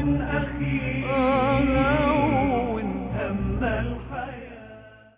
هون أخي هون هم الحياة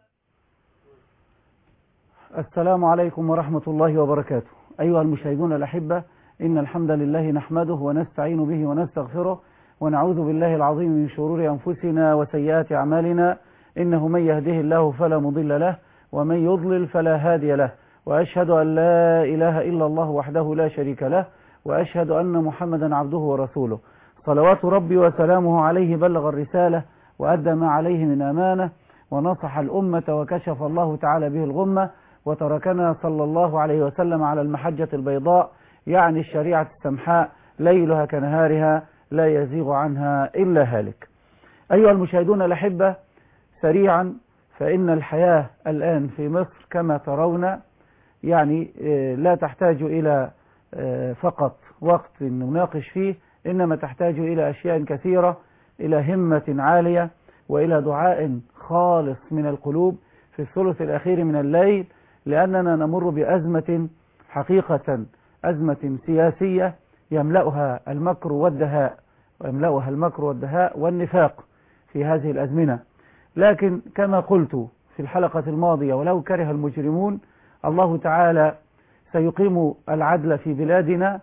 السلام عليكم ورحمة الله وبركاته أيها المشاهدون الأحبة إن الحمد لله نحمده ونستعين به ونستغفره ونعوذ بالله العظيم من شرور أنفسنا وسيئات أعمالنا إنه من يهده الله فلا مضل له ومن يضلل فلا هادي له وأشهد أن لا إله إلا الله وحده لا شريك له وأشهد أن محمدا عبده ورسوله صلوات ربي وسلامه عليه بلغ الرسالة وأدى ما عليه من أمانة ونصح الأمة وكشف الله تعالى به الغمة وتركنا صلى الله عليه وسلم على المحجة البيضاء يعني الشريعة السمحاء ليلها كنهارها لا يزيغ عنها إلا هالك أيها المشاهدون الأحبة سريعا فإن الحياة الآن في مصر كما ترون يعني لا تحتاج إلى فقط وقت نناقش فيه إنما تحتاج إلى أشياء كثيرة إلى همة عالية وإلى دعاء خالص من القلوب في الثلث الأخير من الليل لأننا نمر بأزمة حقيقة أزمة سياسية يملأها المكر والدهاء ويملأها المكر والدهاء والنفاق في هذه الأزمنة لكن كما قلت في الحلقة الماضية ولو كره المجرمون الله تعالى سيقيم العدل في بلادنا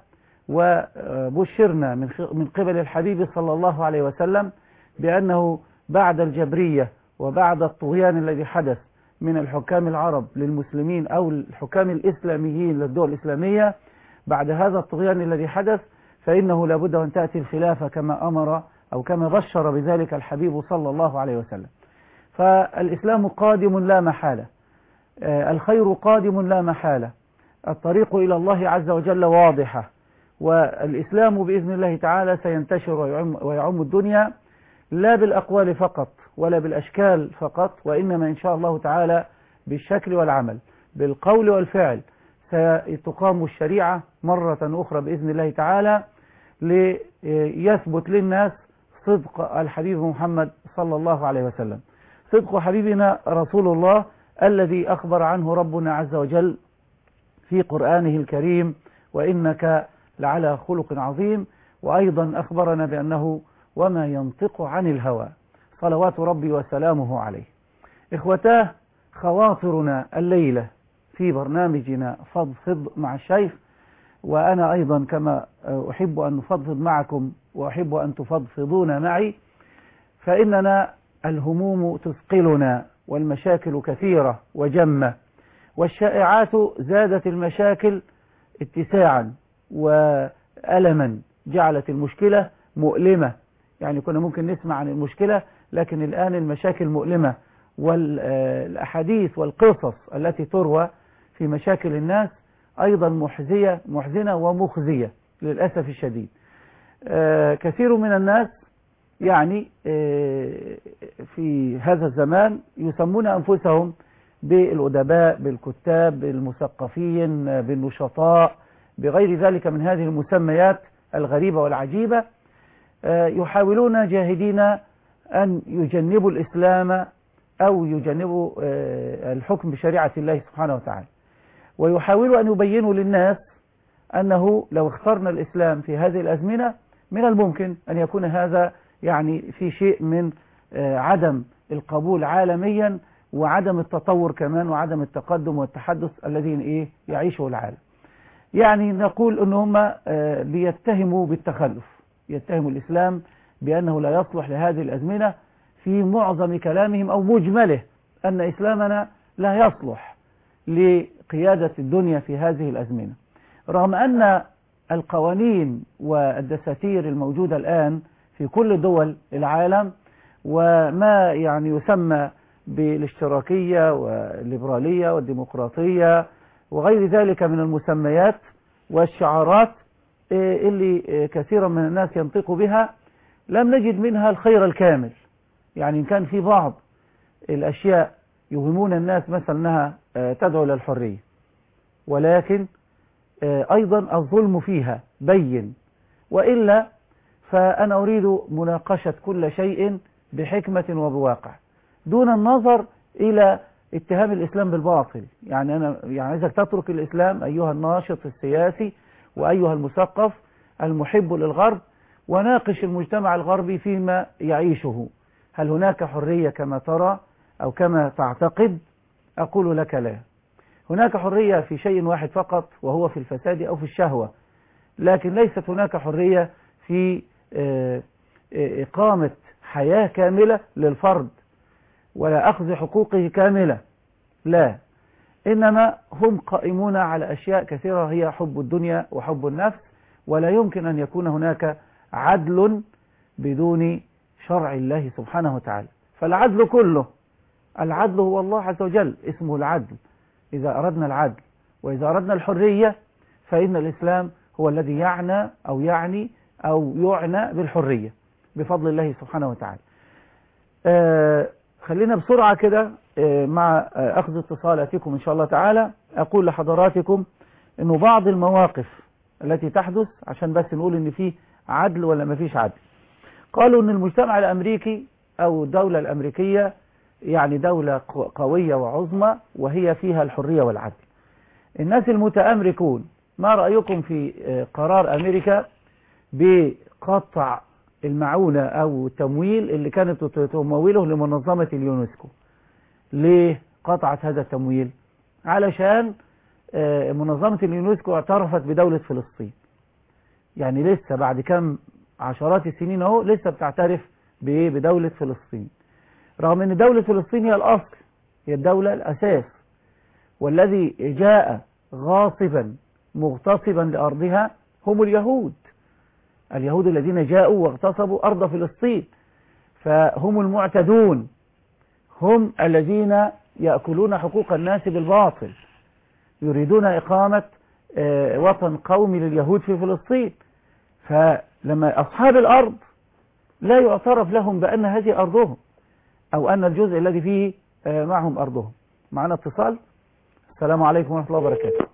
وبشرنا من قبل الحبيب صلى الله عليه وسلم بأنه بعد الجبرية وبعد الطغيان الذي حدث من الحكام العرب للمسلمين أو الحكام الإسلاميين للدول الإسلامية بعد هذا الطغيان الذي حدث فإنه لابد أن تأتي الخلافة كما أمر أو كما بشر بذلك الحبيب صلى الله عليه وسلم فالإسلام قادم لا محالة الخير قادم لا محالة الطريق إلى الله عز وجل واضحة والإسلام بإذن الله تعالى سينتشر ويعم, ويعم الدنيا لا بالأقوال فقط ولا بالأشكال فقط وإنما إن شاء الله تعالى بالشكل والعمل بالقول والفعل ستقام الشريعة مرة أخرى بإذن الله تعالى ليثبت للناس صدق الحبيب محمد صلى الله عليه وسلم صدق حبيبنا رسول الله الذي أخبر عنه ربنا عز وجل في قرآنه الكريم وإنك لعلى خلق عظيم وأيضا أخبرنا بأنه وما ينطق عن الهوى صلوات ربي وسلامه عليه إخوتاه خواطرنا الليلة في برنامجنا فضفض مع الشيخ وأنا أيضا كما أحب أن نفضفض معكم وأحب أن تفضفضون معي فإننا الهموم تثقلنا والمشاكل كثيرة وجمة والشائعات زادت المشاكل اتساعا وألما جعلت المشكلة مؤلمة يعني كنا ممكن نسمع عن المشكلة لكن الآن المشاكل مؤلمة والأحاديث والقصص التي تروى في مشاكل الناس أيضا محزية محزنة ومخزية للأسف الشديد كثير من الناس يعني في هذا الزمان يسمون أنفسهم بالأدباء بالكتاب بالمثقفين بالنشطاء بغير ذلك من هذه المسميات الغريبة والعجيبة يحاولون جاهدين أن يجنبوا الإسلام أو يجنبوا الحكم بشريعة الله سبحانه وتعالى ويحاولوا أن يبينوا للناس أنه لو اخترنا الإسلام في هذه الأزمنة من الممكن أن يكون هذا يعني في شيء من عدم القبول عالميا وعدم التطور كمان وعدم التقدم والتحدث الذي إيه يعيشه العالم يعني نقول أن هم بيتهموا بالتخلف يتهموا الإسلام بأنه لا يصلح لهذه الأزمنة في معظم كلامهم أو مجمله أن إسلامنا لا يصلح لقيادة الدنيا في هذه الأزمنة رغم أن القوانين والدساتير الموجودة الآن في كل دول العالم وما يعني يسمى بالاشتراكية والليبرالية والديمقراطية وغير ذلك من المسميات والشعارات اللي كثيرا من الناس ينطق بها لم نجد منها الخير الكامل يعني إن كان في بعض الأشياء يوهمون الناس مثلا أنها تدعو للحرية ولكن أيضا الظلم فيها بين وإلا فأنا أريد مناقشة كل شيء بحكمة وبواقع دون النظر إلى اتهام الإسلام بالباطل يعني أنا يعني عايزك تترك الإسلام أيها الناشط السياسي وأيها المثقف المحب للغرب وناقش المجتمع الغربي فيما يعيشه هل هناك حرية كما ترى أو كما تعتقد أقول لك لا هناك حرية في شيء واحد فقط وهو في الفساد أو في الشهوة لكن ليست هناك حرية في إقامة حياة كاملة للفرد ولا أخذ حقوقه كاملة لا إنما هم قائمون على أشياء كثيرة هي حب الدنيا وحب النفس ولا يمكن أن يكون هناك عدل بدون شرع الله سبحانه وتعالى فالعدل كله العدل هو الله عز وجل اسمه العدل إذا أردنا العدل وإذا أردنا الحرية فإن الإسلام هو الذي يعنى أو يعني أو يعنى بالحرية بفضل الله سبحانه وتعالى آه خلينا بسرعة كده آه مع آه أخذ اتصالاتكم إن شاء الله تعالى أقول لحضراتكم أنه بعض المواقف التي تحدث عشان بس نقول أن في عدل ولا ما فيش عدل قالوا أن المجتمع الأمريكي أو الدولة الأمريكية يعني دولة قوية وعظمى وهي فيها الحرية والعدل الناس المتأمركون ما رأيكم في قرار أمريكا بقطع المعونة أو التمويل اللي كانت تموله لمنظمة اليونسكو ليه قطعت هذا التمويل علشان منظمة اليونسكو اعترفت بدولة فلسطين يعني لسه بعد كم عشرات السنين اهو لسه بتعترف بدولة فلسطين رغم ان دولة فلسطين هي الاصل هي الدولة الاساس والذي جاء غاصبا مغتصبا لارضها هم اليهود اليهود الذين جاءوا واغتصبوا ارض فلسطين فهم المعتدون هم الذين يأكلون حقوق الناس بالباطل يريدون إقامة وطن قومي لليهود في فلسطين فلما أصحاب الأرض لا يعترف لهم بأن هذه أرضهم أو أن الجزء الذي فيه معهم أرضهم معنا اتصال السلام عليكم ورحمة الله وبركاته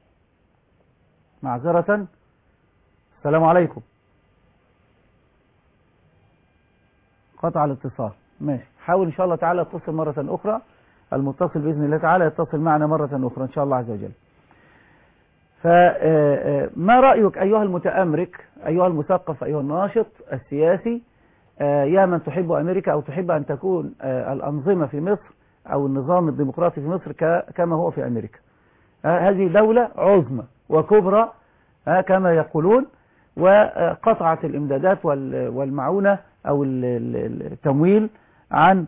معذرة السلام عليكم قطع الاتصال ماشي حاول إن شاء الله تعالى اتصل مرة أخرى المتصل بإذن الله تعالى يتصل معنا مرة أخرى إن شاء الله عز وجل فما رأيك أيها المتأمرك أيها المثقف أيها الناشط السياسي يا من تحب أمريكا أو تحب أن تكون الأنظمة في مصر أو النظام الديمقراطي في مصر كما هو في أمريكا هذه دولة عظمى وكبرى كما يقولون وقطعت الإمدادات والمعونة أو التمويل عن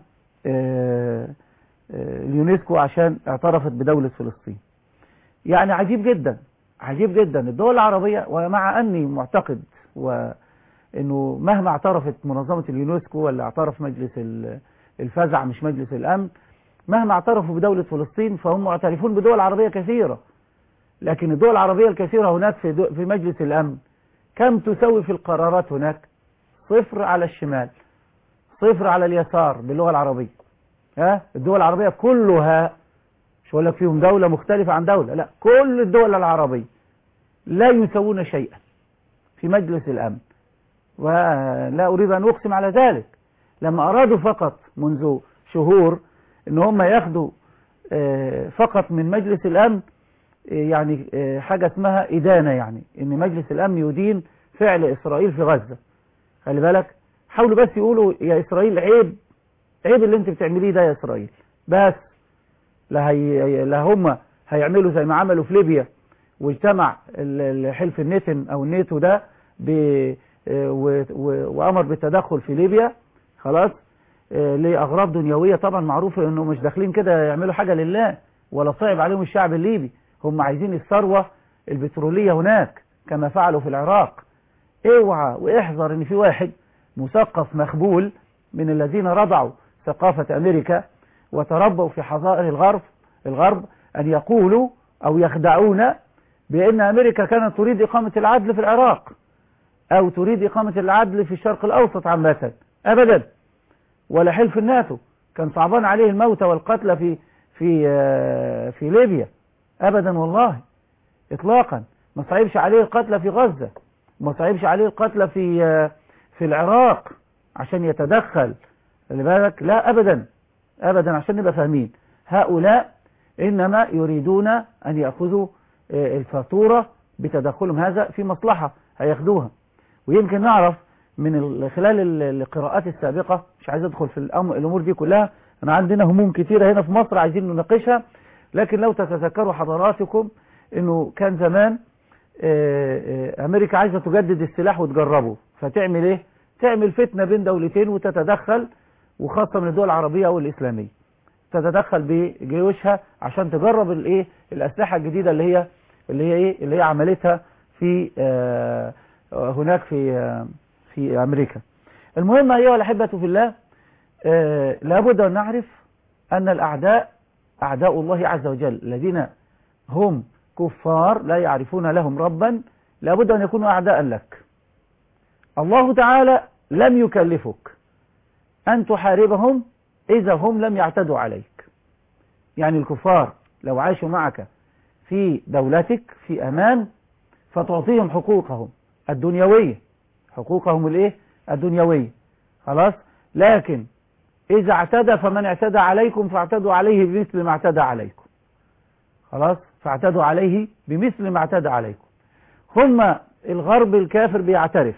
اليونسكو عشان اعترفت بدولة فلسطين يعني عجيب جدا عجيب جدا الدول العربية ومع أني معتقد وأنه مهما اعترفت منظمة اليونسكو ولا اعترف مجلس الفزع مش مجلس الأمن مهما اعترفوا بدولة فلسطين فهم معترفون بدول عربية كثيرة لكن الدول العربية الكثيرة هناك في, في مجلس الأمن كم تسوي في القرارات هناك صفر على الشمال صفر على اليسار باللغة العربية ها الدول العربية كلها مش هقول لك فيهم دولة مختلفة عن دولة لا كل الدول العربية لا يسوون شيئا في مجلس الأمن ولا أريد أن أقسم على ذلك لما أرادوا فقط منذ شهور ان هم ياخدوا فقط من مجلس الأمن يعني حاجة اسمها إدانة يعني ان مجلس الأمن يدين فعل إسرائيل في غزة خلي بالك حاولوا بس يقولوا يا إسرائيل عيب عيب اللي انت بتعمليه ده يا إسرائيل بس لا, هي لا هم هيعملوا زي ما عملوا في ليبيا واجتمع حلف النتن أو الناتو ده وأمر بالتدخل في ليبيا خلاص لأغراض دنيوية طبعا معروف انه مش داخلين كده يعملوا حاجة لله ولا صعب عليهم الشعب الليبي هم عايزين الثروة البترولية هناك كما فعلوا في العراق اوعى واحذر ان في واحد مثقف مخبول من الذين رضعوا ثقافة امريكا وتربوا في حظائر الغرب الغرب ان يقولوا او يخدعون بان امريكا كانت تريد اقامة العدل في العراق او تريد اقامة العدل في الشرق الاوسط عامة ابدا ولا حلف الناتو كان صعبان عليه الموت والقتل في في في ليبيا ابدا والله اطلاقا ما صعبش عليه القتل في غزة ما صعبش عليه القتل في في العراق عشان يتدخل خلي بالك لا ابدا ابدا عشان نبقى فاهمين هؤلاء انما يريدون ان ياخذوا الفاتوره بتدخلهم هذا في مصلحه هياخدوها ويمكن نعرف من ال- خلال ال- القراءات السابقة مش عايز ادخل في الأم- الامور دي كلها انا عندنا هموم كتيرة هنا في مصر عايزين نناقشها لكن لو تتذكروا حضراتكم انه كان زمان آه، آه، امريكا عايزة تجدد السلاح وتجربه فتعمل ايه تعمل فتنة بين دولتين وتتدخل وخاصة من الدول العربية او الاسلامية تتدخل بجيوشها عشان تجرب الايه الاسلحة الجديدة اللي هي اللي هي ايه اللي هي عملتها في آه، هناك في آه، في امريكا المهم ايها الاحبة في الله آه، لابد ان نعرف ان الاعداء اعداء الله عز وجل الذين هم كفار لا يعرفون لهم ربا لابد ان يكونوا اعداء لك الله تعالى لم يكلفك ان تحاربهم اذا هم لم يعتدوا عليك يعني الكفار لو عاشوا معك في دولتك في امان فتعطيهم حقوقهم الدنيوية حقوقهم الايه الدنيوية خلاص لكن اذا اعتدى فمن اعتدى عليكم فاعتدوا عليه بمثل ما اعتدى عليكم خلاص فاعتدوا عليه بمثل ما اعتدى عليكم هم الغرب الكافر بيعترف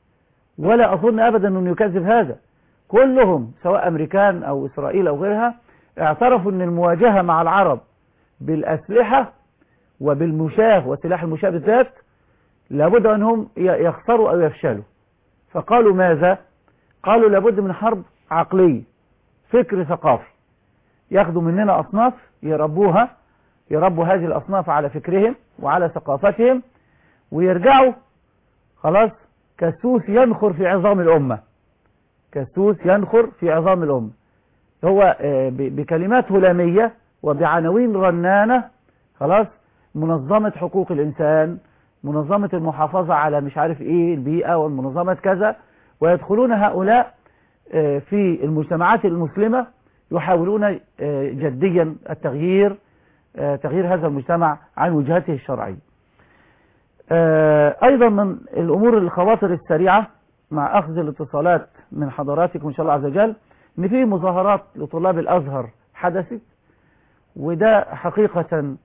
ولا اظن ابدا انه يكذب هذا كلهم سواء امريكان او اسرائيل او غيرها اعترفوا ان المواجهة مع العرب بالاسلحة وبالمشاه وسلاح المشاه بالذات لابد أنهم يخسروا أو يفشلوا فقالوا ماذا قالوا لابد من حرب عقلية فكر ثقافي ياخدوا مننا أصناف يربوها يربوا هذه الأصناف على فكرهم وعلى ثقافتهم ويرجعوا خلاص كالسوس ينخر في عظام الأمة كالسوس ينخر في عظام الأمة هو آه، ب- بكلمات هلامية وبعناوين رنانة خلاص منظمة حقوق الإنسان منظمة المحافظة على مش عارف ايه البيئة والمنظمة كذا ويدخلون هؤلاء آه، في المجتمعات المسلمة يحاولون آه، جديا التغيير آه، تغيير هذا المجتمع عن وجهته الشرعية آه، ايضا من الامور الخواطر السريعة مع اخذ الاتصالات من حضراتكم ان شاء الله عز وجل ان في مظاهرات لطلاب الازهر حدثت وده حقيقة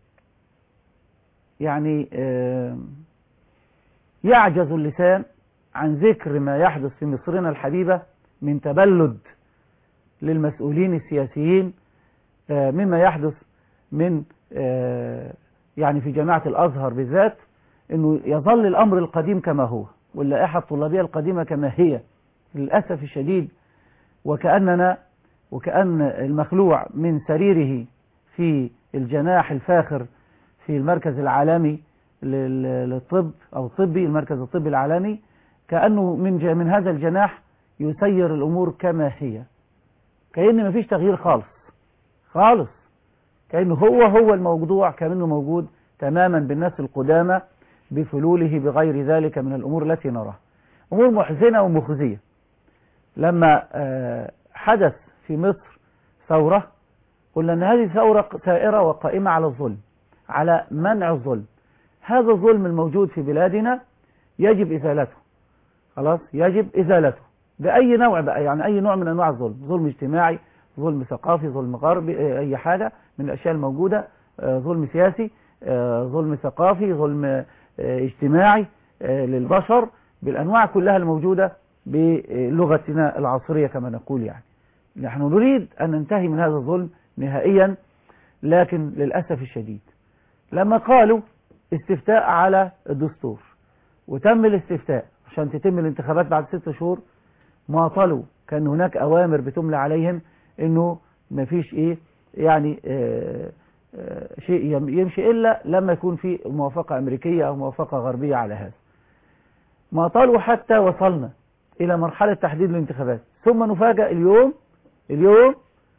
يعني آه، يعجز اللسان عن ذكر ما يحدث في مصرنا الحبيبة من تبلد للمسؤولين السياسيين آه، مما يحدث من آه، يعني في جامعة الأزهر بالذات أنه يظل الأمر القديم كما هو واللائحة الطلابية القديمة كما هي للأسف الشديد وكأننا وكأن المخلوع من سريره في الجناح الفاخر في المركز العالمي لل- للطب أو الطبي المركز الطبي العالمي كأنه من ج- من هذا الجناح يسير الأمور كما هي كأن مفيش تغيير خالص خالص كأنه هو هو الموضوع كأنه موجود تماما بالناس القدامى بفلوله بغير ذلك من الأمور التي نراها أمور محزنة ومخزية لما آه، حدث في مصر ثورة قلنا أن هذه ثورة سائرة وقائمة على الظلم على منع الظلم هذا الظلم الموجود في بلادنا يجب إزالته خلاص يجب إزالته بأي نوع بقى يعني أي نوع من أنواع الظلم ظلم اجتماعي ظلم ثقافي ظلم غربي آه، أي حاجة من الأشياء الموجودة آه، ظلم سياسي آه، ظلم ثقافي ظلم آه، اجتماعي آه، للبشر بالأنواع كلها الموجودة بلغتنا العصرية كما نقول يعني نحن نريد أن ننتهي من هذا الظلم نهائيا لكن للأسف الشديد لما قالوا استفتاء على الدستور وتم الاستفتاء عشان تتم الانتخابات بعد ست شهور معطلوا كان هناك أوامر بتملى عليهم انه مفيش ايه يعني آه آه شيء يم- يمشي الا لما يكون في موافقة امريكية او موافقة غربية على هذا ما طالوا حتى وصلنا الى مرحلة تحديد الانتخابات ثم نفاجأ اليوم اليوم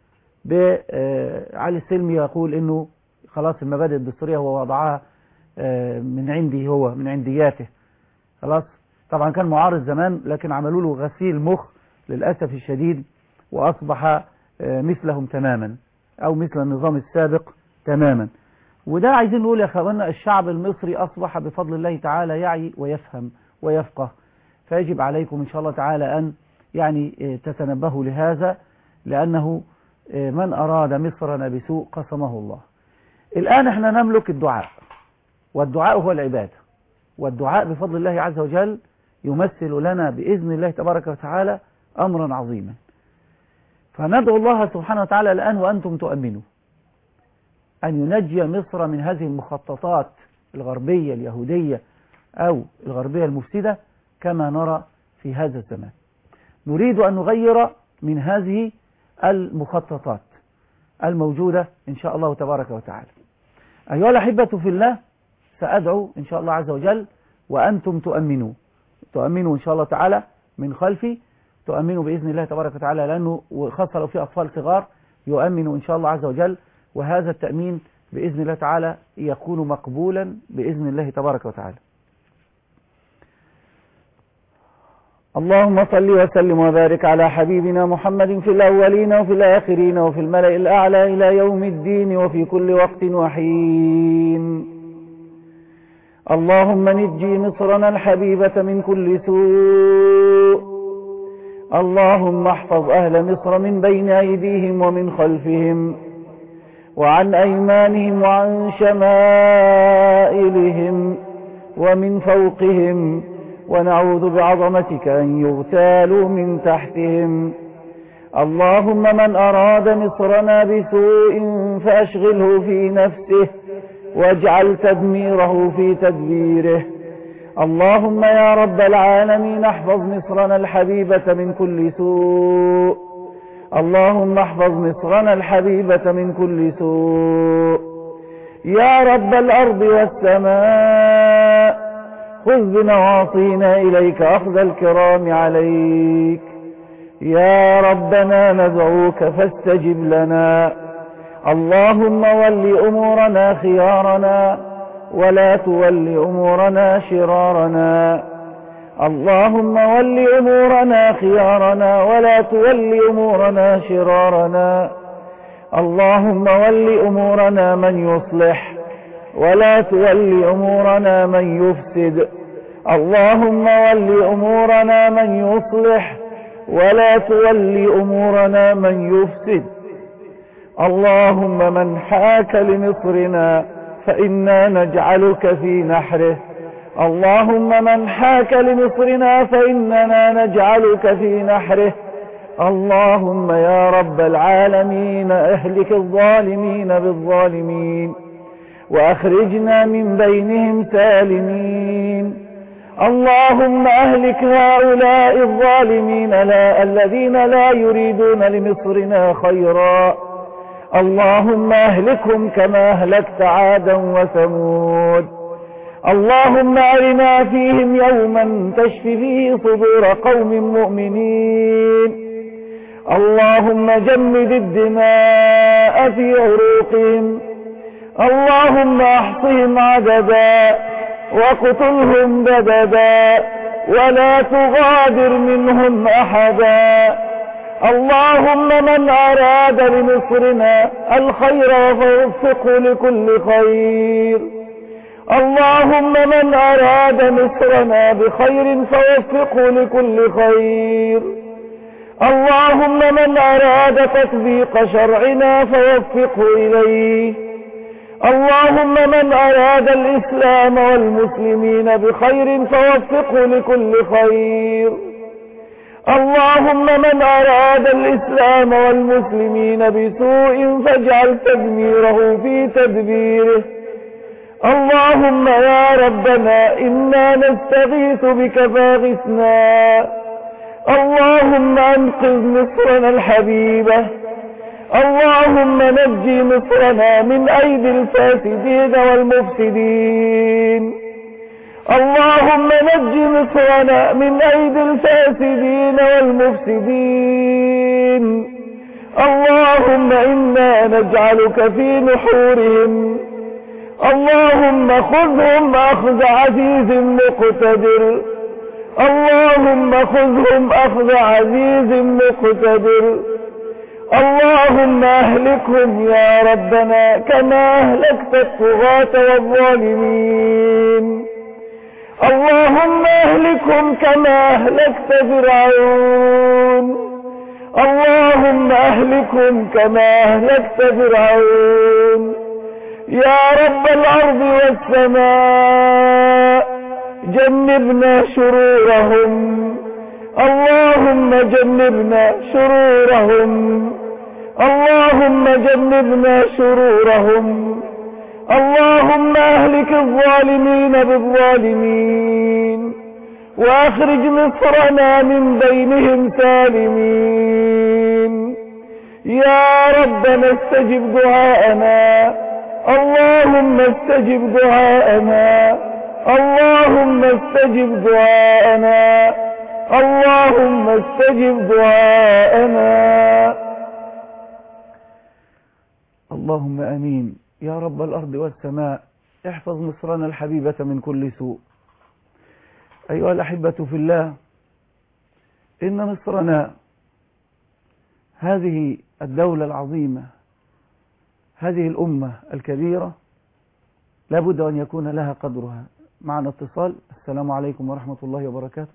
بعلي السلمي يقول انه خلاص المبادئ الدستورية هو وضعها آه، من عندي هو من عندياته خلاص طبعا كان معارض زمان لكن عملوا له غسيل مخ للأسف الشديد وأصبح آه، مثلهم تماما أو مثل النظام السابق تماما وده عايزين نقول يا اخوانا الشعب المصري أصبح بفضل الله تعالى يعي ويفهم ويفقه فيجب عليكم إن شاء الله تعالى أن يعني آه، تتنبهوا لهذا لأنه آه، من أراد مصرنا بسوء قسمه الله الآن احنا نملك الدعاء والدعاء هو العبادة والدعاء بفضل الله عز وجل يمثل لنا بإذن الله تبارك وتعالى أمرا عظيما فندعو الله سبحانه وتعالى الآن وأنتم تؤمنوا أن ينجي مصر من هذه المخططات الغربية اليهودية أو الغربية المفسدة كما نرى في هذا الزمان نريد أن نغير من هذه المخططات الموجودة إن شاء الله تبارك وتعالى أيها الأحبة في الله سأدعو إن شاء الله عز وجل وأنتم تؤمنوا تؤمنوا إن شاء الله تعالى من خلفي تؤمنوا بإذن الله تبارك وتعالى لأنه خاصة لو في أطفال صغار يؤمنوا إن شاء الله عز وجل وهذا التأمين بإذن الله تعالى يكون مقبولا بإذن الله تبارك وتعالى اللهم صل وسلم وبارك على حبيبنا محمد في الأولين وفي الآخرين وفي الملأ الأعلى إلى يوم الدين وفي كل وقت وحين اللهم نجي مصرنا الحبيبة من كل سوء اللهم احفظ أهل مصر من بين أيديهم ومن خلفهم وعن أيمانهم وعن شمائلهم ومن فوقهم ونعوذ بعظمتك أن يغتالوا من تحتهم اللهم من أراد مصرنا بسوء فأشغله في نفسه واجعل تدميره في تدبيره اللهم يا رب العالمين احفظ مصرنا الحبيبة من كل سوء اللهم احفظ مصرنا الحبيبة من كل سوء يا رب الأرض والسماء خذ بنواصينا إليك أخذ الكرام عليك يا ربنا ندعوك فاستجب لنا اللهم ول أمورنا خيارنا ولا تول أمورنا شرارنا اللهم ول أمورنا خيارنا ولا تول أمورنا شرارنا اللهم ول أمورنا من يصلح ولا تول أمورنا من يفسد اللهم ول أمورنا من يصلح ولا تول أمورنا من يفسد اللهم من حاك لمصرنا فإنا نجعلك في نحره اللهم من حاك لمصرنا فإننا نجعلك في نحره اللهم يا رب العالمين اهلك الظالمين بالظالمين وأخرجنا من بينهم سالمين اللهم أهلك هؤلاء الظالمين لا الذين لا يريدون لمصرنا خيرا اللهم أهلكهم كما أهلكت عادا وثمود اللهم أرنا فيهم يوما تشفي فيه صدور قوم مؤمنين اللهم جمد الدماء في عروقهم اللهم احصهم عددا وقتلهم بددا ولا تغادر منهم أحدا اللهم من أراد لمصرنا الخير فوفقه لكل خير اللهم من أراد مصرنا بخير فوفقه لكل خير اللهم من أراد تطبيق شرعنا فوفقه إليه اللهم من أراد الإسلام والمسلمين بخير فوفقه لكل خير اللهم من أراد الإسلام والمسلمين بسوء فاجعل تدميره في تدبيره اللهم يا ربنا إنا نستغيث بك فاغثنا اللهم أنقذ مصرنا الحبيبة اللهم نجي مصرنا من أيدي الفاسدين والمفسدين اللهم نجي مصرنا من أيدي الفاسدين والمفسدين اللهم إنا نجعلك في نحورهم اللهم خذهم أخذ عزيز مقتدر اللهم خذهم أخذ عزيز مقتدر اللهم أهلكهم يا ربنا كما أهلكت الطغاة والظالمين اللهم أهلكهم كما أهلكت فرعون اللهم أهلكهم كما أهلكت فرعون يا رب الأرض والسماء جنبنا شرورهم اللهم جنبنا شرورهم اللهم جنبنا شرورهم اللهم اهلك الظالمين بالظالمين واخرج مصرنا من بينهم سالمين يا ربنا استجب دعاءنا اللهم استجب دعاءنا اللهم استجب دعاءنا اللهم استجب دعاءنا اللهم امين يا رب الارض والسماء احفظ مصرنا الحبيبة من كل سوء ايها الاحبة في الله ان مصرنا هذه الدولة العظيمة هذه الامة الكبيرة لابد ان يكون لها قدرها معنا اتصال السلام عليكم ورحمة الله وبركاته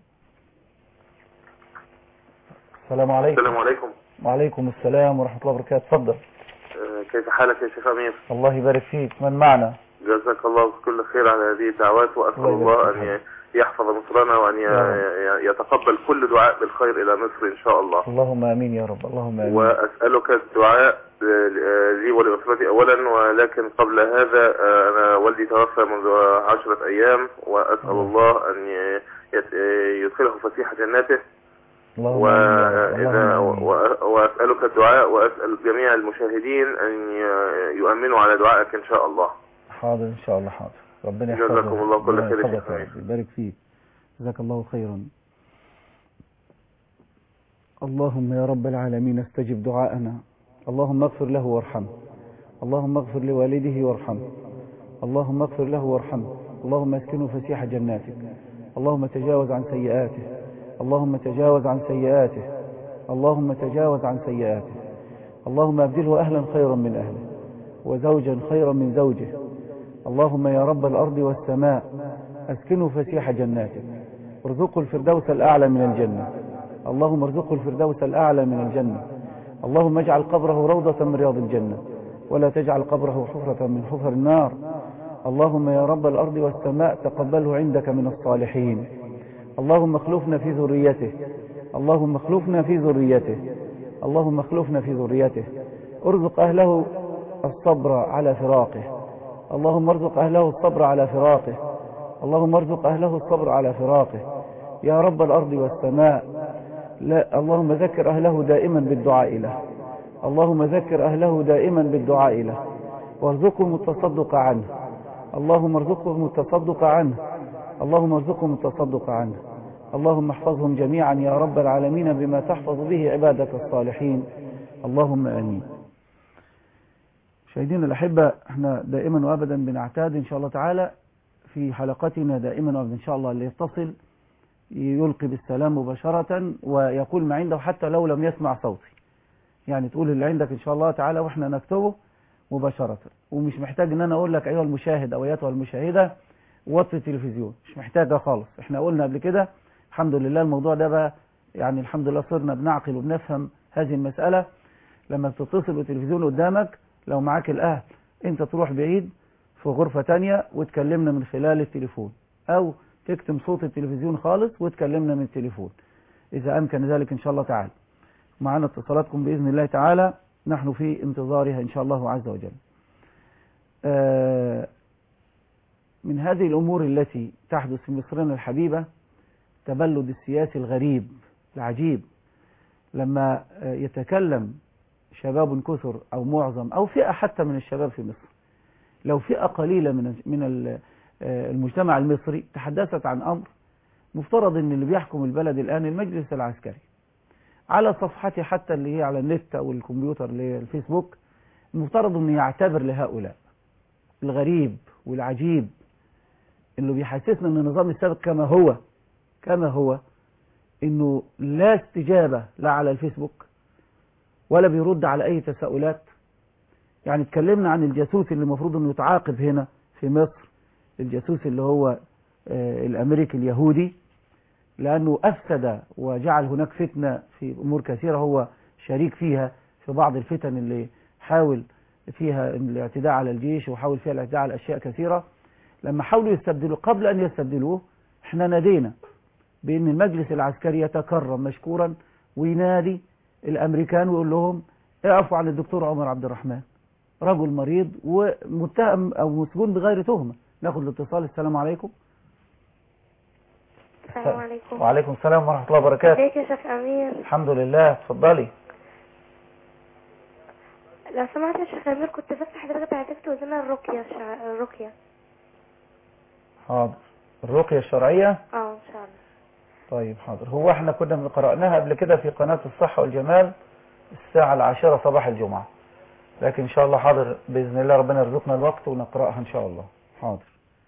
السلام عليكم السلام عليكم وعليكم السلام ورحمة الله وبركاته تفضل آه، كيف حالك يا شيخ أمير الله يبارك فيك من معنا جزاك الله كل خير على هذه الدعوات وأسأل الله يبارك الله فيك. أن ي- يحفظ مصرنا وأن ي- يا ي- يتقبل كل دعاء بالخير إلى مصر إن شاء الله اللهم امين يا رب اللهم امين وأسألك الدعاء آه، لي ولأسرتي أولا ولكن قبل هذا آه، أنا والدي توفى منذ عشرة أيام وأسأل الله. الله أن ي- يت- يدخله فسيح جناته اللهم امين يا رب وإذا اللهم آمين. و- وأسألك الدعاء وأسأل جميع المشاهدين أن ي- يؤمنوا على دعائك إن شاء الله حاضر ان شاء الله حاضر ربنا جزاكم يحفظك الله كل ربنا خير يا يحفظك شيخ يا أمين. رب يبارك فيك جزاك الله خيرا اللهم يا رب العالمين استجب دعاءنا اللهم اغفر له وارحمه اللهم اغفر لوالده وارحمه اللهم اغفر له وارحمه اللهم اسكنه فسيح جناتك اللهم تجاوز عن سيئاته اللهم تجاوز عن سيئاته اللهم تجاوز عن سيئاته اللهم ابدله اهلا خيرا من اهله وزوجا خيرا من زوجه اللهم يا رب الأرض والسماء أسكنه فسيح جناتك ارزقه الفردوس الأعلى من الجنة اللهم ارزقه الفردوس الأعلى من الجنة اللهم اجعل قبره روضة من رياض الجنة ولا تجعل قبره حفرة من حفر النار اللهم يا رب الأرض والسماء تقبله عندك من الصالحين اللهم اخلفنا في ذريته اللهم اخلفنا في ذريته اللهم اخلفنا في ذريته ارزق أهله الصبر على فراقه اللهم ارزق أهله الصبر على فراقه اللهم ارزق أهله الصبر على فراقه يا رب الأرض والسماء لا اللهم ذكر أهله دائما بالدعاء له اللهم ذكر أهله دائما بالدعاء له وارزقهم التصدق عنه اللهم ارزقهم التصدق عنه اللهم ارزقهم التصدق عنه اللهم احفظهم جميعا يا رب العالمين بما تحفظ به عبادك الصالحين اللهم آمين مشاهدينا الأحبة احنا دائما وأبدا بنعتاد إن شاء الله تعالى في حلقتنا دائما وأبدا إن شاء الله اللي يتصل يلقي بالسلام مباشرة ويقول ما عنده حتى لو لم يسمع صوتي يعني تقول اللي عندك إن شاء الله تعالى وإحنا نكتبه مباشرة ومش محتاج إن أنا أقول لك أيها المشاهد أو أيتها المشاهدة وطي التلفزيون مش محتاجة خالص إحنا قلنا قبل كده الحمد لله الموضوع ده بقى يعني الحمد لله صرنا بنعقل وبنفهم هذه المسألة لما بتتصل بالتلفزيون قدامك لو معاك الأهل أنت تروح بعيد في غرفة تانية وتكلمنا من خلال التليفون أو تكتم صوت التلفزيون خالص وتكلمنا من التليفون إذا أمكن ذلك إن شاء الله تعالى معنا اتصالاتكم بإذن الله تعالى نحن في انتظارها إن شاء الله عز وجل آه من هذه الأمور التي تحدث في مصرنا الحبيبة تبلد السياسي الغريب العجيب لما يتكلم شباب كثر أو معظم أو فئة حتى من الشباب في مصر لو فئة قليلة من من المجتمع المصري تحدثت عن أمر مفترض أن اللي بيحكم البلد الآن المجلس العسكري على صفحته حتى اللي هي على النت أو الكمبيوتر اللي هي الفيسبوك المفترض أنه يعتبر لهؤلاء الغريب والعجيب اللي بيحسسنا أن النظام السابق كما هو كما هو أنه لا استجابة لا على الفيسبوك ولا بيرد على أي تساؤلات يعني اتكلمنا عن الجاسوس اللي المفروض أنه يتعاقب هنا في مصر الجاسوس اللي هو الأمريكي اليهودي لأنه أفسد وجعل هناك فتنة في أمور كثيرة هو شريك فيها في بعض الفتن اللي حاول فيها الاعتداء على الجيش وحاول فيها الاعتداء على أشياء كثيرة لما حاولوا يستبدلوا قبل أن يستبدلوه احنا نادينا بأن المجلس العسكري يتكرم مشكورا وينادي الأمريكان ويقول لهم اعفوا عن الدكتور عمر عبد الرحمن رجل مريض ومتهم أو مسجون بغير تهمة ناخد الاتصال السلام عليكم السلام عليكم وعليكم السلام ورحمة الله وبركاته ازيك يا شيخ امير الحمد لله اتفضلي لو سمحت يا شيخ امير كنت بس حضرتك عايزك تقول لنا الرقية الشع... الرقية حاضر الرقية الشرعية اه ان شاء الله طيب حاضر هو احنا كنا قرأناها قبل كده في قناة الصحة والجمال الساعة العاشرة صباح الجمعة لكن ان شاء الله حاضر بإذن الله ربنا يرزقنا الوقت ونقرأها ان شاء الله حاضر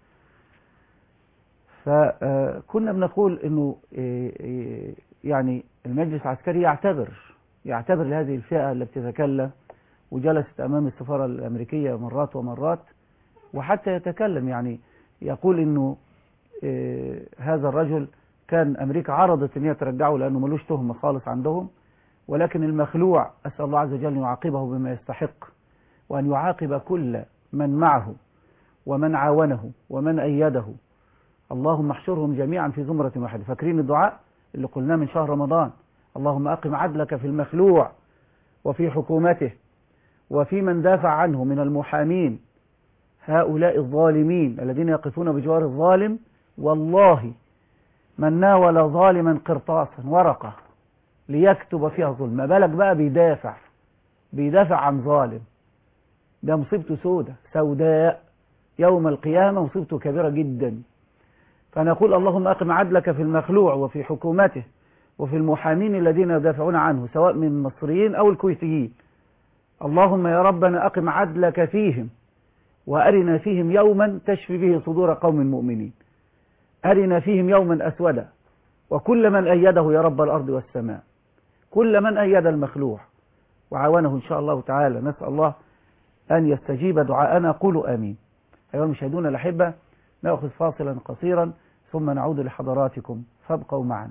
فكنا بنقول انه إيه إيه يعني المجلس العسكري يعتبر يعتبر لهذه الفئة اللي بتتكلم وجلست امام السفارة الامريكية مرات ومرات وحتى يتكلم يعني يقول انه إيه هذا الرجل كان امريكا عرضت ان هي ترجعه لانه ملوش تهمة خالص عندهم ولكن المخلوع اسال الله عز وجل ان يعاقبه بما يستحق وان يعاقب كل من معه ومن عاونه ومن ايده اللهم احشرهم جميعا في زمرة واحدة فاكرين الدعاء اللي قلناه من شهر رمضان اللهم اقم عدلك في المخلوع وفي حكومته وفي من دافع عنه من المحامين هؤلاء الظالمين الذين يقفون بجوار الظالم والله من ناول ظالما قرطاسا ورقة ليكتب فيها ظلم ما بالك بقى بيدافع بيدافع عن ظالم ده مصيبته سودة سوداء يوم القيامة مصيبته كبيرة جدا فنقول اللهم أقم عدلك في المخلوع وفي حكومته وفي المحامين الذين يدافعون عنه سواء من المصريين أو الكويتيين اللهم يا ربنا أقم عدلك فيهم وأرنا فيهم يوما تشفي به صدور قوم مؤمنين أرنا فيهم يوما أسودا وكل من أيده يا رب الأرض والسماء كل من أيد المخلوع وعاونه إن شاء الله تعالى نسأل الله أن يستجيب دعاءنا قولوا آمين أيها المشاهدون الأحبة نأخذ فاصلا قصيرا ثم نعود لحضراتكم فابقوا معنا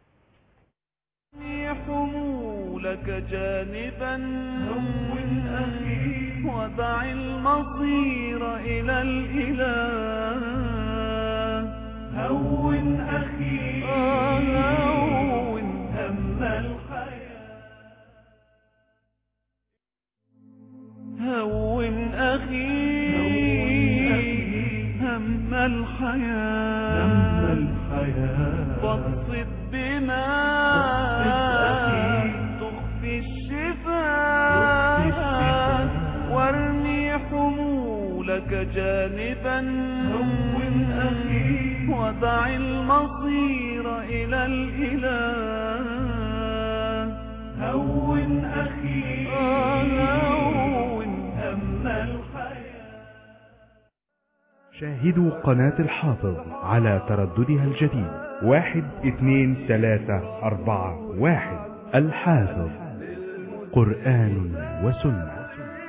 حمولك جانبا هون أخي ودع المصير إلى الإله هون أخي هون هم الحياة هون أخي هم الحياة هم الحياة فاقصد بما تخفي الشفاء وارمي حمولك جانبا هون أخي ودع المصير إلى الإله هون أخي هون هم الحياة شاهدوا قناة الحافظ على ترددها الجديد واحد اثنين ثلاثة أربعة واحد الحافظ قرآن وسنة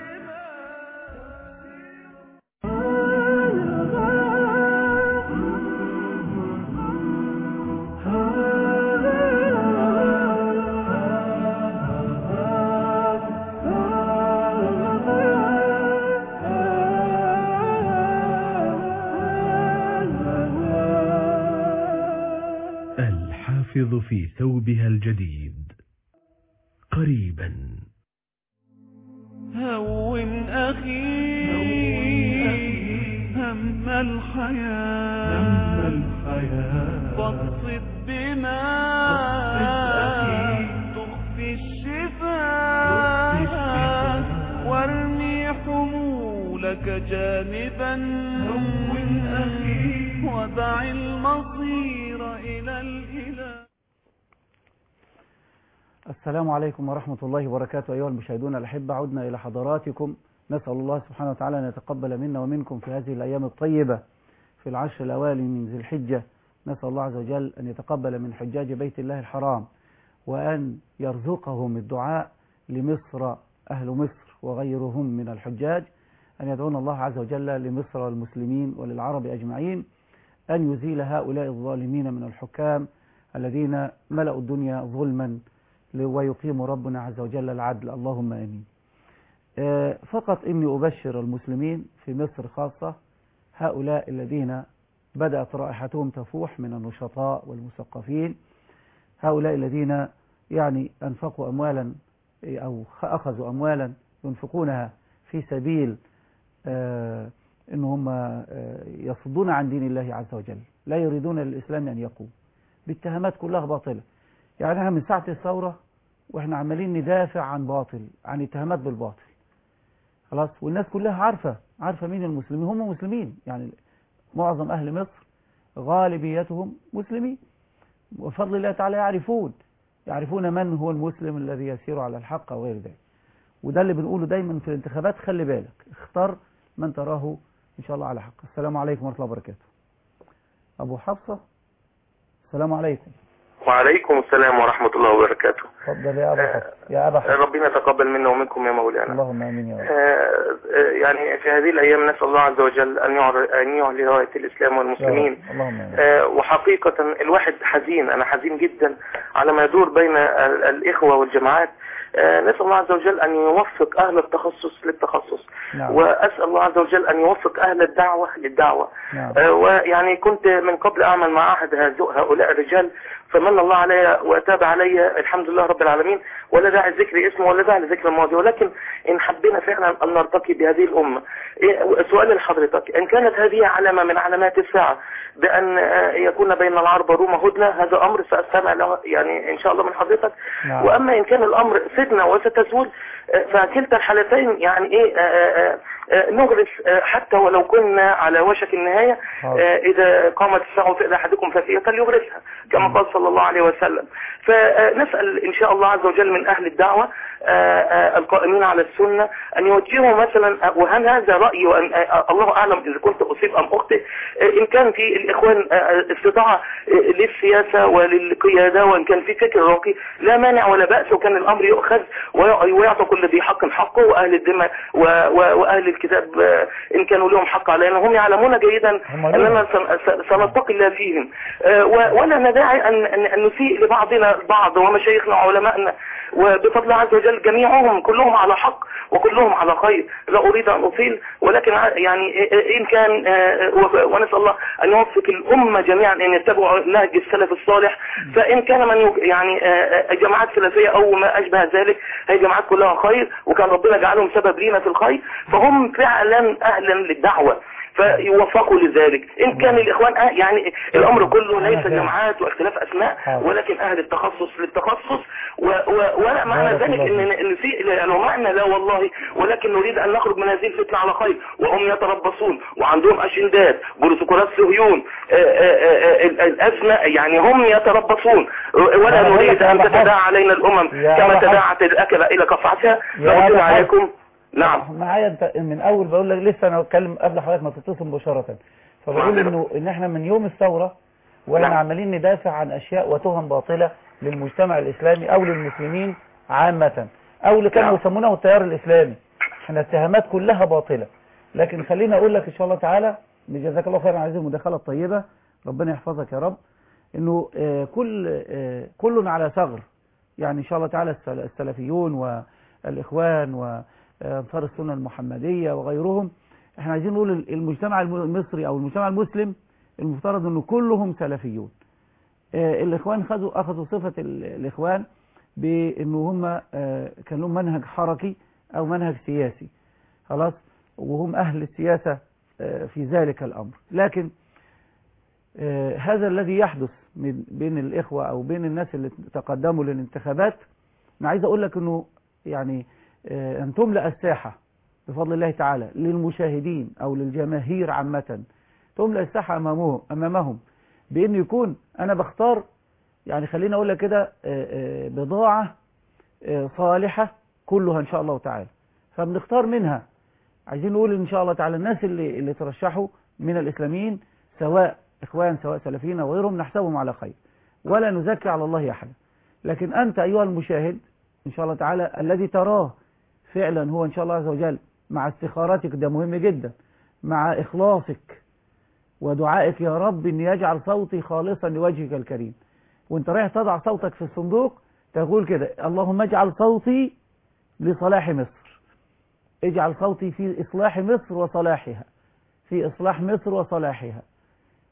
الحافظ في ثوبها الجديد قريبا هون أخي هم الحياة هم الحياة فاقصد بما تخفي الشفاء وارمي حمولك جانبا هون أخي ودع المصير إلى الإله السلام عليكم ورحمة الله وبركاته أيها المشاهدون الأحبة عدنا إلى حضراتكم نسأل الله سبحانه وتعالى أن يتقبل منا ومنكم في هذه الأيام الطيبة في العشر الأوائل من ذي الحجة نسأل الله عز وجل أن يتقبل من حجاج بيت الله الحرام وأن يرزقهم الدعاء لمصر أهل مصر وغيرهم من الحجاج أن يدعون الله عز وجل لمصر والمسلمين وللعرب أجمعين أن يزيل هؤلاء الظالمين من الحكام الذين ملأوا الدنيا ظلما ويقيم ربنا عز وجل العدل اللهم امين. فقط اني ابشر المسلمين في مصر خاصه هؤلاء الذين بدأت رائحتهم تفوح من النشطاء والمثقفين هؤلاء الذين يعني أنفقوا أموالا أو أخذوا أموالا ينفقونها في سبيل آه إن هم آه يصدون عن دين الله عز وجل لا يريدون للإسلام أن يقوم باتهامات كلها باطلة يعني احنا من ساعة الثورة واحنا عمالين ندافع عن باطل عن اتهامات بالباطل خلاص والناس كلها عارفة عارفة مين المسلمين هم مسلمين يعني معظم أهل مصر غالبيتهم مسلمين وفضل الله تعالى يعرفون يعرفون من هو المسلم الذي يسير على الحق وغير ذلك وده اللي بنقوله دايما في الانتخابات خلي بالك اختار من تراه إن شاء الله على حق السلام عليكم ورحمة الله وبركاته أبو حفصة السلام عليكم وعليكم السلام ورحمة الله وبركاته تفضل يا أبا حفصة يا أبا حفصة ربنا يتقبل منا ومنكم يا مولانا اللهم آمين يا رب آه، آه، يعني في هذه الأيام نسأل الله عز وجل أن يعر- أن يعلي راية الإسلام يا والمسلمين رب. اللهم آمين آه، وحقيقة الواحد حزين أنا حزين جدا على ما يدور بين ال- الإخوة والجماعات آه، نسأل الله عز وجل أن يوفق أهل التخصص للتخصص نعم وأسأل الله عز وجل أن يوفق أهل الدعوة للدعوة نعم آه، ويعني كنت من قبل أعمل مع أحد هذو- هؤلاء الرجال فمن الله علي وتاب علي الحمد لله رب العالمين ولا داعي لذكر اسمه ولا داعي لذكر الماضي ولكن إن حبينا فعلا أن نرتقي بهذه الأمة إيه، سؤال لحضرتك إن كانت هذه علامة من علامات الساعة بأن آه، يكون بين العرب وروما هدنة هذا أمر سأستمع له يعني إن شاء الله من حضرتك نعم. وأما إن كان الأمر فتنة وستزول آه، فكلتا الحالتين يعني إيه آه، آه، آه، نغرس آه، حتى ولو كنا على وشك النهاية حاضر. آه، إذا قامت الساعة في أحدكم ففيه فليغرسها كما قال صلى الله عليه وسلم فنسأل إن شاء الله عز وجل من أهل الدعوة آه، آه، القائمين على السنة أن يوجهوا مثلا آه، وهل هذا رأيي وأن آه، الله أعلم إذا كنت أصيب أم أخطئ آه، إن كان في الإخوان آه، استطاعة آه، للسياسة وللقيادة وإن كان في فكر راقي لا مانع ولا بأس وكان الأمر يؤخذ ويع- ويعطى كل ذي حق حقه وأهل الذمة و- و- وأهل الكتاب آه، إن كانوا لهم حق علينا هم يعلمون جيدا هم أننا سن- س- سنتقي الله فيهم آه، و- ولا نداعي أن أن أن نسيء لبعضنا البعض ومشايخنا وعلماءنا وبفضل الله عز وجل جميعهم كلهم على حق وكلهم على خير لا أريد أن أطيل ولكن ع- يعني إن كان آه، و- ونسأل الله أن يوفق الأمة جميعا أن يتبعوا نهج السلف الصالح فإن كان من يج- يعني آه، آه، جماعات سلفية أو ما أشبه ذلك هي جماعات كلها خير وكان ربنا جعلهم سبب لينا في الخير فهم فعلا أهلا للدعوة فيوفقوا لذلك إن كان الإخوان آه يعني الأمر كله أنا ليس فاهم. جماعات واختلاف أسماء حاضر. ولكن أهل التخصص للتخصص و و ولا معنى بارك ذلك الله إن فيك. إن في يعني معنى لا والله ولكن نريد أن نخرج من هذه الفتنة على خير وهم يتربصون وعندهم أجندات بروتوكولات صهيون آه، آه، آه، ال- الأزمة يعني هم يتربصون ولا أنا بقول نريد لك يا أن أبا تتداعى حسن. علينا الأمم يا كما أبا حسن. تداعت الأكلة إلى قفعتها يا أبا فردنا حسن. عليكم نعم معايا انت من اول بقول لك لسه انا بتكلم قبل حضرتك ما تتصل مباشره فبقول معذرة. انه ان احنا من يوم الثوره واحنا نعم. عمالين ندافع عن اشياء وتهم باطله للمجتمع الاسلامي او للمسلمين عامه او اللي كانوا نعم. يسمونه التيار الاسلامي احنا اتهامات كلها باطله لكن خليني اقول لك ان شاء الله تعالى جزاك الله خيرا عزيزي المداخله الطيبه ربنا يحفظك يا رب انه آه، كل آه، كل على ثغر يعني ان شاء الله تعالى السل- السلفيون والاخوان وانصار السنه المحمديه وغيرهم احنا عايزين نقول ال- المجتمع الم- المصري او المجتمع المسلم المفترض انه كلهم سلفيون آه، الاخوان خدوا اخذوا صفه ال- الاخوان بانه هم آه، كان لهم منهج حركي او منهج سياسي خلاص وهم اهل السياسه آه، في ذلك الامر لكن آه، هذا الذي يحدث من بين الإخوة أو بين الناس اللي تقدموا للانتخابات أنا عايز أقول لك أنه يعني آه، أن تملأ الساحة بفضل الله تعالى للمشاهدين أو للجماهير عامة تملأ الساحة أمامهم, أمامهم بأن يكون أنا بختار يعني خليني أقول لك كده آه، آه، بضاعة آه، صالحة كلها إن شاء الله تعالى فبنختار منها عايزين نقول إن شاء الله تعالى الناس اللي, اللي ترشحوا من الإسلاميين سواء إخوان سواء سلفيين أو غيرهم نحسبهم على خير ولا نزكي على الله أحدا لكن أنت أيها المشاهد إن شاء الله تعالى الذي تراه فعلا هو إن شاء الله عز وجل مع استخاراتك ده مهم جدا مع إخلاصك ودعائك يا رب أن يجعل صوتي خالصا لوجهك الكريم وانت رايح تضع صوتك في الصندوق تقول كده اللهم اجعل صوتي لصلاح مصر اجعل صوتي في إصلاح مصر وصلاحها في إصلاح مصر وصلاحها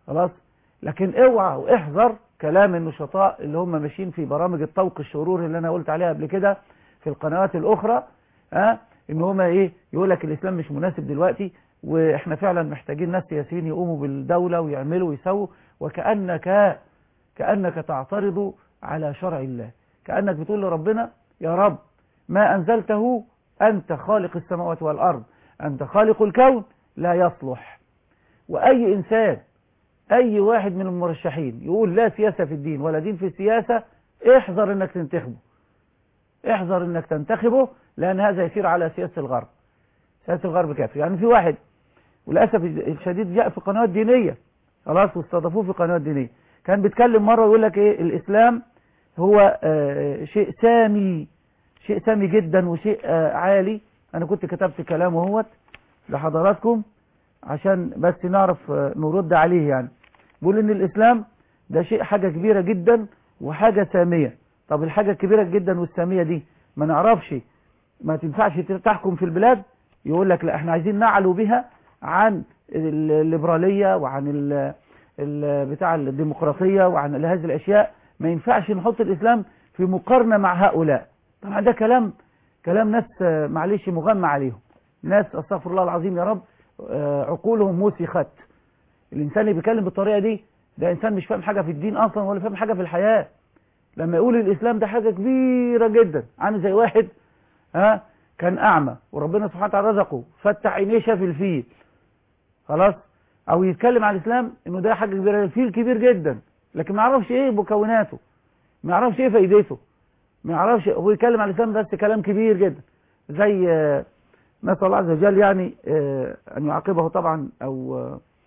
خلاص لكن اوعى واحذر كلام النشطاء اللي هم ماشيين في برامج الطوق الشرور اللي انا قلت عليها قبل كده في القنوات الاخرى ها ان هم ايه يقول لك الاسلام مش مناسب دلوقتي واحنا فعلا محتاجين ناس سياسيين يقوموا بالدولة ويعملوا ويسووا وكأنك كأنك تعترض على شرع الله كأنك بتقول لربنا يا رب ما أنزلته أنت خالق السماوات والأرض أنت خالق الكون لا يصلح وأي إنسان أي واحد من المرشحين يقول لا سياسة في الدين ولا دين في السياسة احذر انك تنتخبه احذر انك تنتخبه لأن هذا يسير على سياسة الغرب سياسة الغرب كافر يعني في واحد وللأسف الشديد جاء في قنوات دينية خلاص واستضافوه في قنوات دينية كان بيتكلم مرة ويقول لك ايه الإسلام هو آه شيء سامي شيء سامي جدا وشيء آه عالي أنا كنت كتبت كلامه هوت لحضراتكم عشان بس نعرف آه نرد عليه يعني بيقول ان الإسلام ده شيء حاجة كبيرة جدا وحاجة سامية طب الحاجة الكبيرة جدا والسامية دي ما نعرفش ما تنفعش تحكم في البلاد يقول لك لا احنا عايزين نعلو بها عن الليبرالية وعن ال ال بتاع الديمقراطية وعن هذه الأشياء ما ينفعش نحط الإسلام في مقارنة مع هؤلاء طبعا ده كلام كلام ناس معلش مغمى عليهم ناس استغفر الله العظيم يا رب عقولهم موسخت الإنسان اللي بيتكلم بالطريقة دي ده إنسان مش فاهم حاجة في الدين أصلا ولا فاهم حاجة في الحياة لما يقول الإسلام ده حاجة كبيرة جدا عامل زي واحد ها كان أعمى وربنا سبحانه وتعالى رزقه فتح عينيه شاف الفيل خلاص أو يتكلم عن الإسلام إنه ده حاجة كبيرة الفيل كبير جدا لكن ما يعرفش إيه مكوناته ما يعرفش إيه فايدته ما يعرفش هو يتكلم عن الإسلام بس كلام كبير جدا زي نسأل الله عز وجل يعني أن يعاقبه طبعا أو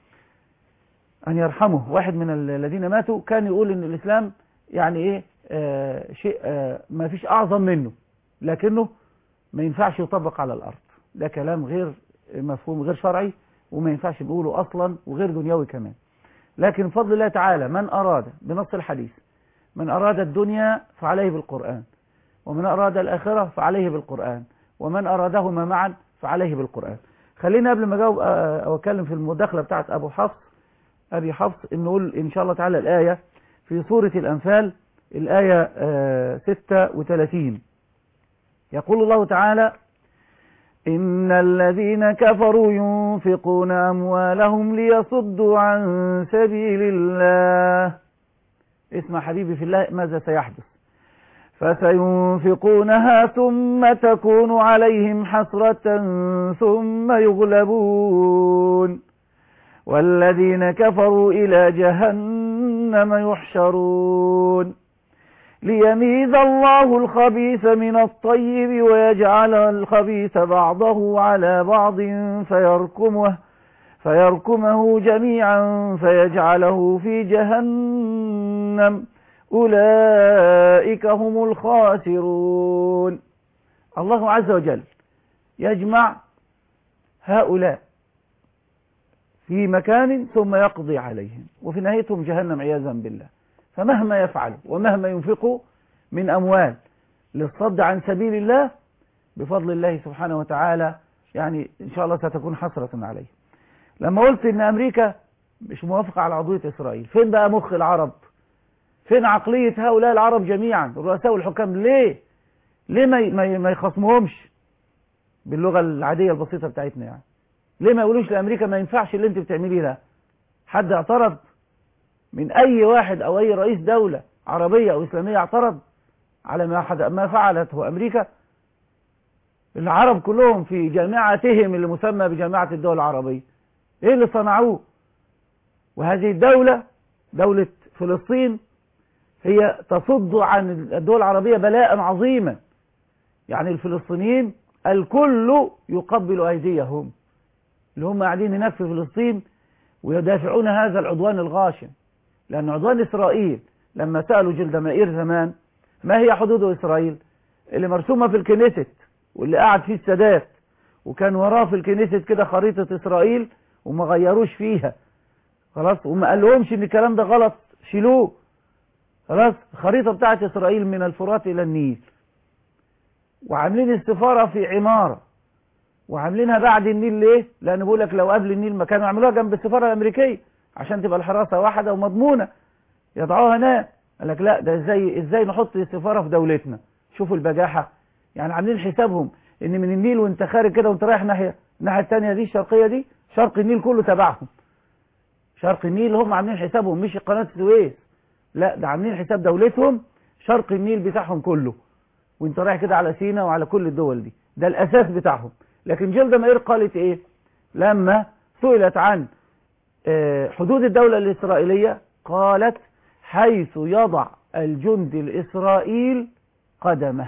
أن يرحمه واحد من الذين ماتوا كان يقول إن الإسلام يعني إيه آه شيء آه ما فيش أعظم منه لكنه ما ينفعش يطبق على الأرض ده كلام غير مفهوم غير شرعي وما ينفعش نقوله أصلا وغير دنيوي كمان لكن بفضل الله تعالى من أراد بنص الحديث من أراد الدنيا فعليه بالقرآن ومن أراد الآخرة فعليه بالقرآن ومن أرادهما معا فعليه بالقرآن خلينا قبل ما أجاوب أو أتكلم في المداخلة بتاعت أبو حفص أبي حفص نقول إن شاء الله تعالى الآية في سورة الأنفال الآية 36 يقول الله تعالى إن الذين كفروا ينفقون أموالهم ليصدوا عن سبيل الله اسمع حبيبي في الله ماذا سيحدث فسينفقونها ثم تكون عليهم حسرة ثم يغلبون والذين كفروا إلى جهنم يحشرون ليميز الله الخبيث من الطيب ويجعل الخبيث بعضه على بعض فيركمه فيركمه جميعا فيجعله في جهنم أولئك هم الخاسرون الله عز وجل يجمع هؤلاء في مكان ثم يقضي عليهم وفي نهايتهم جهنم عياذا بالله فمهما يفعلوا ومهما ينفقوا من أموال للصد عن سبيل الله بفضل الله سبحانه وتعالى يعني إن شاء الله ستكون حسرة عليه لما قلت إن أمريكا مش موافقة على عضوية إسرائيل فين بقى مخ العرب فين عقلية هؤلاء العرب جميعا الرؤساء والحكام ليه ليه ما ما ما يخصمهمش باللغة العادية البسيطة بتاعتنا يعني ليه ما يقولوش لأمريكا ما ينفعش اللي انت بتعمليه ده حد اعترض من أي واحد أو أي رئيس دولة عربية أو إسلامية اعترض على ما, حد ما فعلته أمريكا العرب كلهم في جامعتهم اللي مسمى بجامعة الدول العربية إيه اللي صنعوه وهذه الدولة دولة فلسطين هي تصد عن الدول العربية بلاء عظيما يعني الفلسطينيين الكل يقبل أيديهم اللي هم قاعدين هناك في فلسطين ويدافعون هذا العدوان الغاشم لأن عدوان إسرائيل لما سألوا جلد مائير زمان ما هي حدود إسرائيل اللي مرسومة في الكنيست واللي قاعد فيه السادات وكان وراه في الكنيست كده خريطة إسرائيل وما غيروش فيها خلاص وما قال لهمش ان الكلام ده غلط شيلوه خلاص الخريطة بتاعت إسرائيل من الفرات إلى النيل وعاملين السفارة في عمارة وعاملينها بعد النيل ليه لأن بيقول لك لو قبل النيل ما كانوا يعملوها جنب السفارة الأمريكية عشان تبقى الحراسة واحدة ومضمونة يضعوها هناك قال لك لا ده ازاي ازاي نحط سفارة في دولتنا شوفوا البجاحة يعني عاملين حسابهم ان من النيل وانت خارج كده وانت رايح ناحية الناحية التانية دي الشرقية دي شرق النيل كله تبعهم شرق النيل هم عاملين حسابهم مش قناة السويس لا ده عاملين حساب دولتهم شرق النيل بتاعهم كله وانت رايح كده على سينا وعلى كل الدول دي ده الاساس بتاعهم لكن جلده مائر قالت ايه لما سئلت عن آه، حدود الدولة الإسرائيلية قالت حيث يضع الجند الإسرائيل قدمه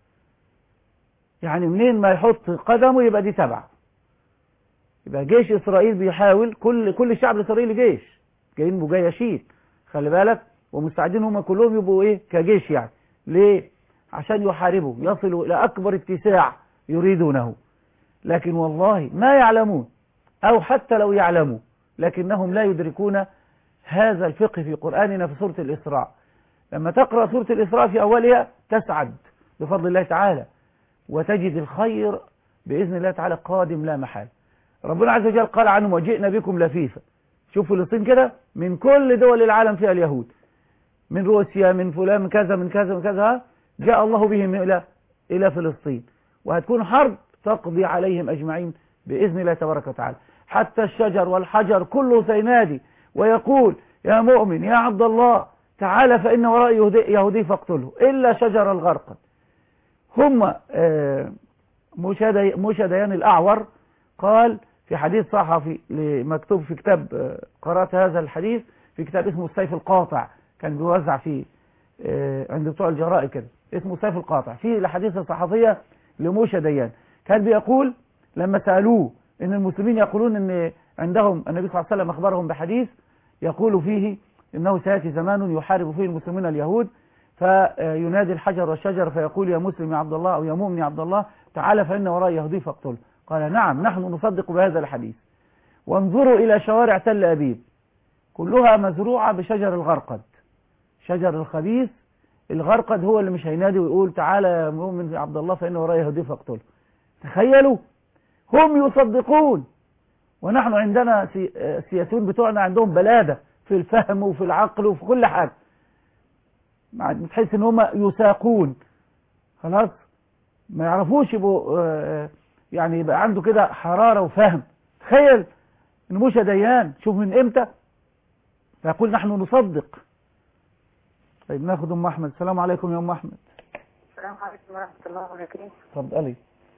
يعني منين ما يحط قدمه يبقى دي تبع يبقى جيش إسرائيل بيحاول كل كل الشعب الإسرائيلي جيش جايين مجيشين خلي بالك ومستعدين هم كلهم يبقوا ايه كجيش يعني ليه عشان يحاربوا يصلوا إلى أكبر اتساع يريدونه لكن والله ما يعلمون أو حتى لو يعلموا لكنهم لا يدركون هذا الفقه في قرآننا في سورة الإسراء لما تقرأ سورة الإسراء في أولها تسعد بفضل الله تعالى وتجد الخير بإذن الله تعالى قادم لا محال ربنا عز وجل قال عنهم وجئنا بكم لفيفا شوف فلسطين كده من كل دول العالم فيها اليهود من روسيا من فلان من كذا من كذا من كذا جاء الله بهم إلى إلى فلسطين وهتكون حرب تقضي عليهم أجمعين بإذن الله تبارك وتعالى حتى الشجر والحجر كله سينادي ويقول يا مؤمن يا عبد الله تعالى فإن وراء يهودي, يهودي فاقتله إلا شجر الغرقد هم آه، مشى مشى ديان الأعور قال في حديث صحفي مكتوب في كتاب آه، قرأت هذا الحديث في كتاب اسمه السيف القاطع كان بيوزع فيه آه، عند بتوع الجرائد كده اسمه السيف القاطع في الحديث الصحفية لموشى ديان كان بيقول لما سألوه ان المسلمين يقولون ان عندهم النبي صلى الله عليه وسلم اخبرهم بحديث يقول فيه انه سياتي زمان يحارب فيه المسلمين اليهود فينادي الحجر والشجر فيقول يا مسلم يا عبد الله او يا مؤمن يا عبد الله تعالى فان وراء يهودي فاقتله قال نعم نحن نصدق بهذا الحديث وانظروا الى شوارع تل ابيب كلها مزروعه بشجر الغرقد شجر الخبيث الغرقد هو اللي مش هينادي ويقول تعالى يا مؤمن يا عبد الله فان وراء يهودي فاقتله تخيلوا هم يصدقون ونحن عندنا السياسيون بتوعنا عندهم بلادة في الفهم وفي العقل وفي كل حاجة بتحس ان هم يساقون خلاص ما يعرفوش يبقوا يعني يبقى عنده كده حرارة وفهم تخيل ان موسى ديان شوف من امتى فيقول نحن نصدق طيب ناخد ام احمد السلام عليكم يا ام احمد السلام عليكم ورحمة الله وبركاته اتفضلي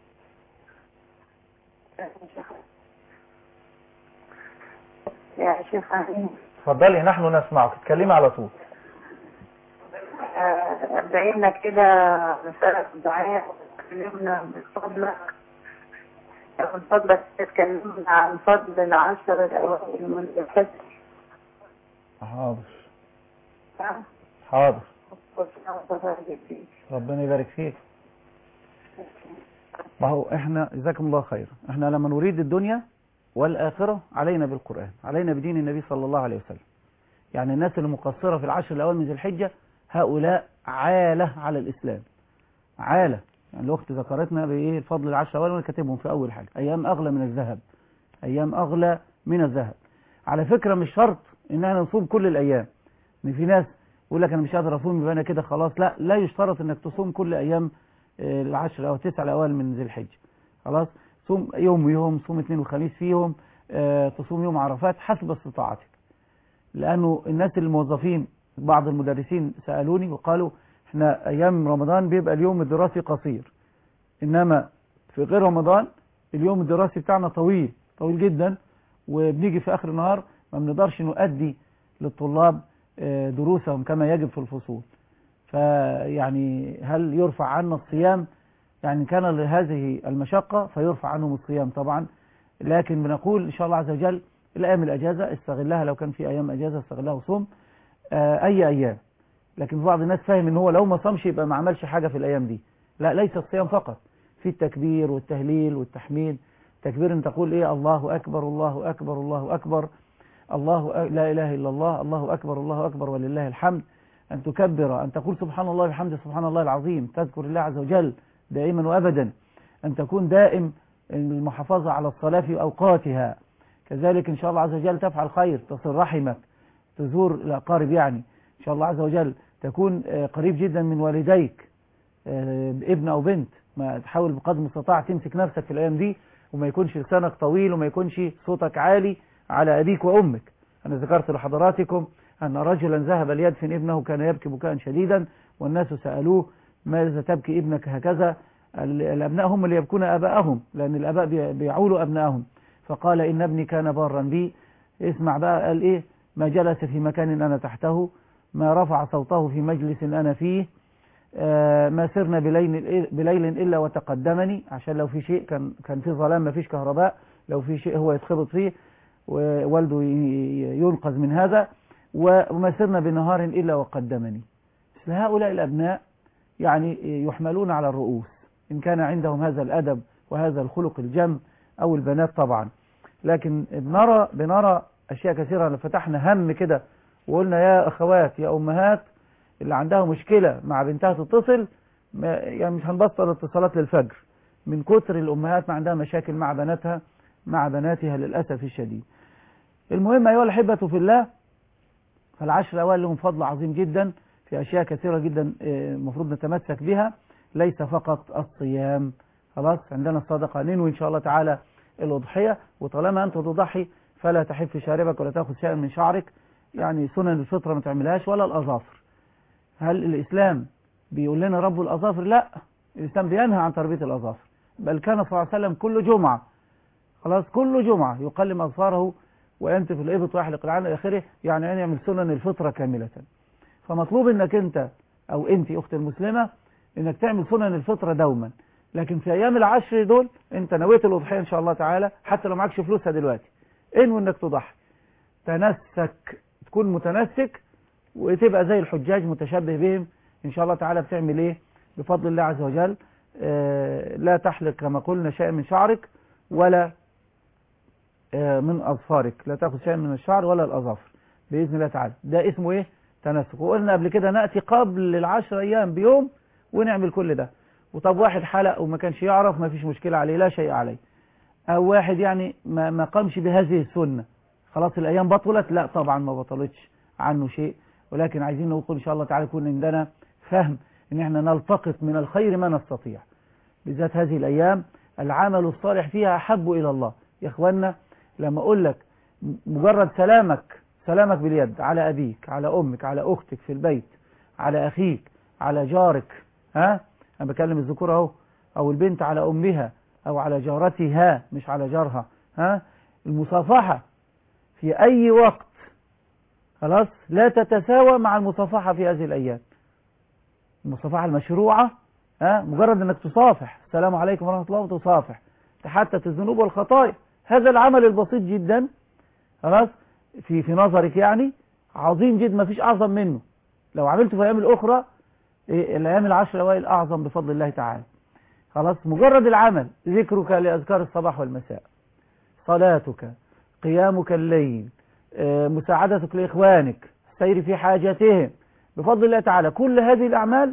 يا شيخ أمين اتفضلي نحن نسمعك اتكلمي على طول ادعي لنا كده مسألة الدعاء وتكلمنا من فضلك من فضلك تتكلمنا عن فضل العشر الأوائل من الفجر حاضر حاضر حاضر ربنا يبارك فيك ما هو احنا جزاكم الله خير احنا لما نريد الدنيا والآخرة علينا بالقرآن علينا بدين النبي صلى الله عليه وسلم يعني الناس اللي مقصرة في العشر الأول من ذي الحجة هؤلاء عالة على الإسلام عالة يعني الأخت ذكرتنا بإيه الفضل العشر الأول وأنا كاتبهم في أول حاجة أيام أغلى من الذهب أيام أغلى من الذهب على فكرة مش شرط إن احنا نصوم كل الأيام إن في ناس يقول لك أنا مش قادر أصوم يبقى أنا كده خلاص لا لا يشترط إنك تصوم كل أيام العشر أو التسع الأوائل من ذي الحجة خلاص صوم يوم ويوم صوم اثنين وخميس فيهم اه تصوم يوم عرفات حسب استطاعتك لأنه الناس الموظفين بعض المدرسين سألوني وقالوا احنا أيام رمضان بيبقى اليوم الدراسي قصير إنما في غير رمضان اليوم الدراسي بتاعنا طويل طويل جدا وبنيجي في آخر النهار ما بنقدرش نؤدي للطلاب اه دروسهم كما يجب في الفصول فيعني هل يرفع عنا الصيام يعني كان لهذه المشقة فيرفع عنهم الصيام طبعا لكن بنقول إن شاء الله عز وجل الأيام الأجازة استغلها لو كان في أيام أجازة استغلها وصوم آه أي أيام لكن بعض الناس فاهم إن هو لو ما صامش يبقى ما عملش حاجة في الأيام دي لا ليس الصيام فقط في التكبير والتهليل والتحميد تكبير أن تقول إيه الله أكبر الله أكبر الله أكبر الله أ... لا إله إلا الله الله أكبر الله أكبر ولله الحمد أن تكبر أن تقول سبحان الله وبحمده سبحان الله العظيم تذكر الله عز وجل دائما وأبدا أن تكون دائم المحافظة على الصلاة في أوقاتها كذلك إن شاء الله عز وجل تفعل خير تصل رحمك تزور الأقارب يعني إن شاء الله عز وجل تكون آه، قريب جدا من والديك آه، ابن أو بنت ما تحاول بقدر المستطاع تمسك نفسك في الأيام دي وما يكونش لسانك طويل وما يكونش صوتك عالي على أبيك وأمك أنا ذكرت لحضراتكم أن رجلا ذهب ليدفن ابنه كان يبكي بكاء شديدا والناس سألوه ماذا تبكي ابنك هكذا ال- الأبناء هم اللي يبكون أباءهم لأن الأباء بي- بيعولوا أبنائهم فقال إن ابني كان بارا بي اسمع بقى قال إيه ما جلس في مكان أنا تحته ما رفع صوته في مجلس أنا فيه آه، ما سرنا بليل, بليل إلا وتقدمني عشان لو في شيء كان كان في ظلام ما فيش كهرباء لو في شيء هو يتخبط فيه ووالده ي- ينقذ من هذا وما سرنا بنهار إلا وقدمني مثل هؤلاء الأبناء يعني يحملون على الرؤوس إن كان عندهم هذا الأدب وهذا الخلق الجم أو البنات طبعا لكن بنرى بنرى أشياء كثيرة لو فتحنا هم كده وقلنا يا أخوات يا أمهات اللي عندها مشكلة مع بنتها تتصل ما- يعني مش هنبطل اتصالات للفجر من كتر الأمهات ما عندها مشاكل مع بناتها مع بناتها للأسف الشديد المهم أيها الأحبة في الله فالعشر الأوائل لهم فضل عظيم جدا في أشياء كثيرة جدا آه، المفروض نتمسك بها ليس فقط الصيام خلاص عندنا الصدقة ننوي إن شاء الله تعالى الأضحية وطالما أنت تضحي فلا تحف شاربك ولا تأخذ شيئا من شعرك يعني سنن الفطرة ما تعملهاش ولا الأظافر هل الإسلام بيقول لنا رب الأظافر لا الإسلام بينهى عن تربية الأظافر بل كان صلى الله عليه وسلم كل جمعة خلاص كل جمعة يقلم أظفاره وينتف الإبط ويحلق العين إلى آخره يعني أن يعمل سنن الفطرة كاملة فمطلوب أنك أنت أو أنت أخت المسلمة أنك تعمل سنن الفطرة دوما لكن في أيام العشر دول أنت نويت الأضحية إن شاء الله تعالى حتى لو معكش فلوسها دلوقتي انوي أنك تضحي تنسك تكون متنسك وتبقى زي الحجاج متشبه بهم إن شاء الله تعالى بتعمل إيه بفضل الله عز وجل آه، لا تحلق كما قلنا شيء من شعرك ولا آه، من أظفارك لا تأخذ شيئا من الشعر ولا الأظافر بإذن الله تعالى ده اسمه إيه تنسك وقلنا قبل كده نأتي قبل العشر أيام بيوم ونعمل كل ده وطب واحد حلق وما كانش يعرف ما فيش مشكلة عليه لا شيء عليه أو واحد يعني ما, ما قامش بهذه السنة خلاص الأيام بطلت لا طبعا ما بطلتش عنه شيء ولكن عايزين نقول إن شاء الله تعالى يكون عندنا فهم إن احنا نلتقط من الخير ما نستطيع بالذات هذه الأيام العمل الصالح فيها أحب إلى الله يا إخوانا لما أقول لك مجرد سلامك سلامك باليد على أبيك على أمك على أختك في البيت على أخيك على جارك ها أنا بكلم الذكور أهو أو البنت على أمها أو على جارتها مش على جارها ها المصافحة في أي وقت خلاص لا تتساوى مع المصافحة في هذه الأيام المصافحة المشروعة ها مجرد أنك تصافح السلام عليكم ورحمة الله وتصافح تحتت الذنوب والخطايا هذا العمل البسيط جدا خلاص في في نظرك يعني عظيم جدا ما فيش أعظم منه لو عملته في الأيام الأخرى إيه، الأيام العشر الأوائل أعظم بفضل الله تعالى خلاص مجرد العمل ذكرك لأذكار الصباح والمساء صلاتك قيامك الليل آه، مساعدتك لإخوانك السير في حاجاتهم بفضل الله تعالى كل هذه الأعمال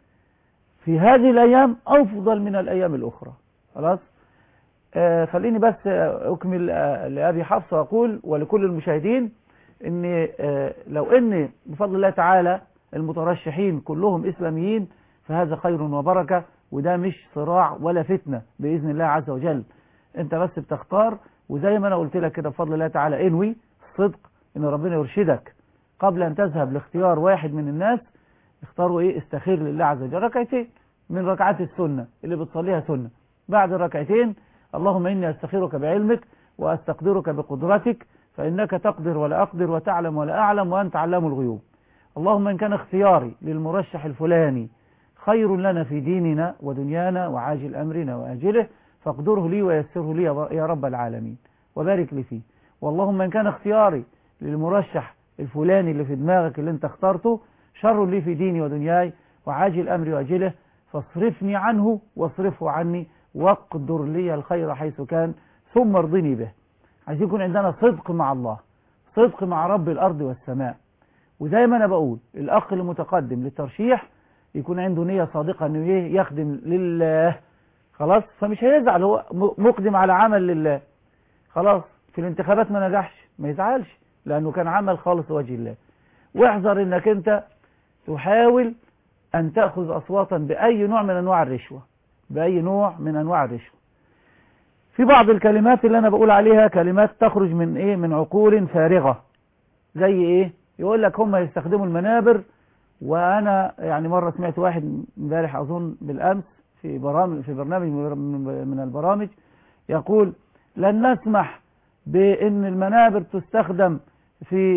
في هذه الأيام أفضل من الأيام الأخرى خلاص آه، خليني بس آه، أكمل آه، لأبي حفص وأقول ولكل المشاهدين إن آه، لو إن بفضل الله تعالى المترشحين كلهم إسلاميين فهذا خير وبركة وده مش صراع ولا فتنة بإذن الله عز وجل أنت بس بتختار وزي ما أنا قلت لك كده بفضل الله تعالى انوي الصدق إن ربنا يرشدك قبل أن تذهب لاختيار واحد من الناس اختاروا إيه استخير لله عز وجل ركعتين من ركعات السنة اللي بتصليها سنة بعد الركعتين اللهم إني أستخيرك بعلمك وأستقدرك بقدرتك فإنك تقدر ولا أقدر وتعلم ولا أعلم وأنت علام الغيوب اللهم إن كان اختياري للمرشح الفلاني خير لنا في ديننا ودنيانا وعاجل أمرنا وآجله فاقدره لي ويسره لي يا رب العالمين وبارك لي فيه واللهم إن كان اختياري للمرشح الفلاني اللي في دماغك اللي انت اخترته شر لي في ديني ودنياي وعاجل أمري وأجله فاصرفني عنه واصرفه عني واقدر لي الخير حيث كان ثم ارضني به عايز يكون عندنا صدق مع الله صدق مع رب الأرض والسماء وزي ما أنا بقول الأخ المتقدم للترشيح يكون عنده نية صادقة أنه إيه يخدم لله خلاص فمش هيزعل هو م- مقدم على عمل لله خلاص في في الانتخابات ما نجحش ما يزعلش لأنه كان عمل خالص لوجه الله واحذر انك انت تحاول ان تأخذ اصواتا باي نوع من انواع الرشوة باي نوع من انواع الرشوة في بعض الكلمات اللي انا بقول عليها كلمات تخرج من ايه من عقول فارغة زي ايه يقول لك هم يستخدموا المنابر وانا يعني مرة سمعت واحد امبارح اظن بالامس في برامج في برنامج من البرامج يقول لن نسمح بان المنابر تستخدم في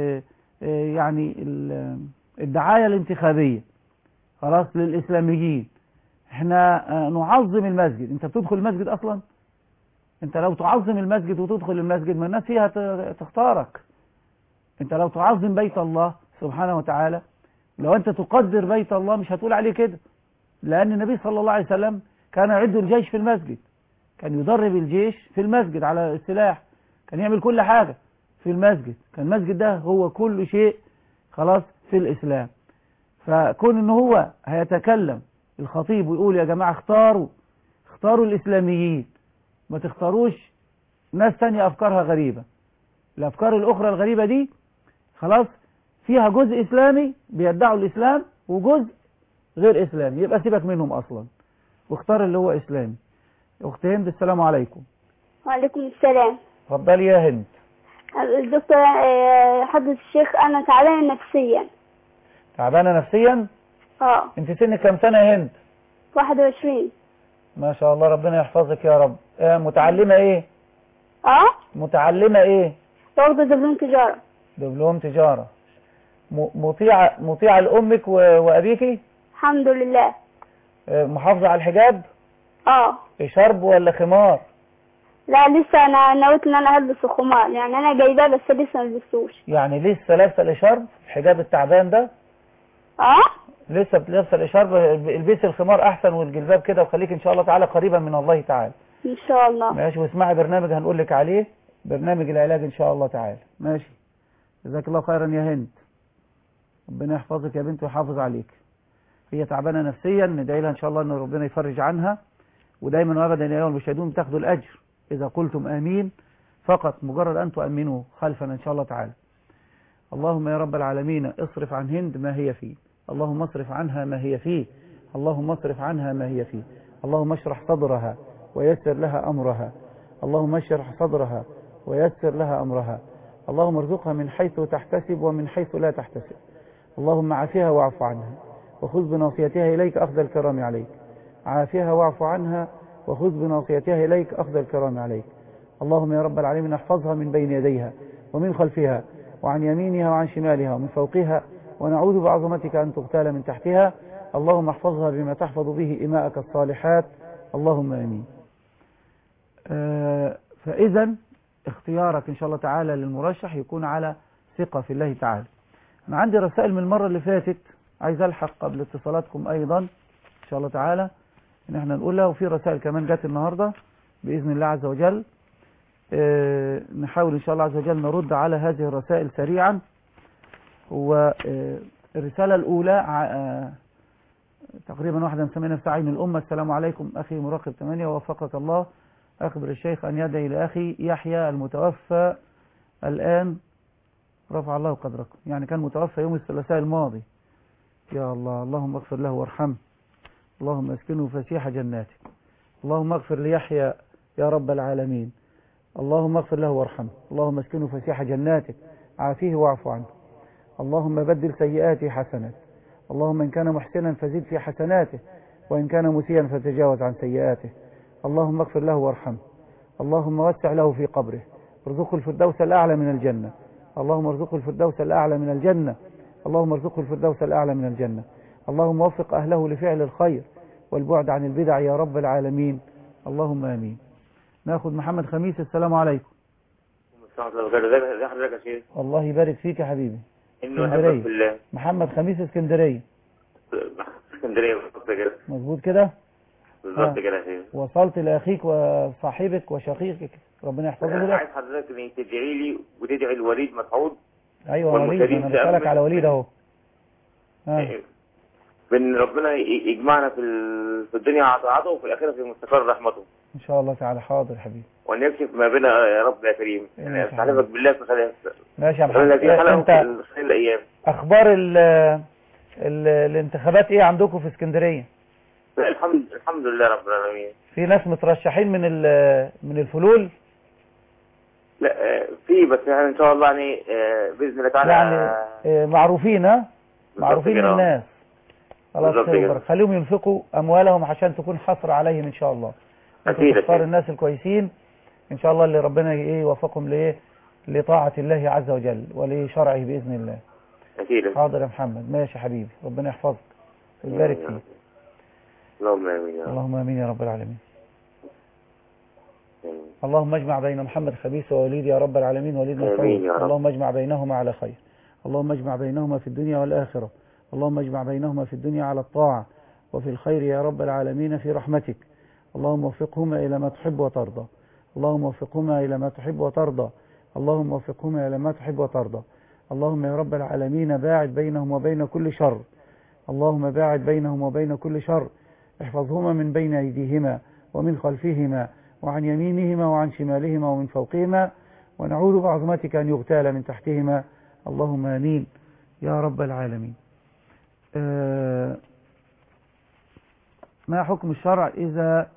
يعني الدعاية الانتخابية خلاص للإسلاميين احنا نعظم المسجد انت بتدخل المسجد اصلا انت لو تعظم المسجد وتدخل المسجد ما الناس فيها تختارك انت لو تعظم بيت الله سبحانه وتعالى لو انت تقدر بيت الله مش هتقول عليه كده لان النبي صلى الله عليه وسلم كان يعد الجيش في المسجد كان يدرب الجيش في المسجد على السلاح كان يعمل كل حاجة في المسجد كان المسجد ده هو كل شيء خلاص في الإسلام فكون ان هو هيتكلم الخطيب ويقول يا جماعة اختاروا اختاروا الإسلاميين ما تختاروش ناس تانية أفكارها غريبة الأفكار الأخرى الغريبة دي خلاص فيها جزء إسلامي بيدعوا الإسلام وجزء غير إسلامي يبقى سيبك منهم أصلا واختار اللي هو إسلامي أخت هند السلام عليكم وعليكم السلام اتفضلي يا هند الدكتور حضرة الشيخ أنا تعبانة نفسيا تعبانة نفسيا اه انت سنك كام سنة يا هند 21 ما شاء الله ربنا يحفظك يا رب اه متعلمة ايه اه متعلمة ايه واخدة دبلوم تجارة دبلوم تجارة م- مطيعة مطيعة لأمك و- وأبيكي الحمد لله اه محافظة على الحجاب اه شرب ولا خمار لا لسه انا نويت ان انا هلبس الخمار يعني انا جايباه بس لسه ما لبستوش يعني لسه لابسة الإشارب الحجاب التعبان ده اه لسه لابسة الإشارب البسي الخمار أحسن والجلباب كده وخليك إن شاء الله تعالى قريبا من الله تعالى ان شاء الله ماشي واسمعي برنامج هنقول لك عليه برنامج العلاج ان شاء الله تعالى ماشي جزاك الله خيرا يا هند ربنا يحفظك يا بنت ويحافظ عليك هي تعبانه نفسيا ندعي لها ان شاء الله ان ربنا يفرج عنها ودايما وابدا يا ايها المشاهدون بتاخدوا الاجر اذا قلتم امين فقط مجرد ان تؤمنوا خلفنا ان شاء الله تعالى اللهم يا رب العالمين اصرف عن هند ما هي فيه اللهم اصرف عنها ما هي فيه اللهم اصرف عنها ما هي فيه اللهم اشرح صدرها ويسر لها أمرها اللهم اشرح صدرها ويسر لها أمرها اللهم ارزقها من حيث تحتسب ومن حيث لا تحتسب اللهم عافها واعف عنها وخذ بناصيتها إليك أخذ الكرام عليك عافها واعف عنها وخذ بناصيتها إليك أخذ الكرام عليك اللهم يا رب العالمين احفظها من بين يديها ومن خلفها وعن يمينها وعن شمالها ومن فوقها ونعوذ بعظمتك أن تغتال من تحتها اللهم احفظها بما تحفظ به إماءك الصالحات اللهم امين آه فاذا اختيارك ان شاء الله تعالى للمرشح يكون على ثقة في الله تعالى انا عندي رسائل من المرة اللي فاتت عايز الحق قبل اتصالاتكم ايضا ان شاء الله تعالى ان احنا نقولها وفي رسائل كمان جت النهاردة باذن الله عز وجل آه نحاول ان شاء الله عز وجل نرد على هذه الرسائل سريعا والرسالة الاولى آه تقريبا واحدة مسمينا في عين الأمة السلام عليكم أخي مراقب ثمانية ووفقك الله أخبر الشيخ أن يدعي لأخي يحيى المتوفى الآن رفع الله قدركم يعني كان متوفى يوم الثلاثاء الماضي يا الله اللهم اغفر له وارحمه اللهم اسكنه فسيح جناتك اللهم اغفر ليحيى يا رب العالمين اللهم اغفر له وارحمه اللهم اسكنه فسيح جناتك عافيه واعف عنه اللهم بدل سيئاته حسنات اللهم إن كان محسنا فزد في حسناته وإن كان مسيئا فتجاوز عن سيئاته اللهم اغفر له وارحمه اللهم وسع له في قبره ارزقه الفردوس الأعلى من الجنة اللهم ارزقه الفردوس الأعلى من الجنة اللهم ارزقه الفردوس الأعلى من الجنة اللهم وفق أهله لفعل الخير والبعد عن البدع يا رب العالمين اللهم آمين ناخد محمد خميس السلام عليكم ازي حضرتك يا شيخ الله يبارك فيك يا حبيبي انه اسكندرية. احبك بالله محمد خميس اسكندرية اسكندريه بالظبط كده مظبوط كده بالظبط آه. كده يا شيخ وصلت لأخيك وصاحبك وشقيقك ربنا يحفظه لك عايز حضرتك انك تدعي لي وتدعي لوليد مسعود أيوة وليد والمشاهدين أنا بسألك تأمل. على وليد أهو آه. إيه. بان ربنا ي- يجمعنا في ال- في الدنيا على طاعته وفي الاخره في مستقر رحمته ان شاء الله تعالى حاضر يا حبيبي وان يكشف ما بينا يا رب يا كريم إن يعني شاء الله. استحلفك بالله في خلال ماشي يا خلال محمد هذه الحلقه انت وفي خلال الايام اخبار ال ال الانتخابات ايه عندكم في اسكندريه لا، الحمد الحمد لله رب العالمين في ناس مترشحين من ال- من الفلول لا آه، في بس يعني ان شاء الله يعني آه، باذن الله تعالى يعني آه، آه، معروفين ها معروفين كده. للناس خلاص بالظبط خير كده. وبركة. خليهم ينفقوا اموالهم عشان تكون حصر عليهم ان شاء الله انتوا أكيد، تختار أكيد. الناس الكويسين ان شاء الله اللي ربنا ايه يوفقهم لايه لطاعة الله عز وجل ولشرعه باذن الله اكيد حاضر يا محمد ماشي يا حبيبي ربنا يحفظك ويبارك فيك اللهم امين يا رب اللهم امين يا رب العالمين آمين. اللهم اجمع بين محمد خبيث ووليد يا رب العالمين وليد آمين مسعود يا رب. اللهم اجمع بينهما على خير اللهم اجمع بينهما في الدنيا والآخرة اللهم اجمع بينهما في الدنيا على الطاعة وفي الخير يا رب العالمين في رحمتك اللهم وفقهما إلى ما تحب وترضى اللهم وفقهما إلى ما تحب وترضى اللهم وفقهما إلى ما تحب وترضى اللهم يا رب العالمين باعد بينهم وبين كل شر اللهم باعد بينهم وبين كل شر احفظهما من بين أيديهما ومن خلفهما وعن يمينهما وعن شمالهما ومن فوقهما ونعوذ بعظمتك أن يغتال من تحتهما اللهم آمين يا رب العالمين آه، ما حكم الشرع إذا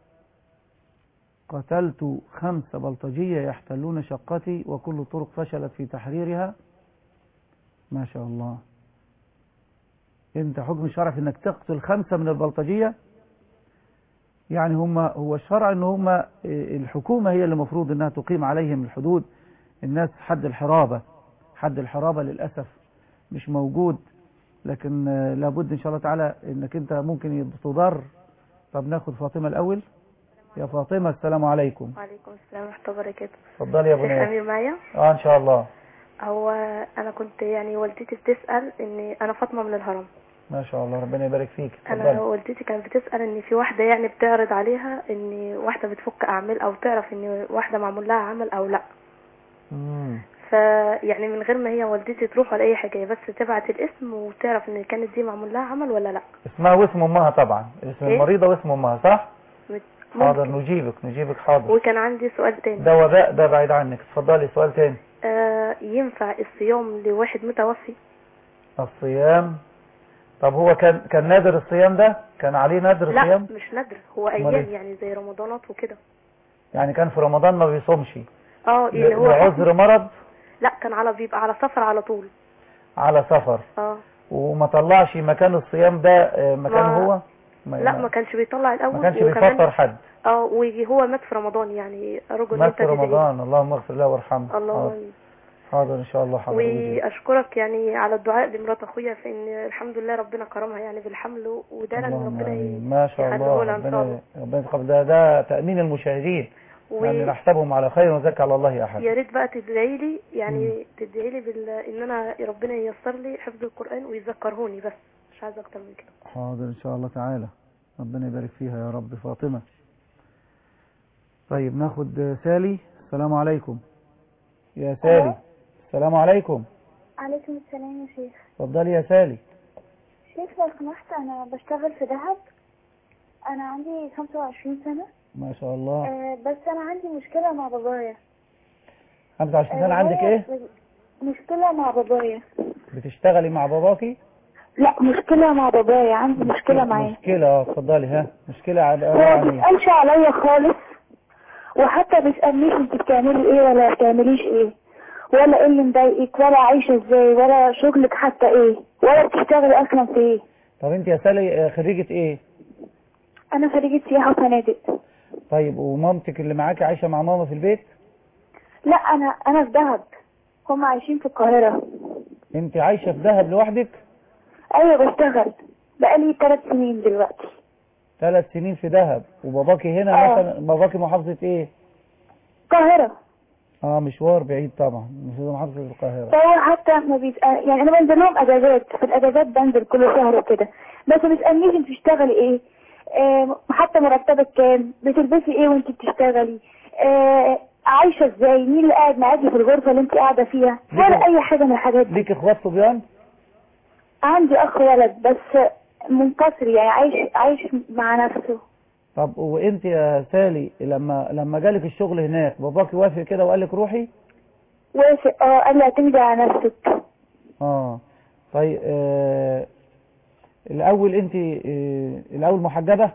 قتلت خمس بلطجية يحتلون شقتي وكل الطرق فشلت في تحريرها ما شاء الله انت حكم الشرع في انك تقتل خمسة من البلطجية يعني هم هو الشرع ان هم الحكومة هي اللي المفروض انها تقيم عليهم الحدود الناس حد الحرابة حد الحرابة للأسف مش موجود لكن آه، لابد ان شاء الله تعالى انك انت ممكن تضر طب ناخد فاطمة الاول يا فاطمة السلام عليكم وعليكم السلام ورحمة الله وبركاته اتفضلي يا شيخ بنات أمير معايا اه ان شاء الله هو أنا كنت يعني والدتي بتسأل إن أنا فاطمة من الهرم ما شاء الله ربنا يبارك فيك أنا اتفضلي والدتي كانت بتسأل إن في واحدة يعني بتعرض عليها إن واحدة بتفك أعمال أو تعرف إن واحدة معمول لها عمل أو لأ مم. فيعني من غير ما هي والدتي تروح ولا أي حاجة هي بس تبعت الاسم وتعرف إن كانت دي معمول لها عمل ولا لأ اسمها واسم امها طبعا اسم إيه؟ المريضة واسم امها صح مت- حاضر ممكن. نجيبك نجيبك حاضر وكان عندي سؤال تاني ده وباء ده بعيد عنك اتفضلي سؤال تاني آه ينفع الصيام لواحد متوفي الصيام طب هو كان كان نادر الصيام ده كان عليه نادر لا الصيام مش ندر هو أمال أيام إيه؟ يعني زي رمضانات وكده يعني كان في رمضان ما بيصومش اه اللي هو لعذر مرض لا كان على بيبقى على سفر على طول على سفر اه وما طلعش مكان الصيام ده آه، مكان ما- هو ما لا ما كانش بيطلع الاول ما كانش وكمان- بيفطر حد اه وهو مات في رمضان يعني ارجو ان مات انت في تدعي رمضان اللهم اغفر له وارحمه اللهم حاضر. آمين. حاضر ان شاء الله حاضر أجيب. واشكرك يعني على الدعاء لمرات اخويا فان الحمد لله ربنا كرمها يعني بالحمل وده لان اللهم ربنا آمين. ما شاء الله يحلهولها ان شاء ربنا الله ربنا يتقبل ده ده تأمين المشاهدين و- يعني نحسبهم على خير ونزكي على الله أحد يا ريت بقى تدعي لي يعني تدعي لي بال... ان انا ربنا ييسر لي حفظ القران ويذكرهوني بس مش عايزه اكتر من كده حاضر إن شاء الله تعالى ربنا يبارك فيها يا رب فاطمة طيب ناخد سالي السلام عليكم يا سالي السلام عليكم عليكم السلام يا شيخ اتفضلي يا سالي شيخ لو سمحت انا بشتغل في دهب انا عندي 25 سنة ما شاء الله آه بس انا عندي مشكلة مع بابايا 25 سنة آه، عندك هي ايه مشكلة مع بابايا بتشتغلي مع باباكي لا مشكلة مع بابايا عندي مشكلة معاه مشكلة اه اتفضلي ها مشكلة عن هو ما يعني بيسألش عليا خالص وحتى بيسألنيش انت بتعملي ايه ولا بتعمليش ايه ولا ايه اللي مضايقك ولا عايشة ازاي ولا شغلك حتى ايه ولا بتشتغلي اصلا في ايه طب انت يا سالي آه، خريجة ايه انا خريجة سياحة وفنادق طيب ومامتك اللي معاكي عايشة مع ماما في البيت لا انا انا في دهب هم عايشين في القاهرة انت عايشة في دهب لوحدك ايوه بشتغل بقالي ثلاث سنين دلوقتي ثلاث سنين في دهب وباباكي هنا آه. مثلا باباكي محافظة ايه القاهرة اه مشوار بعيد طبعا مش محافظة القاهرة فهو حتى ما بيسأل يعني انا بنزل لهم اجازات في الاجازات بنزل كل شهر وكده بس ما بيسألنيش انت بتشتغلي ايه آه حتى مرتبك كام بتلبسي ايه وانت بتشتغلي آه عايشة ازاي مين اللي قاعد معاكي في الغرفة اللي انت قاعدة فيها ولا اي حاجة من الحاجات دي ليك اخوات صبيان عندي اخ ولد بس منكسر يعني عايش عايش مع نفسه طب وانت يا سالي لما لما جالك الشغل هناك باباك وافق كده وقال لك روحي وافق اه قال لي اعتمدي على نفسك اه طيب آه الاول انت آه الاول محجبه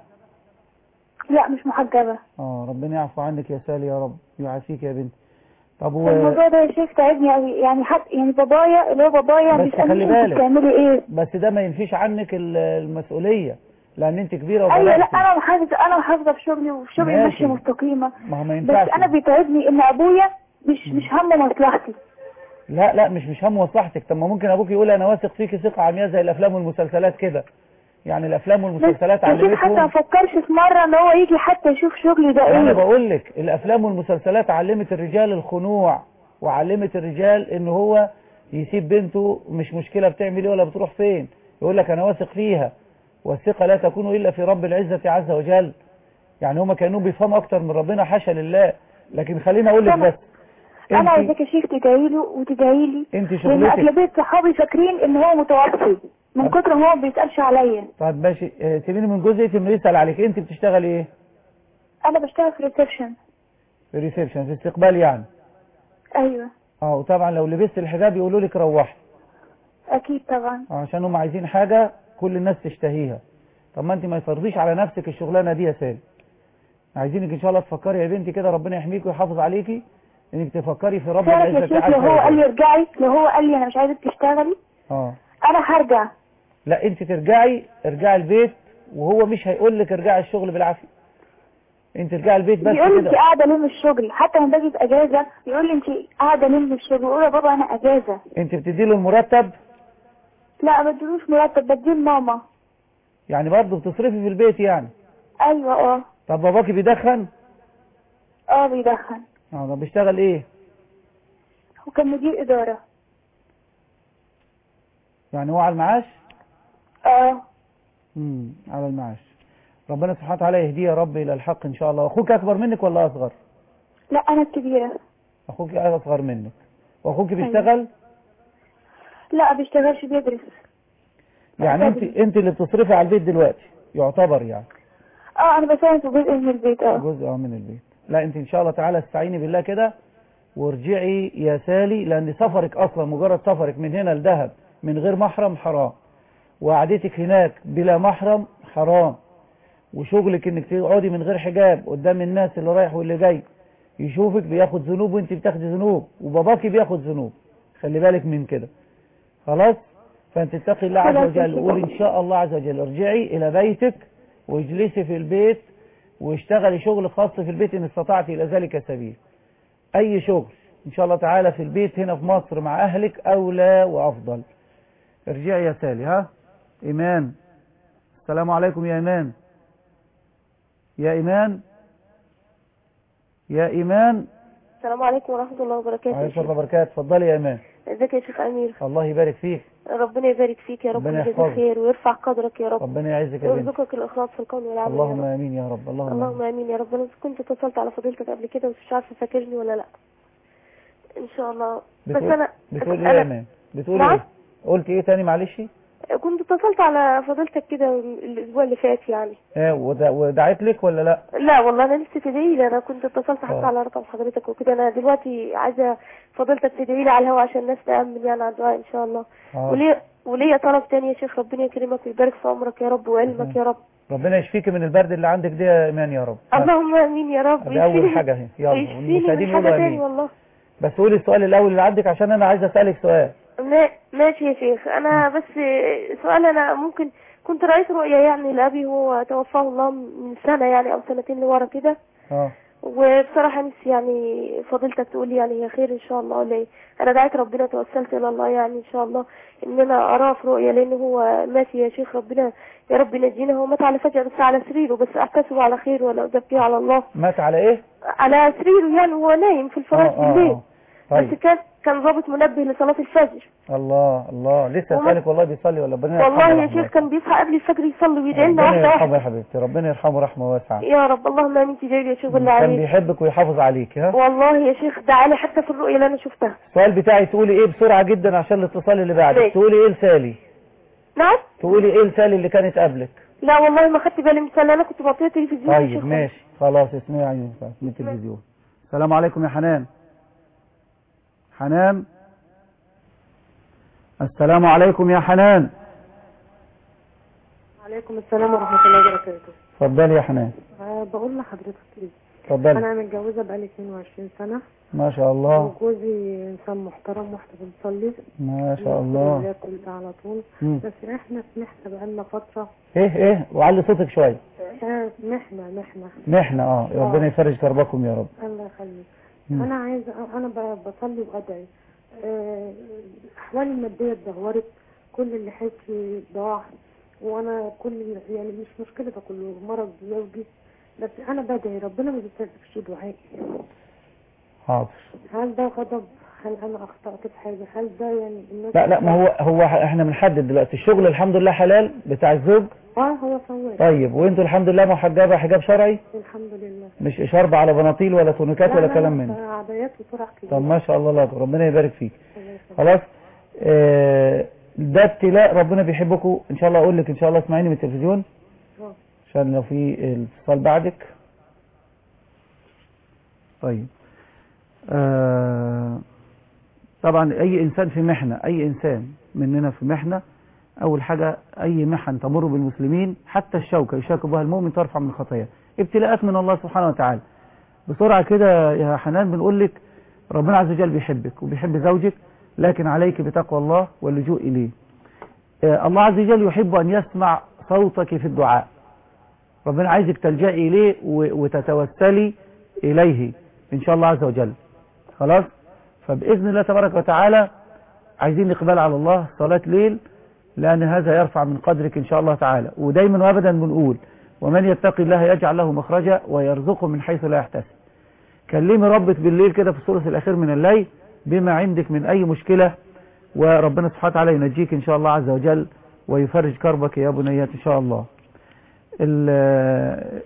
لا مش محجبة اه ربنا يعفو عنك يا سالي يا رب يعافيك يا بنتي طب و... الموضوع ده يا شيخ تعبني قوي يعني حتى يعني بابايا اللي هو بابايا بس بيسألني خلي انت بالك. بتعملي ايه بس ده ما ينفيش عنك ال- المسؤوليه لان انت كبيره ايوه لا وبلغتي انا محافظة انا محافظة في شغلي وفي شغلي ماشي. ماشية مستقيمة ما هو ما بس ينفعش انا بيتعبني ان ابويا مش مش همه مصلحتي لا لا مش مش هم مصلحتك طب ما ممكن ابوك يقول انا واثق فيكي ثقه عمياء زي الافلام والمسلسلات كده يعني الافلام والمسلسلات يا شيخ حتى ما علمتهم فكرش في مرة ان هو يجي حتى يشوف شغلي ده انا ايه بقول لك الافلام والمسلسلات علمت الرجال الخنوع وعلمت الرجال ان هو يسيب بنته مش مشكله بتعمل ايه ولا بتروح فين يقول لك انا واثق فيها والثقه لا تكون الا في رب العزه عز وجل يعني هما كانوا بيفهموا اكتر من ربنا حاشا لله لكن خليني اقول لك بس انا انت عايزاك يا شيخ تدعي له وتدعي لي انت لان شغلتك اغلبية صحابي فاكرين ان هو متوفي من كتر ما هو ما بيسألش عليا طيب ماشي اه، سيبيني من جزئيه انه يسال عليك انت بتشتغل ايه انا بشتغل في ريسبشن في ريسبشن في استقبال يعني ايوه اه وطبعا لو لبست الحجاب يقولوا لك روحي اكيد طبعا عشان هم عايزين حاجة كل الناس تشتهيها طب ما انت ما يفرضيش على نفسك الشغلانة دي يا سالي عايزينك ان شاء الله تفكري يا بنتي كده ربنا يحميك ويحافظ عليكي انك تفكري في رب تعرف يا العزة شيخ عز لو هو قال لي وجل ارجعي لو هو قال لي انا مش عايزك تشتغلي اه انا هرجع لا انت ترجعي ارجعي البيت وهو مش هيقول لك ارجعي الشغل بالعافية انت ارجعي البيت بس بيقول لي انت كده قاعده ليه من الشغل حتى لما باجي في اجازه بيقول لي انت قاعده ليه من الشغل بقول له يا بابا انا اجازه انت بتدي له المرتب لا ما بديلوش مرتب بديه لماما يعني برضه بتصرفي في البيت يعني ايوه اه طب باباكي بيدخن اه بيدخن اه ده بيشتغل ايه وكان مدير اداره يعني هو على المعاش اه امم على المعاش ربنا سبحانه وتعالى يهديه يا رب الى الحق ان شاء الله اخوك اكبر منك ولا اصغر لا انا الكبيره اخوك اصغر منك واخوك بيشتغل لا بيشتغلش بيدرس يعني انت انت اللي بتصرفي على البيت دلوقتي يعتبر يعني اه انا بساعد في جزء من البيت اه جزء اه من البيت لا انت ان شاء الله تعالى استعيني بالله كده وارجعي يا سالي لان سفرك اصلا مجرد سفرك من هنا لدهب من غير محرم حرام وقعدتك هناك بلا محرم حرام وشغلك انك تقعدي من غير حجاب قدام الناس اللي رايح واللي جاي يشوفك بياخد ذنوب وانت بتاخدي ذنوب وباباكي بياخد ذنوب خلي بالك من كده خلاص فانت اتقي الله عز خلاص وجل يا وقولي ان شاء الله عز وجل ارجعي الى بيتك واجلسي في البيت واشتغلي شغل خاص في البيت ان استطعت الى ذلك سبيل اي شغل ان شاء الله تعالى في البيت هنا في مصر مع اهلك اولى وافضل ارجعي يا سالي ها ايمان السلام عليكم يا ايمان يا ايمان يا ايمان السلام عليكم ورحمة الله وبركاته عليكم الله وبركاته اتفضلي يا ايمان ازيك يا شيخ أمير الله يبارك فيك ربنا يبارك فيك يا رب ربنا ويجزيك يحفظك. خير ويرفع قدرك يا رب ربنا يعزك يا بنتي ويرزقك الإخلاص في القول والعمل اللهم يا رب امين يا رب اللهم اللهم امين آمين يا رب أنا كنت اتصلت على فضيلتك قبل كده بس مش عارفة فاكرني ولا لا إن شاء الله بس بتقول أنا بتقول ايه يا أنا ايمان بتقول نعم؟ ايه قلت ايه تاني معلش كنت اتصلت على فضيلتك كده الأسبوع اللي فات يعني اه ودع- ودعيت لك ولا لا لا والله أنا لسه تدعي لي أنا كنت اتصلت حتى آه. على رقم حضرتك وكده أنا دلوقتي عايزة فضيلتك تدعي لي على الهوا عشان الناس تأمن يعني على الدعاء إن شاء الله آه. وليه وليا طلب تاني يا شيخ ربنا يكرمك ويبارك في عمرك يا رب وعلمك يا رب ربنا يشفيك من البرد اللي عندك ده يا ايمان يا رب ها. اللهم امين يا رب ده اول ويشفيني- حاجه اهي يلا ويشفيني والمشاهدين من حاجه يقولوا تاني امين والله بس قولي السؤال الاول اللي عندك عشان انا عايز اسالك سؤال ما- ماشي يا شيخ انا بس سؤال انا ممكن كنت رأيت رؤيا يعني لأبي هو توفاه الله من سنة يعني أو سنتين لورا كده اه وبصراحة نفسي يعني فضيلتك تقول لي يعني هي خير إن شاء الله ولا إيه أنا دعيت ربنا توسلت إلى الله يعني إن شاء الله إن أنا أراه في رؤيا لأن هو ماشي يا شيخ ربنا يا رب ينجينا هو مات على فجأة بس على سريره بس أحتسب على خير ولا أزكيه على الله مات على ايه على سريره يعني وهو نايم في الفراش اه بالليل اه طيب بس كان كان ضابط منبه لصلاة الفجر الله الله لسه وما- اسالك والله بيصلي ولا ربنا والله يرحمه يا رحمة شيخ كان بيصحى قبل الفجر يصلي ويدعي لنا ربنا واحدة يرحمه واحدة يا حبيبتي ربنا يرحمه رحمه واسعه يا رب اللهم امين تجاري يا شيخ بالله كان عليك بيحبك ويحافظ عليك ها والله يا شيخ دعالي حتى في الرؤيا اللي انا شفتها السؤال بتاعي تقولي ايه بسرعه جدا عشان الاتصال اللي بعدك ماشي. تقولي ايه لسالي نعم تقولي ايه السال اللي كانت قبلك لا والله ما خدت بالي من السؤال انا كنت بطيء التلفزيون يا طيب شيخ. ماشي خلاص اسمعي عيون من التلفزيون السلام عليكم يا حنان حنان السلام عليكم يا حنان عليكم السلام ورحمة الله وبركاته اتفضلي يا حنان أه بقول لحضرتك ايه اتفضلي أنا متجوزة بقالي 22 سنة ما شاء الله وجوزي إنسان محترم واحنا بنصلي ما شاء بنذكر الله الله كل على طول مم. بس احنا في محنة بقالنا فترة ايه ايه وعلي صوتك شويه آه، محنة محنة محنة اه ربنا يفرج كربكم يا رب الله يخليك مم. أنا عايزة أنا ب- بصلي وأدعي آه، أحوالي المادية اتدهورت كل اللي حياتي ضاع وأنا كل يعني مش مشكلة ده كله مرض زوجي بس أنا بدعي ربنا ما بيستجيبش دعائي حاضر هل ده غضب هل انا اخطأت في حاجة هل ده يعني الناس لا لا ما هو هو احنا بنحدد دلوقتي الشغل الحمد لله حلال بتاع الزوج اه هو سواد طيب وانتوا الحمد لله محجبة حجاب شرعي الحمد لله مش شرب على بناطيل ولا تونيكات لا ولا لا كلام لا، من ده عبايات وطرح كبير طب ما شاء الله لا ربنا يبارك فيك خلاص آه، ده ابتلاء ربنا بيحبكم ان شاء الله اقول لك ان شاء الله اسمعيني من التلفزيون آه. عشان لو في اتصال بعدك طيب آه طبعا اي انسان في محنة اي انسان مننا في محنة اول حاجة اي محن تمر بالمسلمين حتى الشوكة يشاك بها المؤمن ترفع من خطاياه ابتلاءات من الله سبحانه وتعالى بسرعة كده يا حنان بنقول لك ربنا عز وجل بيحبك وبيحب زوجك لكن عليك بتقوى الله واللجوء إليه آه، الله عز وجل يحب أن يسمع صوتك في الدعاء ربنا عايزك تلجأي إليه و- وتتوسلي إليه إن شاء الله عز وجل خلاص فبإذن الله تبارك وتعالى عايزين الإقبال على الله صلاة ليل لأن هذا يرفع من قدرك إن شاء الله تعالى ودايما وأبدا بنقول ومن يتقي الله يجعل له مخرجا ويرزقه من حيث لا يحتسب كلمي ربك بالليل كده في الثلث الأخير من الليل بما عندك من أي مشكلة وربنا سبحانه وتعالى ينجيك إن شاء الله عز وجل ويفرج كربك يا بنيات إن شاء الله ال-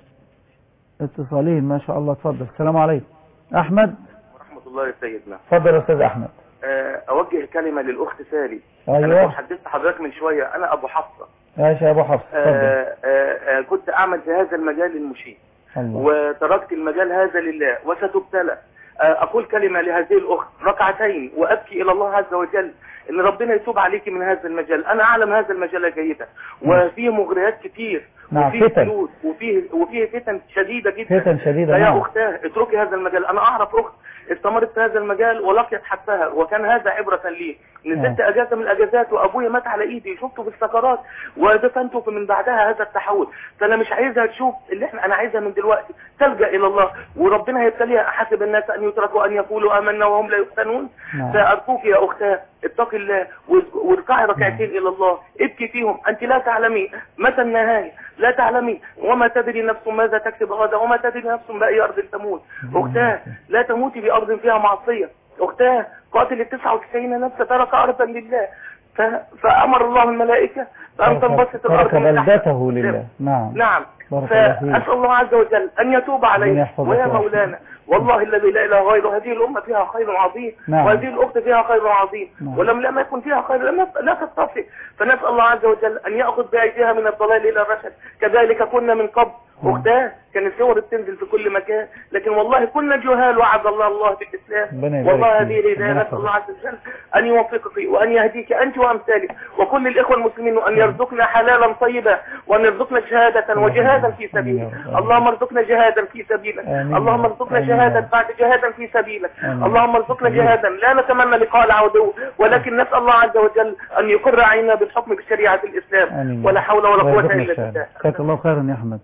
اتصالين ما شاء الله اتفضل السلام عليكم أحمد ورحمة الله يا سيدنا اتفضل يا أستاذ أحمد آه، أوجه كلمة للأخت سالي أيوة. أنا كنت حدثت حضرتك من شوية أنا أبو حفصة ماشي يا أبو حفص اتفضل آه، آه، آه، كنت أعمل في هذا المجال المشين الله وتركت المجال هذا لله وستبتلى آه، أقول كلمة لهذه الأخت ركعتين وأبكي إلى الله عز وجل إن ربنا يتوب عليك من هذا المجال أنا أعلم هذا المجال جيدا وفيه مغريات كتير نعم، وفيه فتن. فلوس وفيه وفيه فتن شديدة جدا فتن شديدة فيا نعم أختاه اتركي هذا المجال أنا أعرف أخت استمرت في هذا المجال ولقيت حتفها وكان هذا عبرة لي نزلت آه. أجازة من الأجازات وأبويا مات على إيدي شفته في السكرات ودفنته من بعدها هذا التحول فأنا مش عايزها تشوف اللي احنا أنا عايزها من دلوقتي تلجأ إلى الله وربنا هيبتليها أحسب الناس أن يتركوا أن يقولوا آمنا وهم لا يفتنون نعم. فأرجوك يا أختاه اتقي الله وارج- واركعي ركعتين إلى الله ابكي فيهم أنت لا تعلمي متى النهاية لا تعلمي وما تدري نفس ماذا تكسب غدا وما تدري نفس بأي أرض تموت أختاه لا تموتي بأرض فيها معصية أختاه قاتل التسعة وتسعين نفس ترك أرضا لله ف... فأمر الله الملائكة بأن تنبسط الأرض ترك من تحت بلدته لله نعم نعم بارك الله فيك. فأسأل الله عز وجل أن يتوب ربنا علينا يحفظك ويا يا رب. مولانا والله الذي لا إله غيره هذه الأمة فيها خير عظيم نعم. وهذه الأخت فيها خير عظيم نعم. ولم لم يكن فيها خير لم لا تتصف فنسأل الله عز وجل أن يأخذ بأيديها من الضلال إلى الرشد كذلك كنا من قبل أختاه كانت صور بتنزل في كل مكان لكن والله كنا جهال وعد الله الله بالإسلام ربنا يبارك والله فيك. هذه الهداية ربنا نسأل الله عز وجل أن يوفقك وأن يهديك أنت وأمثالك وكل الإخوة المسلمين وأن يرزقنا حلالا طيبا وأن يرزقنا شهادة وجهادا في سبيلك اللهم ارزقنا جهادا في سبيلك آمين. اللهم ارزقنا آمين. جهادا بعد جهادا في سبيلك آمين. اللهم ارزقنا جهادا لا نتمنى لقاء العدو ولكن نسأل الله عز وجل أن يقر عيننا بالحكم بشريعة الإسلام آمين. ولا حول ولا قوة ويرزقنا إلا الشهادة. بالله جزاك الله خيرا يا أحمد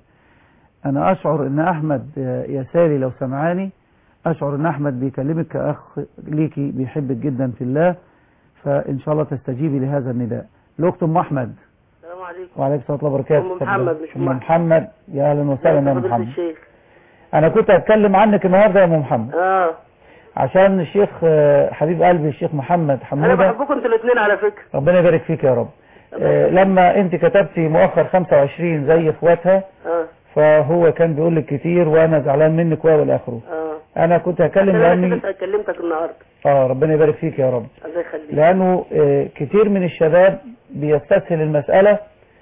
أنا أشعر أن أحمد آه، يا ساري لو سمعاني أشعر أن أحمد بيكلمك كأخ ليكي بيحبك جدا في الله فإن شاء الله تستجيبي لهذا النداء الأخت أم أحمد السلام عليكم وعليكم السلام ورحمة الله وبركاته أم اتفضل. محمد مش أم أم محمد يا أهلا وسهلا يا أم فضيلة محمد الشيخ أنا كنت هتكلم عنك النهاردة يا أم محمد اه عشان الشيخ آه، حبيب قلبي الشيخ محمد انا حمودة بحبكم انتوا الاثنين على فكرة ربنا يبارك فيك يا رب آه، لما انت كتبتي مؤخر 25 زي اخواتها اه فهو كان بيقول لك كتير وانا زعلان منك والى اخره اه انا كنت هكلم انا لاني كده كلمتك النهارده اه ربنا يبارك فيك يا رب الله يخليك لانه آه، كتير من الشباب بيستسهل المسألة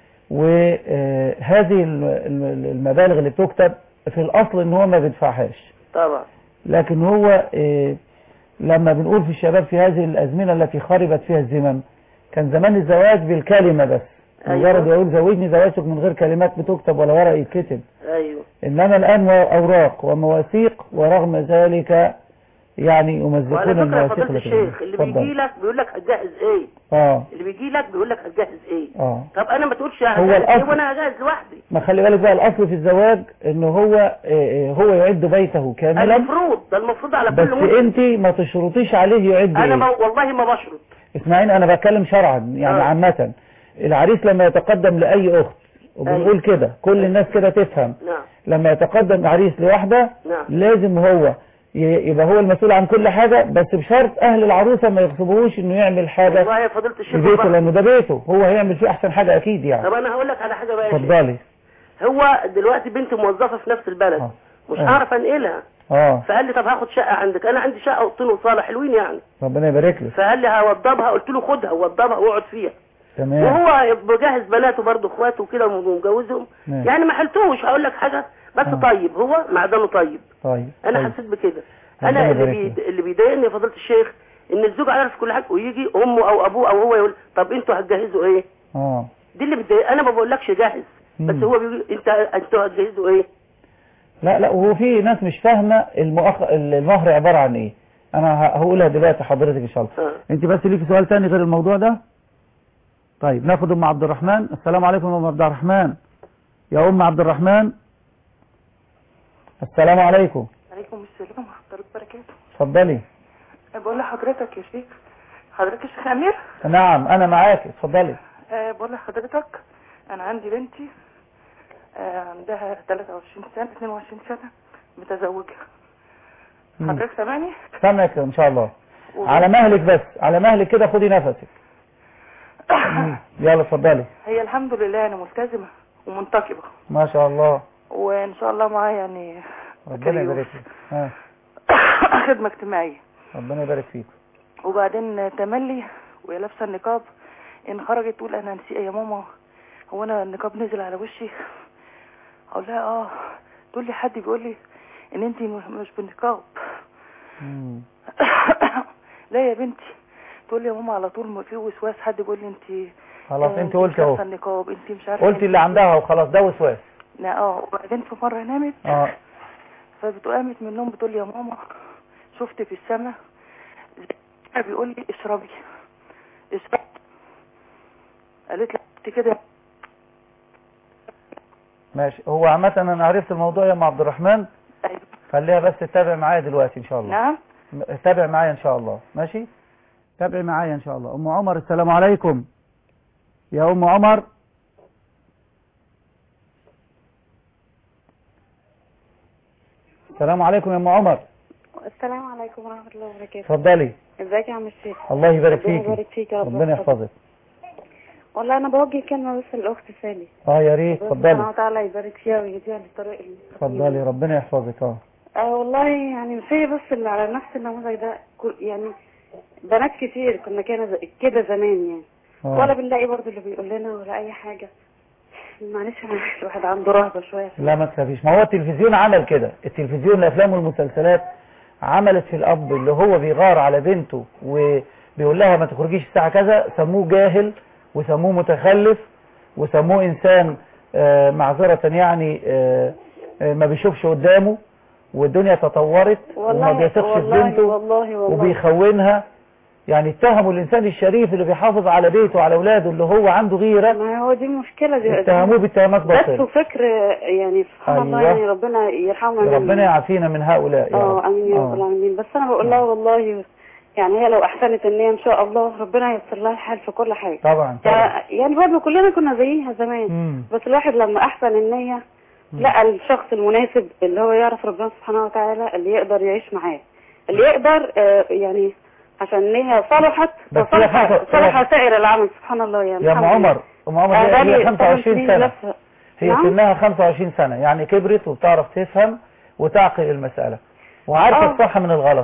وهذه المبالغ اللي بتكتب في الاصل ان هو ما بيدفعهاش طبعا لكن هو آه، لما بنقول في الشباب في هذه الازمنة التي خربت فيها الزمن كان زمان الزواج بالكلمة بس أيوة. مجرد يقول زوجني زواجك من غير كلمات بتكتب ولا ورق يتكتب ايوه انما الان اوراق ومواثيق ورغم ذلك يعني وعلى يمزقون فكره يا المواثيق فضيله التي الشيخ اللي اتفضل. بيجي لك بيقول لك هتجهز ايه اه اللي بيجي لك بيقول لك هتجهز ايه اه طب انا ما تقولش هو هجهز ايه الأصل. وانا هجهز لوحدي ما خلي بالك بقى الاصل في الزواج ان هو آه، آه، هو يعد بيته كاملا المفروض ده المفروض على بس كل مسلم انت ما تشرطيش عليه يعد انا ايه ما والله ما بشرط اسمعيني انا بتكلم شرعا يعني آه. عامة العريس لما يتقدم لأي أخت وبنقول كده كل الناس كده تفهم نعم لما يتقدم عريس لواحدة نعم لازم هو ي- يبقى هو المسؤول عن كل حاجة بس بشرط أهل العروسة ما يغصبوهوش إنه يعمل حاجة والله يا فضيله في الشيخ بيته والله. لأنه ده بيته هو هيعمل فيه أحسن حاجة أكيد يعني طب انا هقول لك على حاجه بقى يا شيخ. اتفضلي هو دلوقتي بنت موظفه في نفس البلد مش آه. هعرف انقلها اه فقال لي طب هاخد شقه عندك انا عندي شقه اوضتين وصاله حلوين يعني ربنا يبارك لك فقال لي هوضبها قلت له خدها وضبها واقعد فيها تمام وهو بجهز بناته برضه اخواته وكده ومجوزهم نعم. يعني ما حلتوش هقول لك حاجه بس آه. طيب هو معدنه طيب طيب انا طيب. حسيت بكده ربنا انا اللي, يبارك بي... لك. اللي بيضايقني يا فضيله الشيخ ان الزوج عارف كل حاجه ويجي امه او ابوه او هو يقول طب انتوا هتجهزوا ايه اه دي اللي بتضايق انا ما بقولكش جهز بس مم. هو بيقول انت انتوا هتجهزوا ايه لا لا وهو في ناس مش فاهمة المؤخ... المهر عبارة عن ايه انا ه- هقولها دلوقتي حضرتك ان شاء الله آه. انت بس ليك سؤال تاني غير الموضوع ده طيب ناخد ام عبد الرحمن السلام عليكم يا ام عبد الرحمن يا ام عبد الرحمن السلام عليكم عليكم السلام ورحمة الله وبركاته اتفضلي بقول لحضرتك يا شيخ حضرتك الشيخ أمير نعم انا معاك اتفضلي أه بقول لحضرتك أنا عندي بنتي أه عندها 23 سنة 22 سنة متزوجة مم. حضرتك سامعني؟ سامعك ان شاء الله على مهلك بس على مهلك كده خدي نفسك مم. يلا اتفضلي هي الحمد لله أنا ملتزمة ومنتقبة ما شاء الله وإن شاء الله معايا يعني ربنا يبارك لك ها خدمة اجتماعية ربنا يبارك فيك وبعدين تملي وهي لابسة النقاب إن خرجت تقول أنا نسيت يا ماما هو أنا النقاب نزل على وشي أقول لها آه تقول لي حد بيقول لي إن أنت مش بالنقاب مم. لا يا بنتي تقول لي يا ماما على طول ما في وسواس حد بيقول لي انت خلاص آه، انت مش قلت اهو لابسة النقاب انت مش عارفه قلت اللي عندها وخلاص ده وسواس لا اه وبعدين في مره نامت اه فبتقامت من النوم بتقول لي يا ماما شفت في السماء بيقول لي اشربي اشربي قالت لي انت كده ماشي هو عامة انا عرفت الموضوع يا ام عبد الرحمن أيوة. خليها بس تتابع معايا دلوقتي ان شاء الله نعم م- تابع معايا ان شاء الله ماشي تابع معايا ان شاء الله ام عمر السلام عليكم يا ام عمر السلام عليكم يا ام عمر السلام عليكم ورحمة الله وبركاته اتفضلي ازيك يا عم الشيخ الله يبارك ربنا فيكي يبارك فيك يا رب ربنا ويحفظك. يحفظك والله انا بوجه كلمة بس للاخت سالي اه يا ريت ربنا سبحانه اتفضلي وتعالى يبارك فيها ويهديها للطريق المستقيم. اتفضلي ربنا يحفظك اه اه والله يعني مش هي بس اللي على نفس النموذج ده كل- يعني بنات كتير كنا كده ز- كده زمان يعني آه. ولا بنلاقي برضو اللي بيقول لنا ولا اي حاجة معلش انا الواحد عنده رهبة شوية لا ما تخافيش ما هو التلفزيون عمل كده التلفزيون الافلام والمسلسلات عملت في الاب اللي هو بيغار على بنته وبيقول لها ما تخرجيش الساعة كذا سموه جاهل وسموه متخلف وسموه انسان آه، معذرة يعني آه، آه، ما بيشوفش قدامه والدنيا تطورت وما والله بيثقش في والله بنته والله والله وبيخونها يعني اتهموا الانسان الشريف اللي بيحافظ على بيته وعلى اولاده اللي هو عنده غيرة ما هو دي مشكلة دي اتهموه باتهامات بس باطلة وفكر يعني سبحان الله أيوة. يعني ربنا يرحمنا ربنا يعافينا من هؤلاء يا اه رب. امين يا رب آه. العالمين بس انا بقول لها والله يعني هي لو احسنت النية ان شاء الله ربنا ييسر لها الحال في كل حاجة طبعا طبعا يعني- يعني برضه كلنا كنا زيها زمان مم. بس الواحد لما احسن النية لقى الشخص المناسب اللي هو يعرف ربنا سبحانه وتعالى اللي يقدر يعيش معاه اللي يقدر آه يعني عشان النية صلحت بس هي وصلح خمسة- صلح سائر العمل سبحان الله يعني يا ام الحمد لله. عمر ام عمر آه، هي بقالي هي ثمان 25 سنين سنة لسه. هي نعم؟ سنها 25 سنة يعني كبرت وبتعرف تفهم وتعقل المسألة وعارفة آه. الصح من الغلط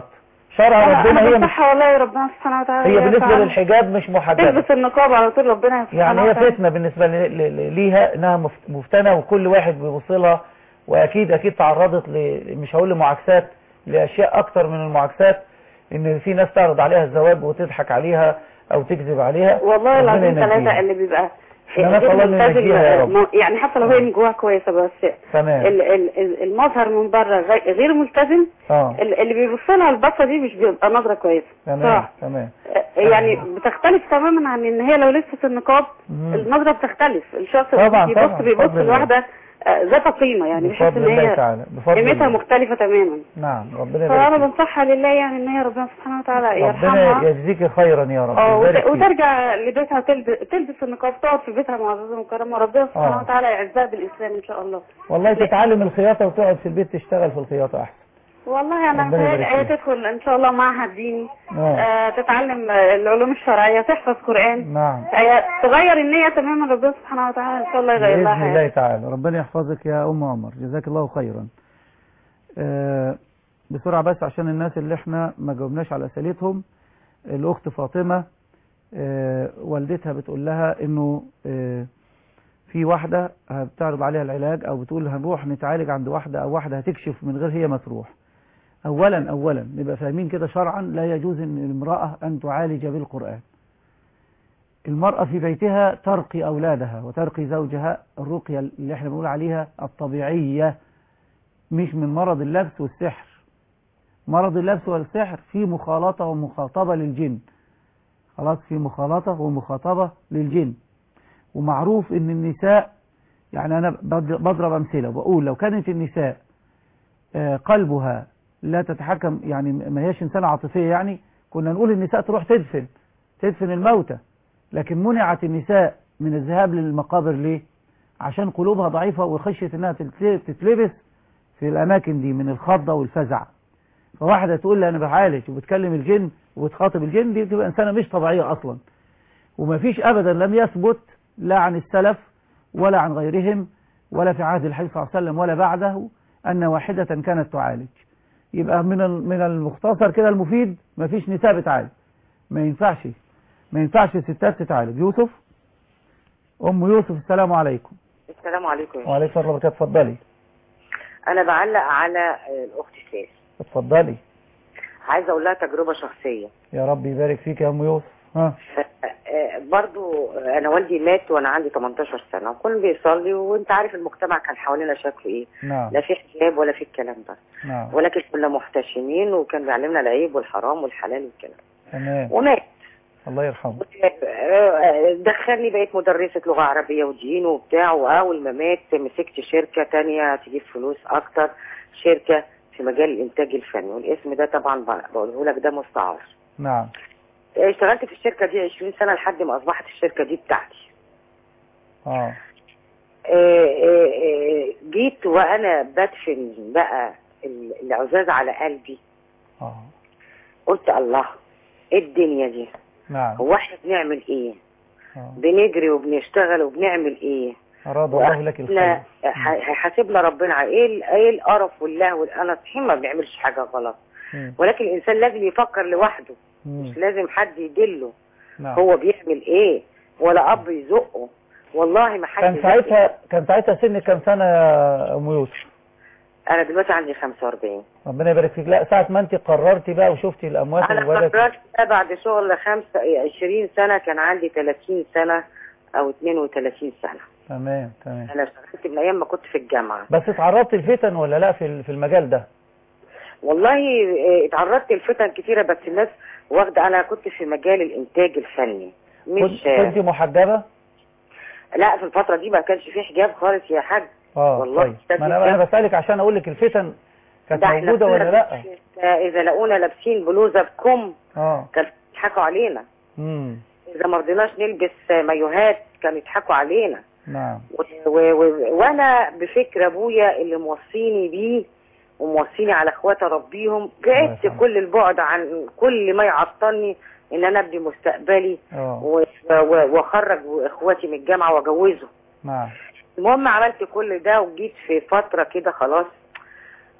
شرع لا، ربنا انا هي مش بنصحها والله ربنا سبحانه وتعالى هي بالنسبة فعلا للحجاب مش محجبة تلبس النقاب على طول ربنا سبحانه يعني هي وتعالى فتنة بالنسبة ل- ل- ليها انها مف- مفتنة وكل واحد بيبص لها واكيد اكيد تعرضت ل مش هقول لمعاكسات لاشياء اكتر من المعاكسات ان في ناس تعرض عليها الزواج وتضحك عليها او تكذب عليها والله ربنا العظيم ينجيها. ثلاثة اللي بيبقى إحنا نسأل الله إنه ملتزم، ينجيها يا رب. م- يعني حتى لو هي من جواها كويسة بس تمام ال- ال- ال- المظهر من بره غي- غير ملتزم اه ال- اللي بيبص لها البصة دي مش بيبقى نظرة كويسة تمام صراحة تمام يعني بتختلف تماما عن ان هي لو لبست النقاب مم. النظرة بتختلف الشخص طبعاً، اللي طبعاً، بيبص بيبص بفضل الله. لواحدة آه، ذات قيمة يعني بيحس بفضل ان الله هي تعالى بفضل قيمتها الله مختلفة تماما نعم ربنا فانا يبارك فيك. بنصحها لله يعني ان هي ربنا سبحانه وتعالى ربنا يرحمها يجزيك خيرا يا رب اه يبارك وت- فيك. وترجع لبيتها تلبس, تلبس النقاب تقعد في بيتها معززة مكرمة وربنا سبحانه آه. وتعالى يعزها بالإسلام إن شاء الله والله تتعلم الخياطة وتقعد في البيت تشتغل في الخياطة احسن والله أنا ربنا يبارك متهيألي هي فيك. تدخل إن شاء الله معهد ديني آه. آه تتعلم آه، العلوم الشرعية تحفظ قرآن نعم هي تغير النية تماما ربنا سبحانه وتعالى إن شاء الله يغير لها بإذن الله حياتها تعالى ربنا يحفظك يا أم عمر جزاك الله خيرا آه، بسرعة بس عشان الناس اللي احنا ما جاوبناش على أسئلتهم الأخت فاطمة آه، والدتها بتقول لها إنه آه، في واحدة بتعرض عليها العلاج أو بتقول هنروح نتعالج عند واحدة أو واحدة هتكشف من غير هي ما تروح أولا أولا نبقى فاهمين كده شرعا لا يجوز أن المرأة أن تعالج بالقرآن المرأة في بيتها ترقي أولادها وترقي زوجها الرقية اللي احنا بنقول عليها الطبيعية مش من مرض اللبس والسحر مرض اللبس والسحر في مخالطة ومخاطبة للجن خلاص في مخالطة ومخاطبة للجن ومعروف ان النساء يعني انا بض- بضرب امثلة وبقول لو كانت النساء آه، قلبها لا تتحكم يعني ما هيش انسانة عاطفية يعني كنا نقول النساء تروح تدفن تدفن الموتى لكن منعت النساء من الذهاب للمقابر ليه عشان قلوبها ضعيفة وخشية انها تتل- تتلبس في الاماكن دي من الخضة والفزع فواحدة تقول لي انا بعالج وبتكلم الجن وبتخاطب الجن دي بتبقى انسانة مش طبيعية اصلا ومفيش ابدا لم يثبت لا عن السلف ولا عن غيرهم ولا في عهد الحديث صلى الله عليه وسلم ولا بعده ان واحدة كانت تعالج يبقى من ال- من المختصر كده المفيد مفيش نساء بتعالج ما ينفعش ما ينفعش الستات تتعالج يوسف ام يوسف السلام عليكم السلام عليكم وعليكم السلام ورحمه الله اتفضلي انا بعلق على الاخت ساس اتفضلي عايزه اقول لها تجربه شخصيه يا رب يبارك فيك يا ام يوسف ها آه، برضو انا والدي مات وانا عندي 18 سنه وكل بيصلي وانت عارف المجتمع كان حوالينا شكله ايه نعم لا في حجاب ولا في الكلام ده نعم ولكن كنا محتشمين وكان بيعلمنا العيب والحرام والحلال والكلام تمام ومات الله يرحمه آه، دخلني بقيت مدرسة لغة عربية ودين وبتاع وأول ما مات مسكت شركة تانية تجيب فلوس أكتر شركة في مجال الإنتاج الفني والاسم ده طبعا بقوله لك ده مستعار نعم اشتغلت في الشركة دي 20 سنة لحد ما أصبحت الشركة دي بتاعتي اه آه، آه، آه، جيت وأنا بدفن بقى ال- العزاز على قلبي اه قلت الله ايه الدنيا دي نعم هو احنا بنعمل ايه آه. بنجري وبنشتغل وبنعمل ايه اراد الله لك الخير لا هيحاسبنا ربنا على ايه ال- ايه القرف واللهو انا صحيح ما بنعملش حاجه غلط مم. ولكن الانسان لازم يفكر لوحده مم. مش لازم حد يدله نعم هو بيعمل ايه ولا اب يزقه والله ما حد كان زقني. ساعتها كان ساعتها سنك كام سنة يا ام يوسف انا دلوقتي عندي 45 ربنا يبارك فيك لا ساعة ما انت قررتي بقى وشفتي الاموات انا اللي بدأت قررت ده بعد شغل خمسة 20 سنه كان عندي 30 سنه او 32 سنه تمام تمام انا اشتغلت من ايام ما كنت في الجامعه بس اتعرضت لفتن ولا لا في ال- في المجال ده والله آه، اتعرضت لفتن كتيرة بس الناس واخدة انا كنت في مجال الانتاج الفني مش كنت كنت محجبة لا في الفترة دي ما كانش فيه حجاب خالص يا حاج اه والله طيب كان ما في انا انا حجاب. بسألك عشان اقول لك الفتن كانت ده احنا موجودة كنا ولا لا بنش- اذا لقونا لابسين بلوزة بكم اه كانوا يضحكوا علينا امم اذا ما رضيناش نلبس مايوهات كانوا يضحكوا علينا نعم و... و... و... وانا بفكر ابويا اللي موصيني بيه وموصيني على اخواتي اربيهم بعدت كل البعد عن كل ما يعطلني ان انا ابني مستقبلي اه و- و- واخرج اخواتي من الجامعه واجوزهم نعم المهم عملت كل ده وجيت في فتره كده خلاص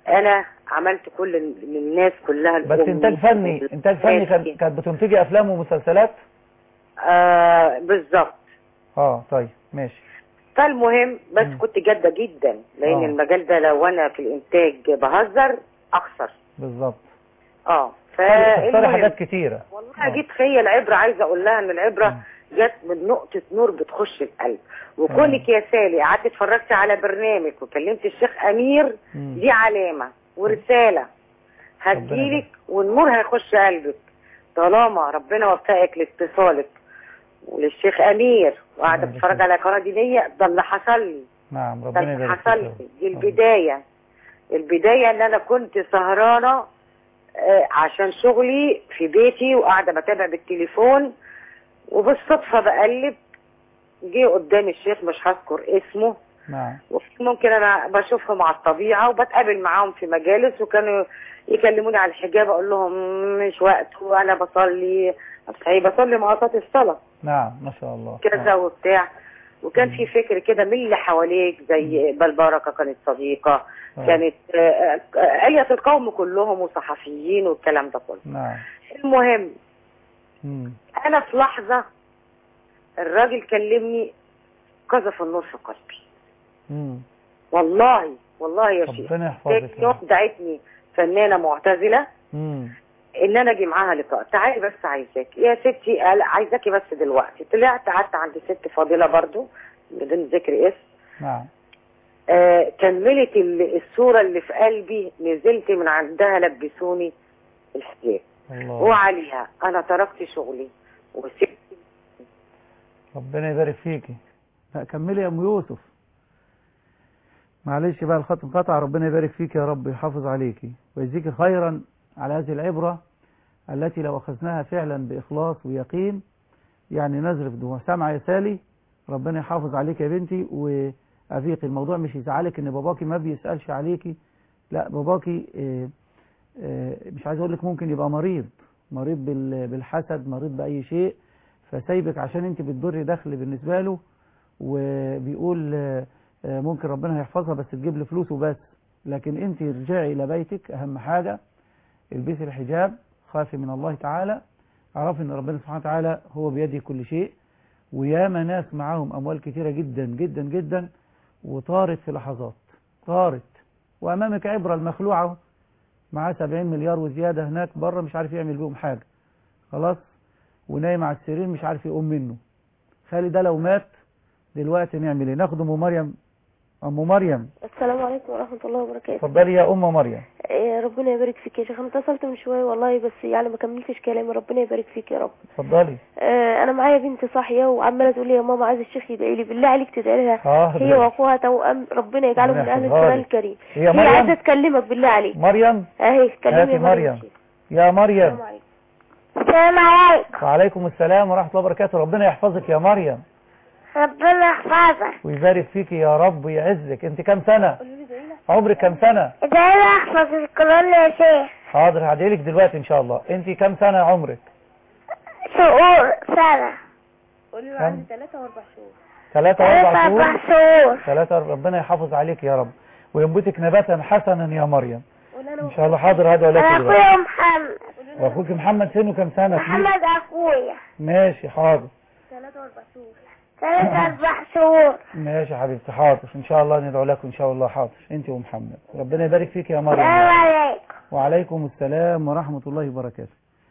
انا عملت كل ال- الناس كلها بس الأم انتاج فني انتاج فني كان كانت بتنتجي افلام ومسلسلات آه بالظبط اه طيب ماشي فالمهم بس كنت جادة جدا لان آه. المجال ده لو انا في الانتاج بهزر اخسر بالظبط اه تختاري فالمهم حاجات كتيرة والله جيت فيا العبرة عايزة اقول لها ان العبرة جت من نقطة نور بتخش القلب وكونك يا سالي قعدت اتفرجت على برنامج وكلمت الشيخ امير دي علامة ورسالة هتجيلك والنور هيخش قلبك طالما ربنا وفقك لاتصالك وللشيخ امير وقاعدة بتتفرج على قناة دينية ده اللي حصل لي نعم ده ربنا اللي يبارك حصل فيك لي دي البداية البداية ان انا كنت سهرانة آه، عشان شغلي في بيتي وقاعدة بتابع بالتليفون وبالصدفة بقلب جه قدامي الشيخ مش هذكر اسمه نعم ممكن انا بشوفهم على الطبيعة وبتقابل معاهم في مجالس وكانوا يكلموني على الحجاب اقول لهم مش وقت وانا بصلي صحيح بصلي مقاطعة الصلاة نعم ما شاء الله كذا وبتاع وكان في فكر كده من اللي حواليك زي بالبركة كانت صديقة آه. كانت آه، آه، آلية القوم كلهم وصحفيين والكلام ده كله نعم المهم مم. انا في لحظة الراجل كلمني قذف النور في قلبي مم. والله والله يا شيخ ربنا تاني يحفظك يا يوم رب. دعتني فنانة معتزلة مم. ان انا اجي معاها لقاء تعالي بس عايزاك يا ستي قال عايزاكي بس دلوقتي طلعت قعدت عند ست فاضلة برضو بدون ذكر اسم نعم آه كملت ال- الصورة اللي في قلبي نزلت من عندها لبسوني الحجاب الله وعليها انا تركت شغلي وسبت ربنا يبارك فيكي لا كملي يا ام يوسف معلش بقى الخط انقطع ربنا يبارك فيك يا رب يحافظ عليكي ويجزيك خيرا على هذه العبرة التي لو أخذناها فعلا بإخلاص ويقين يعني نزرف دموع سامعة يا سالي ربنا يحافظ عليك يا بنتي وأفيق الموضوع مش يزعلك إن باباكي ما بيسألش عليكي لا باباكي آه، آه، مش عايز أقول لك ممكن يبقى مريض مريض بال- بالحسد مريض بأي شيء فسايبك عشان انت بتضري دخل بالنسبة له وبيقول آه، آه، ممكن ربنا هيحفظها بس تجيب له فلوس وبس لكن انت ارجعي الى بيتك اهم حاجة البسي الحجاب خافي من الله تعالى اعرفي ان ربنا سبحانه وتعالى هو بيده كل شيء وياما ناس معاهم اموال كتيرة جدا جدا جدا وطارت في لحظات طارت وامامك عبرة المخلوعة معاه 70 مليار وزيادة هناك بره مش عارف يعمل بيهم حاجة خلاص ونايم على السرير مش عارف يقوم منه خالي ده لو مات دلوقتي نعمل ايه ناخد ام مريم ام مريم السلام عليكم ورحمة الله وبركاته اتفضلي يا ام مريم إيه، ربنا يبارك فيك يا شيخ انا اتصلت من شوية والله بس يعني ما كملتش كلامي ربنا يبارك فيك يا رب اتفضلي آه، انا معايا بنت صاحية وعمالة تقول لي يا ماما عايز الشيخ يدعي لي بالله عليك تدعي لها حاضر. هي واخوها توأم ربنا يجعله من ربنا اهل يحفظها القرآن لك. الكريم هي هي مريم؟ عايزة تكلمك بالله عليك مريم اهي كلمي هاتي يا مريم يا مريم السلام عليكم وعليكم السلام ورحمة الله وبركاته ربنا يحفظك يا مريم ربنا يحفظك ويبارك فيك يا رب ويعزك انت كام سنة عمرك كام سنة ادعي لي احفظ القرآن يا شيخ حاضر هديلك دلوقتي ان شاء الله انت كام سنة عمرك شهور سنة قولي له كم؟ عندي ثلاثة واربع شهور ثلاثة ثلاثة واربع أربع شهور شهور ثلاثة ربنا يحافظ عليك يا رب وينبتك نباتا حسنا يا مريم قول انا ان شاء الله حاضر هدعو لك انا دلوقتي اخويا محمد واخوك محمد سنه كام سنة كبير؟ محمد اخويا ماشي حاضر ثلاثة واربع شهور ثلاثة اربع شهور ماشي يا حبيبتي حاضر ان شاء الله ندعو لك ان شاء الله حاضر انت ومحمد ربنا يبارك فيك يا مريم السلام عليكم وعليكم السلام ورحمة الله وبركاته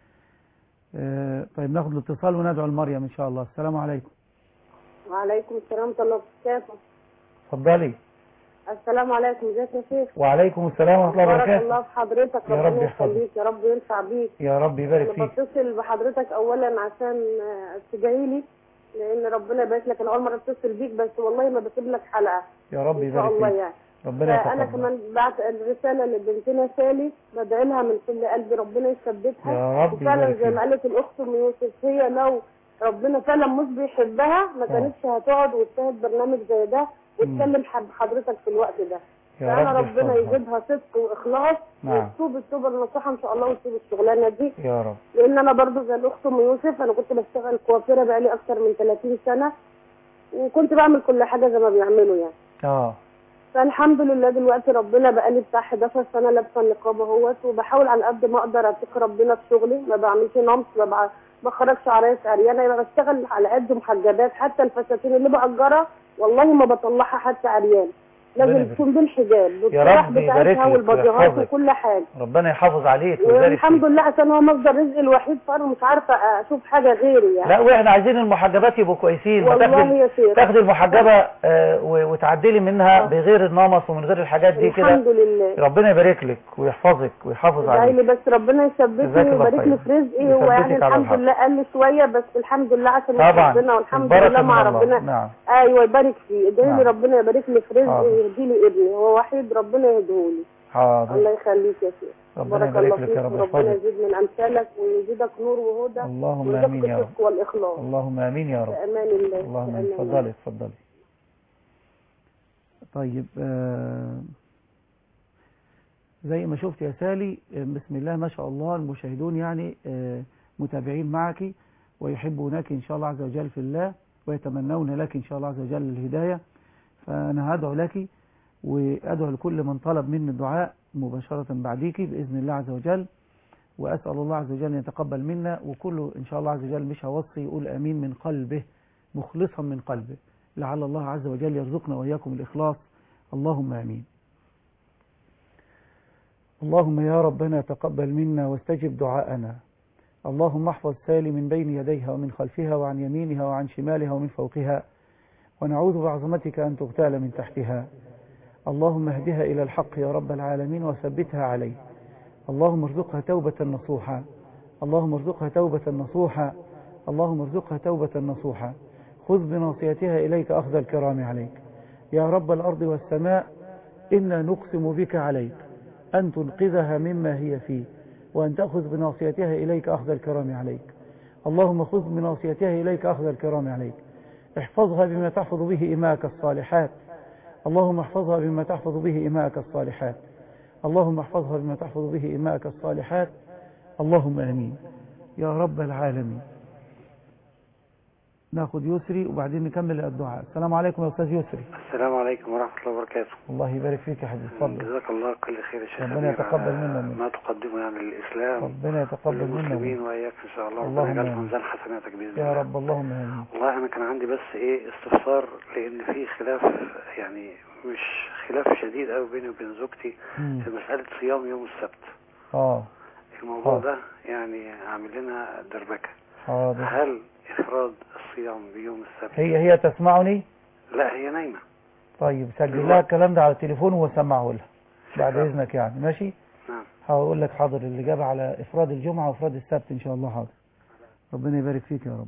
آه، طيب ناخد الاتصال وندعو لمريم ان شاء الله السلام عليكم وعليكم السلام ورحمة الله وبركاته اتفضلي السلام عليكم ازيك يا شيخ وعليكم السلام ورحمة الله بارك الله وبركاته في حضرتك يا رب ربنا يحفظك. يخليك يا رب ينفع بيك يا رب يبارك انا فيك بتصل بحضرتك اولا عشان آه، تدعي لي لان ربنا يبارك لك انا اول مره اتصل بيك بس والله ما بسيب لك حلقه يا رب ان شاء يبارك الله فيك يعني ربنا فانا يتقبل كمان بعت الرساله لبنتنا سالي بدعي لها من كل قلبي ربنا يثبتها يا رب وفعلا يبارك زي ما فيك قالت الاخت ام يوسف هي لو ربنا فعلا مش بيحبها ما آه. كانتش هتقعد وتشاهد برنامج زي ده وتكلم حد حضرتك في الوقت ده يا فانا رب ربنا يحفظها. يجيبها صدق واخلاص نعم. وتتوب التوبه النصيحه ان شاء الله وتسيب الشغلانه دي يا رب لان انا برضو زي الاخت ام يوسف انا كنت بشتغل كوافيره بقالي اكتر من 30 سنه وكنت بعمل كل حاجه زي ما بيعملوا يعني اه فالحمد لله دلوقتي ربنا بقى لي بتاع 11 سنه لابسه النقاب اهوت وبحاول على قد ما اقدر اتقي ربنا في شغلي ما بعملش نمط ما بع- ما بخرجش عرايس عريانه انا بشتغل على قد محجبات حتى الفساتين اللي باجرها والله ما بطلعها حتى عريان ربنا لازم يبارك. تكون بالحجاب يا بالطرح رب يبارك بتاعتها لك والباديهات ويحفظك. وكل حاجه ربنا يحافظ عليك ويبارك والحمد فيك لله عشان هو مصدر رزقي الوحيد فانا مش عارفه اشوف حاجه غيري يعني لا واحنا عايزين المحجبات يبقوا كويسين ما والله تاخدي يا شيخ تاخدي المحجبة آه، و- وتعدلي منها بغير النمص ومن غير الحاجات دي كده الحمد لله ربنا يبارك لك ويحفظك ويحافظ ادعي عليك لي بس ربنا جزاك يثبتني الله ويبارك خير. لي في رزقي يثبتك هو يعني على الحمد الحق. لله قل شويه بس الحمد لله عشان طبعا ربنا والحمد البركة لله مع من الله. ربنا نعم ايوه يبارك فيه ادعي نعم. لي ربنا يبارك لي في رزقي حاضر. ويهدي لي ابني هو وحيد ربنا يهديهولي حاضر الله يخليك يا شيخ ربنا بارك يبارك الله لك فيك يا رب وربنا يحفظك يزيد من امثالك ويزيدك نور وهدى اللهم ويرزقك آمين يا رب. الصدق والاخلاص اللهم امين يا رب في امان الله اللهم في امين أمان اتفضلي الله. اتفضلي طيب آه، زي ما شفت يا سالي آه، بسم الله ما شاء الله المشاهدون يعني آه، متابعين معك ويحبونك ان شاء الله عز وجل في الله ويتمنون لك ان شاء الله عز وجل الهدايه فانا هدعو لك وادعو لكل من طلب مني الدعاء مباشره بعديك باذن الله عز وجل وأسأل الله عز وجل أن يتقبل منا وكله إن شاء الله عز وجل مش هوصي يقول أمين من قلبه مخلصا من قلبه لعل الله عز وجل يرزقنا وإياكم الإخلاص اللهم آمين اللهم يا ربنا تقبل منا واستجب دعاءنا اللهم احفظ سالي من بين يديها ومن خلفها وعن يمينها وعن شمالها ومن فوقها ونعوذ بعظمتك أن تغتال من تحتها اللهم اهدها إلى الحق يا رب العالمين وثبتها عليه اللهم ارزقها توبة نصوحا اللهم ارزقها توبة نصوحا اللهم ارزقها توبة نصوحا خذ بناصيتها إليك أخذ الكرام عليك يا رب الأرض والسماء إنا نقسم بك عليك أن تنقذها مما هي فيه وأن تأخذ بناصيتها إليك أخذ الكرام عليك اللهم خذ بناصيتها إليك أخذ الكرام عليك احفظها بما تحفظ به إماءك الصالحات اللهم احفظها بما تحفظ به إماءك الصالحات اللهم احفظها بما تحفظ به إماءك الصالحات اللهم آمين يا رب العالمين ناخد يسري وبعدين نكمل الدعاء السلام عليكم يا أستاذ يسري السلام عليكم ورحمة الله وبركاته الله يبارك فيك يا حبيبي اتفضل جزاك الله كل خير يا شيخ ربنا أمير يتقبل على منا ومنك. ما تقدمه يعني للإسلام ربنا يتقبل منا والمسلمين ومنك. وإياك إن شاء الله اللهم ربنا يجعل في آمين. ميزان حسناتك بإذن يا الله رب اللهم آمين والله أنا كان عندي بس إيه استفسار لأن في خلاف يعني مش خلاف شديد قوي بيني وبين زوجتي مم. في مسألة صيام يوم السبت اه الموضوع حاضر. ده يعني عامل لنا دربكة حاضر هل إفراد الصيام بيوم السبت هي هي تسمعني لا هي نايمة طيب سجل لها الكلام ده على التليفون وسمعه لها بعد شكرا. إذنك يعني ماشي نعم هقول لك حاضر الإجابة على إفراد الجمعة وإفراد السبت إن شاء الله حاضر ربنا يبارك فيك يا رب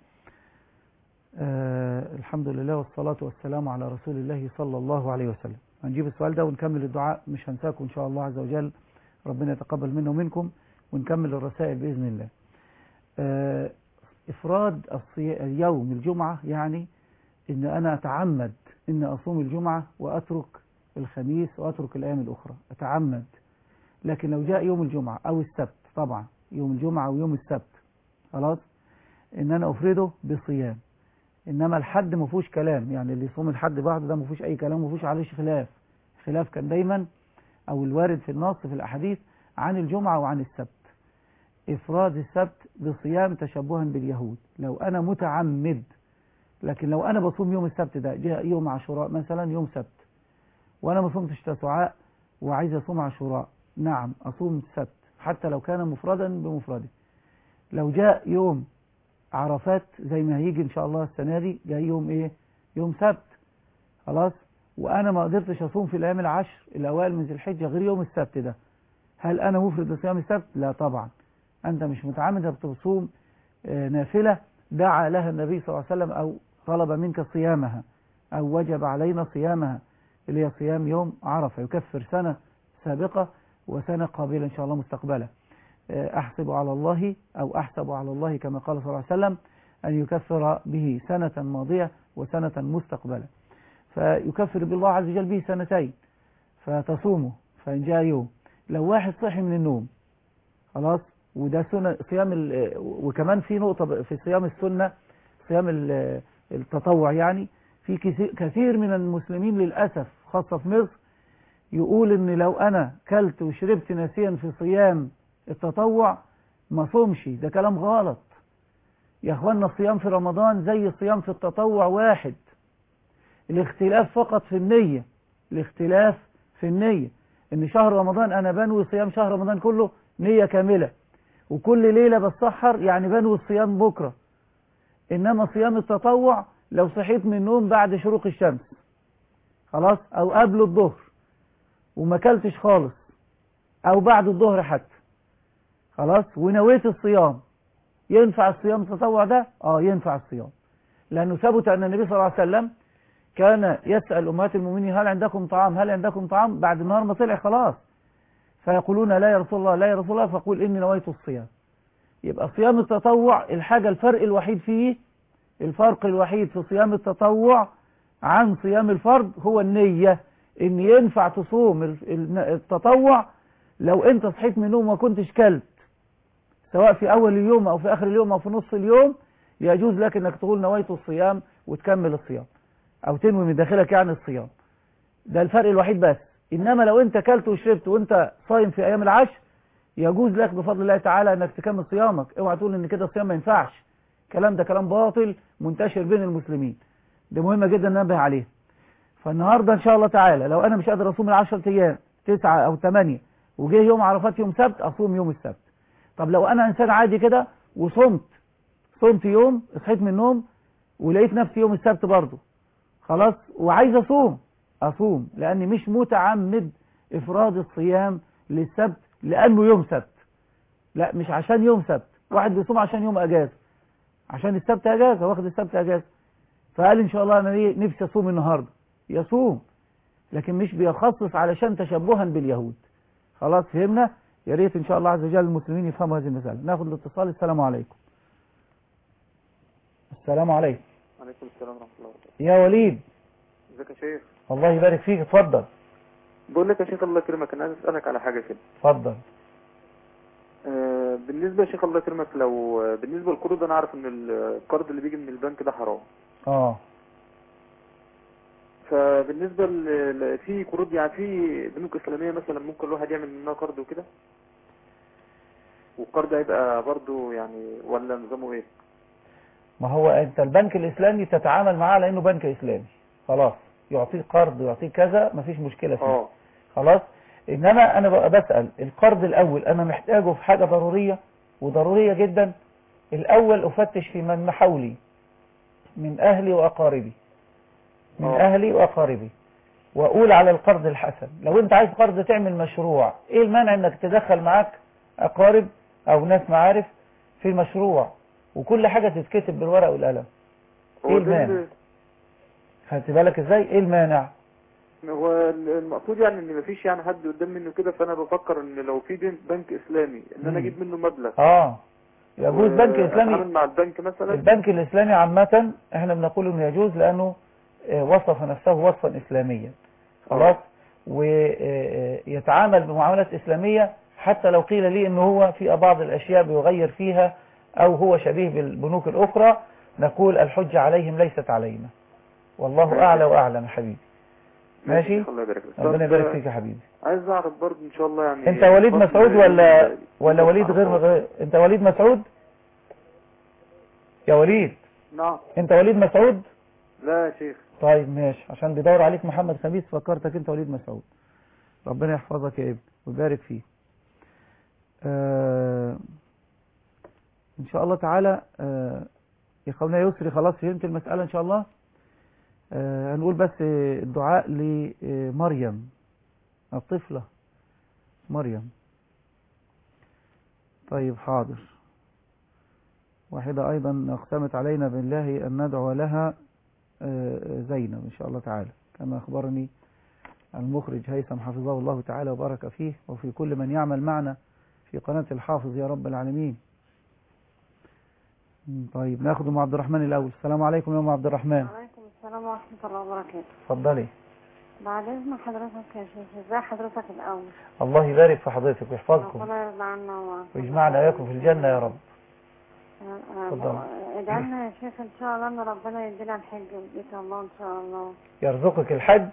آه الحمد لله والصلاة والسلام على رسول الله صلى الله عليه وسلم هنجيب السؤال ده ونكمل الدعاء مش هنساكم إن شاء الله عز وجل ربنا يتقبل منا ومنكم ونكمل الرسائل بإذن الله آه إفراد الصي- اليوم الجمعة يعني إن أنا أتعمد إن أصوم الجمعة وأترك الخميس وأترك الأيام الأخرى أتعمد لكن لو جاء يوم الجمعة أو السبت طبعا يوم الجمعة ويوم السبت خلاص إن أنا أفرده بصيام إنما الحد ما فيهوش كلام يعني اللي يصوم الحد بعده ده ما فيهوش أي كلام ما فيهوش عليه خلاف خلاف كان دايما أو الوارد في النص في الأحاديث عن الجمعة وعن السبت إفراد السبت بصيام تشبها باليهود لو أنا متعمد لكن لو أنا بصوم يوم السبت ده جاء يوم عاشوراء مثلا يوم سبت وأنا ما صمتش تسعاء وعايز أصوم عاشوراء نعم أصوم السبت حتى لو كان مفردا بمفرده لو جاء يوم عرفات زي ما هيجي إن شاء الله السنة دي جاي يوم إيه يوم سبت خلاص وأنا ما قدرتش أصوم في الأيام العشر الأوائل من ذي الحجة غير يوم السبت ده هل أنا مفرد بصيام السبت لا طبعا أنت مش متعمد بتصوم آه، نافلة دعا لها النبي صلى الله عليه وسلم أو طلب منك صيامها أو وجب علينا صيامها اللي هي صيام يوم عرفة يكفر سنة سابقة وسنة قابلة إن شاء الله مستقبلة آه، أحسب على الله أو أحسب على الله كما قال صلى الله عليه وسلم أن يكفر به سنة ماضية وسنة مستقبلة فيكفر بالله عز وجل به سنتين فتصومه فإن جاء يوم لو واحد صحي من النوم خلاص وده سنة صيام ال- وكمان في نقطة في صيام السنة صيام ال- التطوع يعني في كثير- كثير من المسلمين للأسف خاصة في مصر يقول ان لو انا كلت وشربت ناسيا في صيام التطوع ما صومش ده كلام غلط يا اخوانا الصيام في رمضان زي الصيام في التطوع واحد الاختلاف فقط في النية الاختلاف في النية ان شهر رمضان انا بنوي صيام شهر رمضان كله نية كاملة وكل ليلة بتسحر يعني بنوي الصيام بكرة انما صيام التطوع لو صحيت من النوم بعد شروق الشمس خلاص او قبل الظهر وما اكلتش خالص او بعد الظهر حتى خلاص ونويت الصيام ينفع الصيام التطوع ده اه ينفع الصيام لانه ثبت ان النبي صلى الله عليه وسلم كان يسأل أمهات المؤمنين هل عندكم طعام هل عندكم طعام بعد النهار ما طلع خلاص فيقولون لا يا رسول الله لا يا رسول الله فقول إني نويت الصيام يبقى صيام التطوع الحاجة الفرق الوحيد فيه الفرق الوحيد في صيام التطوع عن صيام الفرض هو النية ان ينفع تصوم التطوع لو انت صحيت من النوم وما كنتش كلت سواء في اول اليوم او في اخر اليوم او في نص اليوم يجوز لك انك تقول نويت الصيام وتكمل الصيام او تنوي من داخلك يعني الصيام ده الفرق الوحيد بس انما لو انت كلت وشربت وانت صايم في ايام العشر يجوز لك بفضل الله تعالى انك تكمل صيامك اوعى تقول ان كده الصيام ما ينفعش الكلام ده كلام باطل منتشر بين المسلمين ده مهمة جدا ننبه عليه فالنهاردة ان شاء الله تعالى لو انا مش قادر اصوم العشر ايام تسعة او ثمانية وجه يوم عرفات يوم سبت اصوم يوم السبت طب لو انا انسان عادي كده وصمت صمت يوم صحيت من النوم ولقيت نفسي يوم السبت برضه خلاص وعايز اصوم اصوم لاني مش متعمد افراد الصيام للسبت لانه يوم سبت لا مش عشان يوم سبت واحد بيصوم عشان يوم اجازه عشان السبت اجازه واخد السبت اجازه فقال ان شاء الله انا إيه نفسي اصوم النهارده يصوم لكن مش بيخصص علشان تشبها باليهود خلاص فهمنا يا ريت ان شاء الله عز وجل المسلمين يفهموا هذه المساله ناخد الاتصال السلام عليكم السلام عليكم عليكم السلام ورحمة الله وبركاته يا وليد ازيك يا شيخ الله يبارك فيك اتفضل بقول لك يا شيخ الله يكرمك انا عايز اسالك على حاجه كده اتفضل آه بالنسبه يا شيخ الله يكرمك لو آه، بالنسبه للقروض انا عارف ان القرض اللي بيجي من البنك ده حرام اه فبالنسبه ل... ل- في قروض يعني في بنوك اسلاميه مثلا ممكن الواحد يعمل منها قرض وكده والقرض هيبقى برضه يعني ولا نظامه ايه ما هو انت البنك الاسلامي تتعامل معاه لانه بنك اسلامي خلاص يعطيك قرض يعطيك كذا مفيش مشكله فيه اه خلاص انما انا بقى بسال القرض الاول انا محتاجه في حاجه ضروريه وضروريه جدا الاول افتش في من حولي من اهلي واقاربي من آه. اهلي واقاربي واقول على القرض الحسن لو انت عايز قرض تعمل مشروع ايه المانع انك تدخل معاك اقارب او ناس معارف في المشروع وكل حاجه تتكتب بالورق والقلم ايه هو ده المانع ال- خدت بالك ازاي ايه المانع هو ال- المقصود يعني ان مفيش يعني حد قدام منه كده فانا بفكر ان لو في بنك, بنك اسلامي ان انا مم. اجيب منه مبلغ اه يجوز بنك اسلامي اتعامل مع البنك مثلا البنك الإسلامي عامة احنا بنقول انه يجوز لأنه آه، وصف نفسه وصفا إسلاميا خلاص ويتعامل بمعاملات إسلامية حتى لو قيل لي انه هو في بعض الأشياء بيغير فيها أو هو شبيه بالبنوك الأخرى نقول الحجة عليهم ليست علينا والله أعلى وأعلم يا حبيبي ماشي الله يبارك لك ربنا طب، يبارك فيك يا حبيبي عايز اعرف برضه ان شاء الله يعني انت وليد فضل مسعود ولا ال- ولا وليد غير غير- انت وليد مسعود يا وليد نعم انت وليد مسعود لا يا شيخ طيب ماشي عشان بيدور عليك محمد خميس فكرتك انت وليد مسعود ربنا يحفظك يا ابني ويبارك فيك آه ان شاء الله تعالى آه يا اخوانا يسري خلاص فهمت المسألة ان شاء الله آه هنقول بس الدعاء لمريم الطفلة مريم طيب حاضر واحدة أيضا أقسمت علينا بالله أن ندعو لها آه، زينب إن شاء الله تعالى كما أخبرني المخرج هيثم حفظه الله تعالى وبارك فيه وفي كل من يعمل معنا في قناة الحافظ يا رب العالمين م، طيب ناخد أم عبد الرحمن الأول السلام عليكم يا أم عبد الرحمن وعليكم السلام ورحمة الله وبركاته اتفضلي بعد إذن حضرتك يا شيخ ازاي حضرتك الأول الله يبارك في حضرتك ويحفظكم ربنا يرضى عنا وعنكم ويجمعنا وإياكم في الجنة يا رب آه، اتفضل. ادعي لنا يا شيخ إن شاء الله إن ربنا يدينا الحج بإذن الله إن شاء الله يرزقك الحج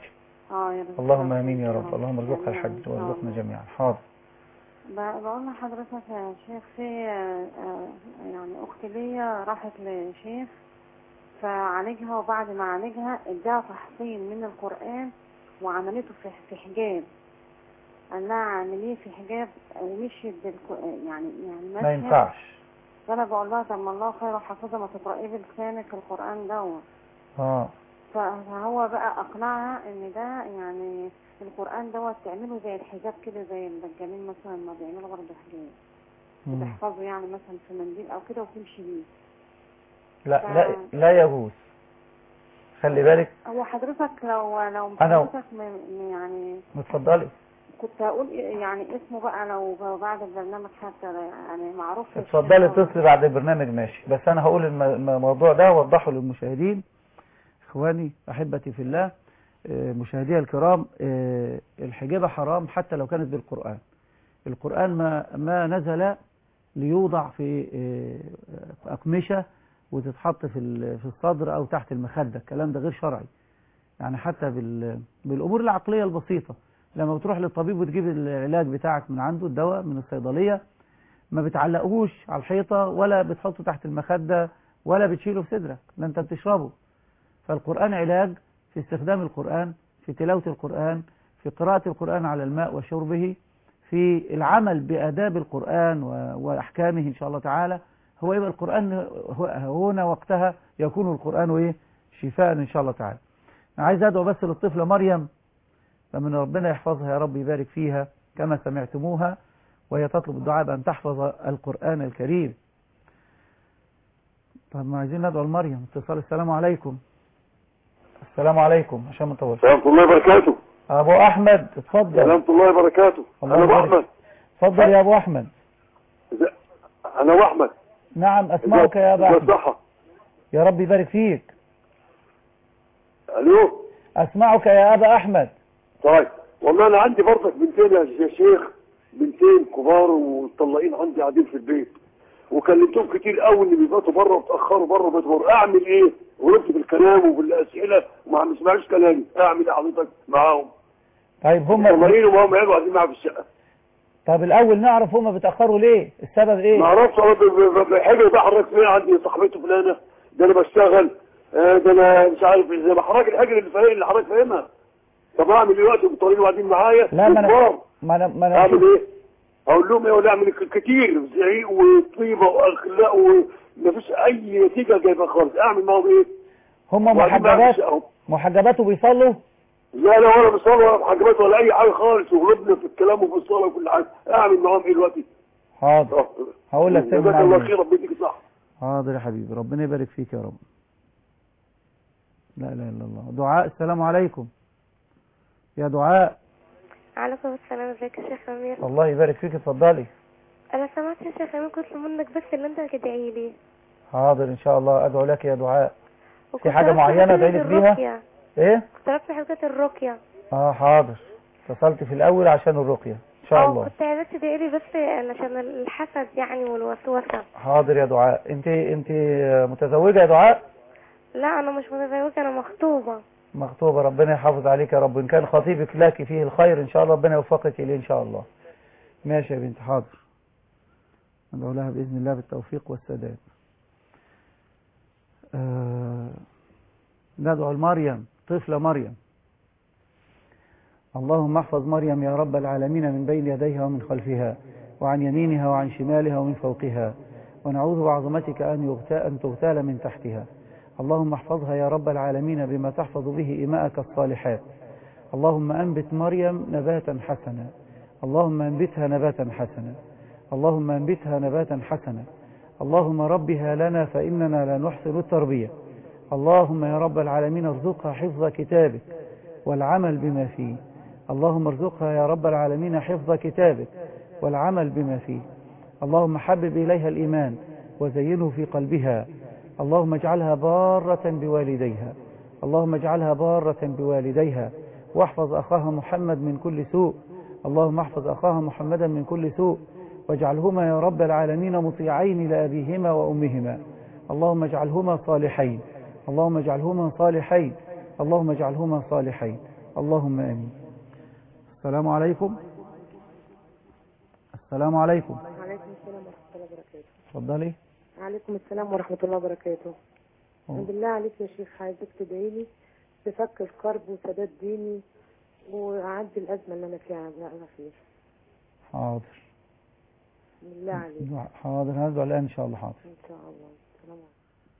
اه يا رب اللهم امين يا رب اللهم ارزقها الحج وارزقنا جميعا حاضر ب- بقول لحضرتك يا شيخ في آه، آه، يعني اختي ليا راحت لشيخ فعالجها وبعد ما عالجها اداها تحصين من القرآن وعملته في في حجاب قال لها اعمليه في حجاب ومشيت بالك... يعني يعني ما ماشية. ينفعش فانا بقول لها طب ما الله خير حافظه ما تقرأيه بلسانك القرآن دوت اه فهو بقى اقنعها ان ده يعني القرآن دوت تعمله زي الحجاب كده زي الدجالين مثلا ما بيعملوا برضه حجاب مم. تحفظه يعني مثلا في منديل او كده وتمشي بيه لا لا لا يجوز خلي بالك هو حضرتك لو لو أنا- حضرتك م- م- يعني اتفضلي كنت هقول يعني اسمه بقى لو بعد البرنامج حتى يعني معروف في اتفضلي الشارع. اتصلي بعد البرنامج ماشي بس انا هقول الم- الم- الموضوع ده وضحه للمشاهدين اخواني احبتي في الله آه، مشاهدي الكرام آه، الحجابة حرام حتى لو كانت بالقرآن القرآن ما ما نزل ليوضع في آه، أقمشة وتتحط في ال- في الصدر أو تحت المخدة الكلام ده غير شرعي يعني حتى بال- بالأمور العقلية البسيطة لما بتروح للطبيب وتجيب العلاج بتاعك من عنده الدواء من الصيدلية ما بتعلقهوش على الحيطة ولا بتحطه تحت المخدة ولا بتشيله في صدرك ده انت بتشربه فالقرآن علاج في استخدام القرآن في تلاوة القرآن في قراءة القرآن على الماء وشربه في العمل بآداب القرآن و- وأحكامه إن شاء الله تعالى هو يبقى القرآن هو- هنا وقتها يكون القرآن إيه شفاء إن شاء الله تعالى أنا عايز أدعو بس للطفلة مريم فمن ربنا يحفظها يا رب يبارك فيها كما سمعتموها وهي تطلب الدعاء بأن تحفظ القرآن الكريم طب ما عايزين ندعو لمريم اتصال السلام عليكم السلام عليكم عشان ما نطولش ورحمة الله وبركاته ابو احمد اتفضل ورحمة الله وبركاته الله أنا أبو يبارك. أحمد اتفضل يا ابو احمد أنا أبو أحمد نعم اسمعك يا ابو ازي احمد الصحة يا رب يبارك فيك ألو اسمعك يا ابا احمد طيب والله أنا عندي برضك بنتين يا شيخ بنتين كبار ومطلقين عندي قاعدين في البيت وكلمتهم كتير قوي ان بيباتوا بره وتاخروا بره بيتغر اعمل ايه ورحت بالكلام وبالاسئله وما بيسمعوش كلامي اعمل ايه حضرتك معاهم طيب هم طمانين وهم قاعدين قاعدين معايا في الشقه طب الاول نعرف هم بيتاخروا ليه السبب ايه ما اعرفش هو ب- ب- بحب بحرك فين عندي صاحبته فلانه ده انا بشتغل آه، ده انا مش عارف زي بحرك الحاجه اللي فاهم اللي حضرتك فاهمها طب اعمل ايه وقت بالطريق وقاعدين معايا لا ما انا كبار. ما انا ما انا اعمل ايه اقول لهم ايه ولا اعمل ك- كتير زعيق وطيبه واخلاق ومفيش اي نتيجه جايبه خالص اعمل معاهم ايه هم وبعدين بقى محجبات مش- أهو. محجبات وبيصلوا لا لا ولا بصلاه ولا محجبات ولا اي حاجه خالص وغلبنا في الكلام وفي الصلاه وكل حاجه اعمل معاهم ايه دلوقتي حاضر هقول لك تعمل جزاك معاهم الله إيه. خير ربنا يديك صح حاضر يا حبيبي ربنا يبارك فيك يا رب لا اله الا الله دعاء السلام عليكم يا دعاء عليكم السلام ازيك يا شيخ امير الله يبارك فيك اتفضلي انا سمعت يا شيخ امير كنت منك بس اللي انت هتدعي لي حاضر ان شاء الله ادعو لك يا دعاء في وكنت حاجه عارفة معينه حلقة ادعي لك بيها الرقية. ايه كنت عارفة حلقة الرقية اه حاضر اتصلت في الاول عشان الرقيه ان شاء اه الله كنت عايزة تدعي لي بس عشان الحسد يعني والوسوسة حاضر يا دعاء انت انت متزوجه يا دعاء لا انا مش متزوجة انا مخطوبة مخطوبه ربنا يحافظ عليك يا رب ان كان خطيبك لك فيه الخير ان شاء الله ربنا يوفقك اليه ان شاء الله ماشي يا بنت حاضر ندعو لها باذن الله بالتوفيق والسداد آه ندعو لمريم طفله مريم اللهم احفظ مريم يا رب العالمين من بين يديها ومن خلفها وعن يمينها وعن شمالها ومن فوقها ونعوذ بعظمتك أن, يغتا أن تغتال من تحتها اللهم احفظها يا رب العالمين بما تحفظ به إماءك الصالحات اللهم أنبت مريم نباتا حسنا اللهم أنبتها نباتا حسنا اللهم أنبتها نباتا حسنا اللهم ربها لنا فإننا لا نحسن التربية اللهم يا رب العالمين ارزقها حفظ كتابك والعمل بما فيه اللهم ارزقها يا رب العالمين حفظ كتابك والعمل بما فيه اللهم حبب إليها الإيمان وزينه في قلبها اللهم اجعلها بارة بوالديها اللهم اجعلها بارة بوالديها واحفظ أخاها محمد من كل سوء اللهم احفظ أخاها محمدا من كل سوء واجعلهما يا رب العالمين مطيعين لأبيهما وأمهما اللهم اجعلهما صالحين اللهم اجعلهما صالحين اللهم اجعلهما صالحين اللهم آمين السلام عليكم السلام عليكم وعليكم السلام ورحمة الله وبركاته اتفضلي وعليكم السلام ورحمة الله وبركاته أوه. بالله عليك يا شيخ عايزك تدعي لي بفك الكرب وسداد ديني وأعدي الأزمة اللي أنا فيها أنا فيها حاضر بالله عليك حاضر هندعو الآن إن شاء الله حاضر إن شاء الله السلام عليكم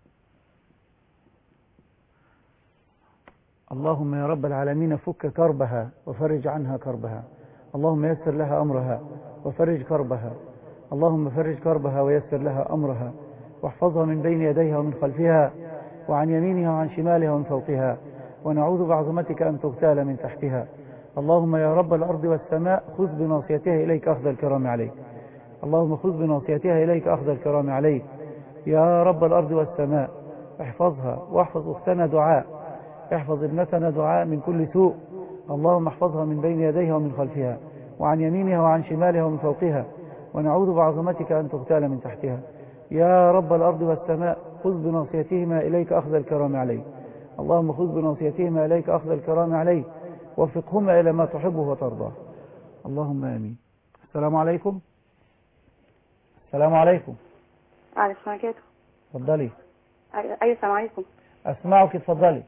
اللهم يا رب العالمين فك كربها وفرج عنها كربها اللهم يسر لها أمرها وفرج كربها اللهم فرج كربها ويسر لها أمرها واحفظها من بين يديها ومن خلفها وعن يمينها وعن شمالها ومن فوقها ونعوذ بعظمتك أن تغتال من تحتها اللهم يا رب الأرض والسماء خذ بناصيتها إليك أخذ الكرام عليك اللهم خذ بناصيتها إليك أخذ الكرام عليك يا رب الأرض والسماء احفظها واحفظ أختنا دعاء احفظ ابنتنا دعاء من كل سوء اللهم احفظها من بين يديها ومن خلفها وعن يمينها وعن شمالها ومن فوقها ونعوذ بعظمتك أن تغتال من تحتها يا رب الأرض والسماء خذ بناصيتهما إليك أخذ الكرام عليك اللهم خذ بناصيتهما إليك أخذ الكرام عليك وفقهما إلى ما تحبه وترضاه اللهم آمين السلام عليكم السلام عليكم عليكم السلام عليكم اتفضلي أيوة السلام عليكم أسمعك اتفضلي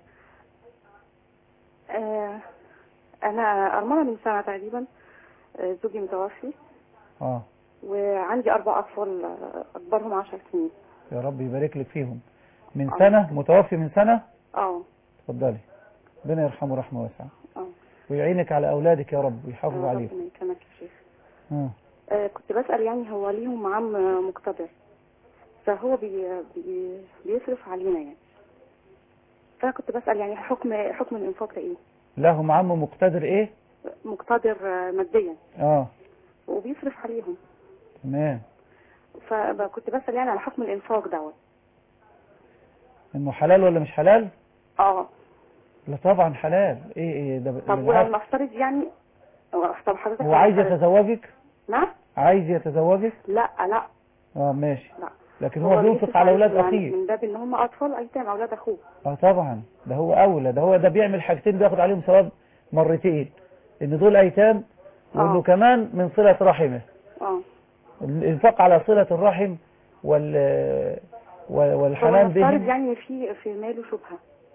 آه أنا أرملة من سنة تقريبا آه زوجي متوفي اه وعندي أربع أطفال آه، أكبرهم عشر سنين يا رب يبارك لك فيهم من آه. سنة متوفي من سنة اه اتفضلي ربنا يرحمه رحمة واسعة اه ويعينك على أولادك يا رب ويحافظ آه، عليهم ربنا يكرمك يا شيخ آه. آه كنت بسأل يعني هو ليهم عم مقتدر فهو بي بي بيصرف علينا يعني فكنت بسأل يعني حكم حكم الإنفاق ده إيه؟ لهم عم مقتدر ايه مقتدر آه، ماديا اه وبيصرف عليهم تمام فكنت بسأل يعني على حكم الإنفاق دوت انه حلال ولا مش حلال اه لا طبعا حلال ايه ايه ده طب بالعكس. ولو نفترض يعني طب حضرتك هو عايز نفترض- يتزوجك نعم عايز يتزوجك لا لا اه ماشي لا لكن هو بينفق بيصرف على عليه اولاد يعني اخيه من باب ان هم اطفال ايتام اولاد اخوه اه طبعا ده هو اولى ده هو ده بيعمل حاجتين بياخد عليهم ثواب مرتين ان دول ايتام وانه آه. كمان من صلة رحمه اه الانفاق على صلة الرحم وال وال- هو والحنان نفترض بهم يعني في في ماله شبهه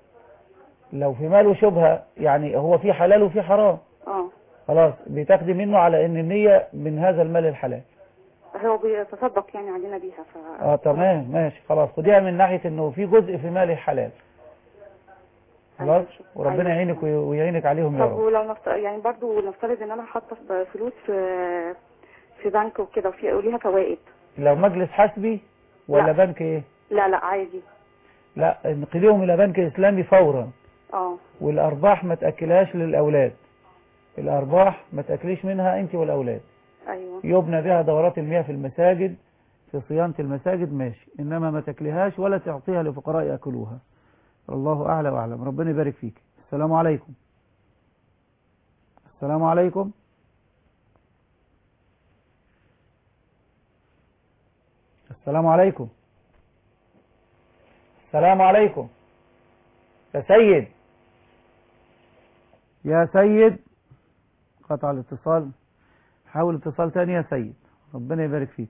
لو في ماله شبهة يعني هو في حلال وفي حرام اه خلاص بتاخدي منه على ان النية من هذا المال الحلال هو بيتصدق يعني علينا بيها ف اه تمام ماشي خلاص خديها من ناحية انه في جزء في ماله حلال خلاص وربنا أيوة. يعينك وي- ويعينك عليهم يا طب رب ولو نفت... يعني برضو نفترض ان انا حاطه في- فلوس في في بنك وكده وفي وليها فوائد لو مجلس حسبي ولا لا. بنك ايه لا لا عادي لا انقليهم الى بنك اسلامي فورا اه والارباح ما تاكلهاش للاولاد الارباح ما تاكليش منها انت والاولاد ايوه يبنى بها دورات المياه في المساجد في صيانة المساجد ماشي إنما ما تاكليهاش ولا تعطيها لفقراء يأكلوها الله أعلى وأعلم ربنا يبارك فيك السلام عليكم السلام عليكم السلام عليكم السلام عليكم يا سيد يا سيد قطع الاتصال حاول اتصال تاني يا سيد ربنا يبارك فيك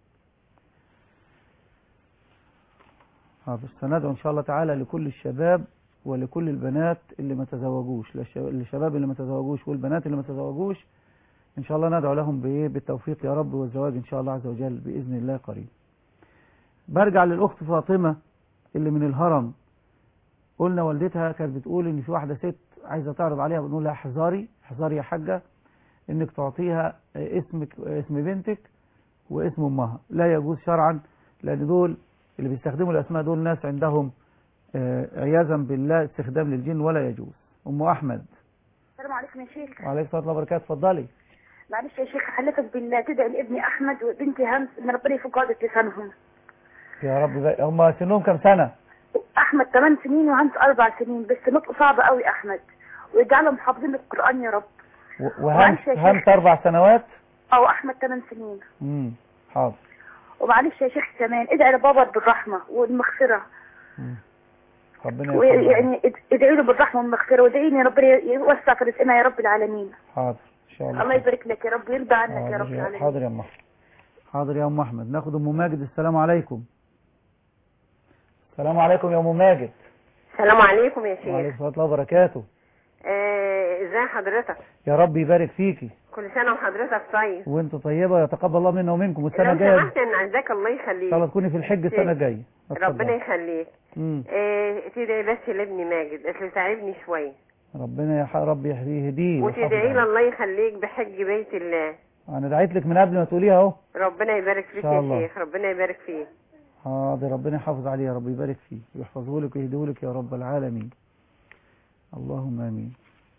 حاضر سندعو إن شاء الله تعالى لكل الشباب ولكل البنات اللي ما تزوجوش للش- للشباب اللي ما تزوجوش والبنات اللي ما تزوجوش إن شاء الله ندعو لهم بإيه بالتوفيق يا رب والزواج إن شاء الله عز وجل بإذن الله قريب برجع للأخت فاطمة اللي من الهرم قلنا والدتها كانت بتقول إن في واحدة ست عايزة تعرض عليها بنقول لها احذري احذري يا حاجة إنك تعطيها اسمك اسم بنتك واسم أمها لا يجوز شرعا لأن دول اللي بيستخدموا الأسماء دول ناس عندهم آه، عياذا بالله استخدام للجن ولا يجوز أم أحمد السلام عليكم يا شيخ وعليكم السلام ورحمة الله وبركاته اتفضلي معلش يا شيخ حلفك بالله تدعي لابني احمد وبنتي همس ان ربنا يفك عقدة لسانهم يا رب بقى. هم سنهم كم سنة احمد 8 سنين وهمس 4 سنين بس نطقه صعب قوي احمد ويجعلهم حافظين القران يا رب و- وهمس معلش يا شيخ. همس أربع سنوات او احمد 8 سنين امم حاضر ومعلش يا شيخ كمان ادعي لبابا بالرحمه والمغفره مم. ربنا يحفظك ويعني اد- ادعي له بالرحمه والمغفره وادعي لي ربنا يوسع في رزقنا يا رب العالمين حاضر ان شاء الله الله يبارك لك يا رب يرضى عنك يا حاضر رب يا- العالمين حاضر يا ام احمد حاضر يا ام احمد ناخد ام ماجد السلام عليكم السلام عليكم يا ام ماجد السلام عليكم يا شيخ وعليكم السلام وبركاته آه، ازاي حضرتك يا رب يبارك فيكي كل سنه وحضرتك طيب وانت طيبه يتقبل الله منا ومنكم والسنه لو الجايه سمحت ان عزاك الله ان يخليك شاء الله تكوني في الحج السنه الجايه ربنا اتفضل. يخليك مم. آه، تدعي بس لابني ماجد اصل تعبني شويه ربنا يا ح- رب يهديه وتدعي ويحفظه. له الله يخليك بحج بيت الله انا دعيت لك من قبل ما تقوليها اهو ربنا يبارك فيك شاء يا الله. شيخ ربنا يبارك فيك حاضر ربنا يحافظ عليه يا رب يبارك فيه ويحفظه لك ويهديه لك يا رب العالمين اللهم امين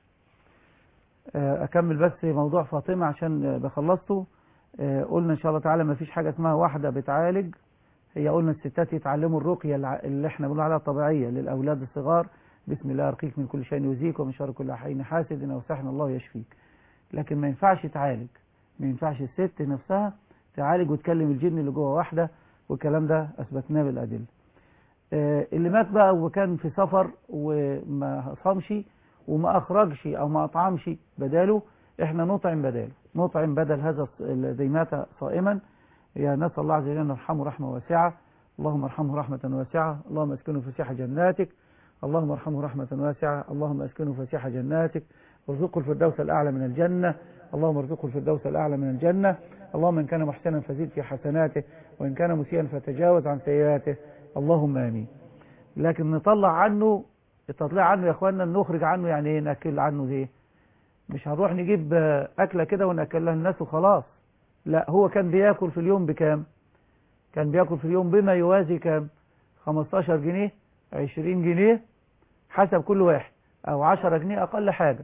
آه، اكمل بس موضوع فاطمه عشان آه، بخلصته آه، قلنا ان شاء الله تعالى ما فيش حاجه اسمها واحده بتعالج هي قلنا الستات يتعلموا الرقيه الع- اللي احنا بنقول عليها طبيعيه للاولاد الصغار بسم الله ارقيك من كل شيء يؤذيك ومن شر كل حين حاسد او ساحن الله يشفيك لكن ما ينفعش تعالج ما ينفعش الست نفسها تعالج وتكلم الجن اللي جوه واحده والكلام ده اثبتناه بالادله آه، اللي مات بقى وكان في سفر وما صامش وما اخرجش او ما اطعمش بداله احنا نطعم بداله نطعم بدل هذا الص- الذي مات صائما يا نسال الله عز وجل ان يرحمه رحمه واسعه اللهم ارحمه رحمه واسعه اللهم اسكنه فسيح جناتك اللهم ارحمه رحمه واسعه اللهم اسكنه فسيح جناتك وارزقه الفردوس الاعلى من الجنه اللهم ارزقه الفردوس الاعلى من الجنه اللهم ان كان محسنا فزد في حسناته وان كان مسيئا فتجاوز عن سيئاته اللهم امين لكن نطلع عنه التطليع عنه يا اخوانا نخرج عنه يعني ايه ناكل عنه دي مش هنروح نجيب آه، اكله كده وناكلها الناس وخلاص لا هو كان بياكل في اليوم بكام كان بياكل في اليوم بما يوازي كام 15 جنيه 20 جنيه حسب كل واحد او 10 جنيه اقل حاجه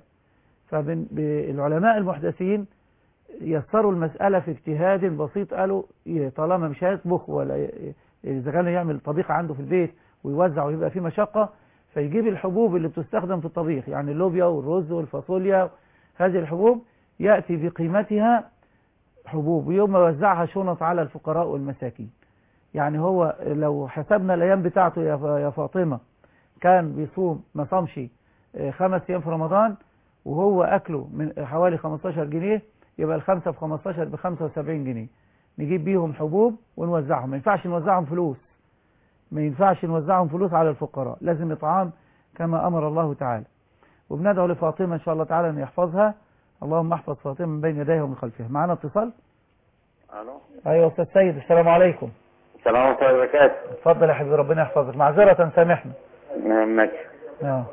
فالعلماء المحدثين يسروا المسألة في اجتهاد بسيط قالوا ي- طالما مش هيطبخ ولا ي- إذا كان يعمل طبيخ عنده في البيت ويوزع ويبقى فيه مشقة فيجيب الحبوب اللي بتستخدم في الطبيخ يعني اللوبيا والرز والفاصوليا هذه الحبوب يأتي بقيمتها حبوب ويوم ما يوزعها شنط على الفقراء والمساكين يعني هو لو حسبنا الأيام بتاعته يا ف- يا فاطمة كان بيصوم ما صامش آه، خمس أيام في رمضان وهو أكله من حوالي 15 جنيه يبقى الخمسة في 15 ب 75 جنيه نجيب بيهم حبوب ونوزعهم ما ينفعش نوزعهم فلوس ما ينفعش نوزعهم فلوس على الفقراء لازم إطعام كما أمر الله تعالى وبندعو لفاطمة إن شاء الله تعالى أن يحفظها اللهم احفظ فاطمة من بين يديها ومن خلفها معنا اتصال الو أيوة أستاذ سيد السلام عليكم السلام ورحمه الله وبركاته اتفضل يا حبيبي ربنا يحفظك معذرة سامحنا ماشي آه.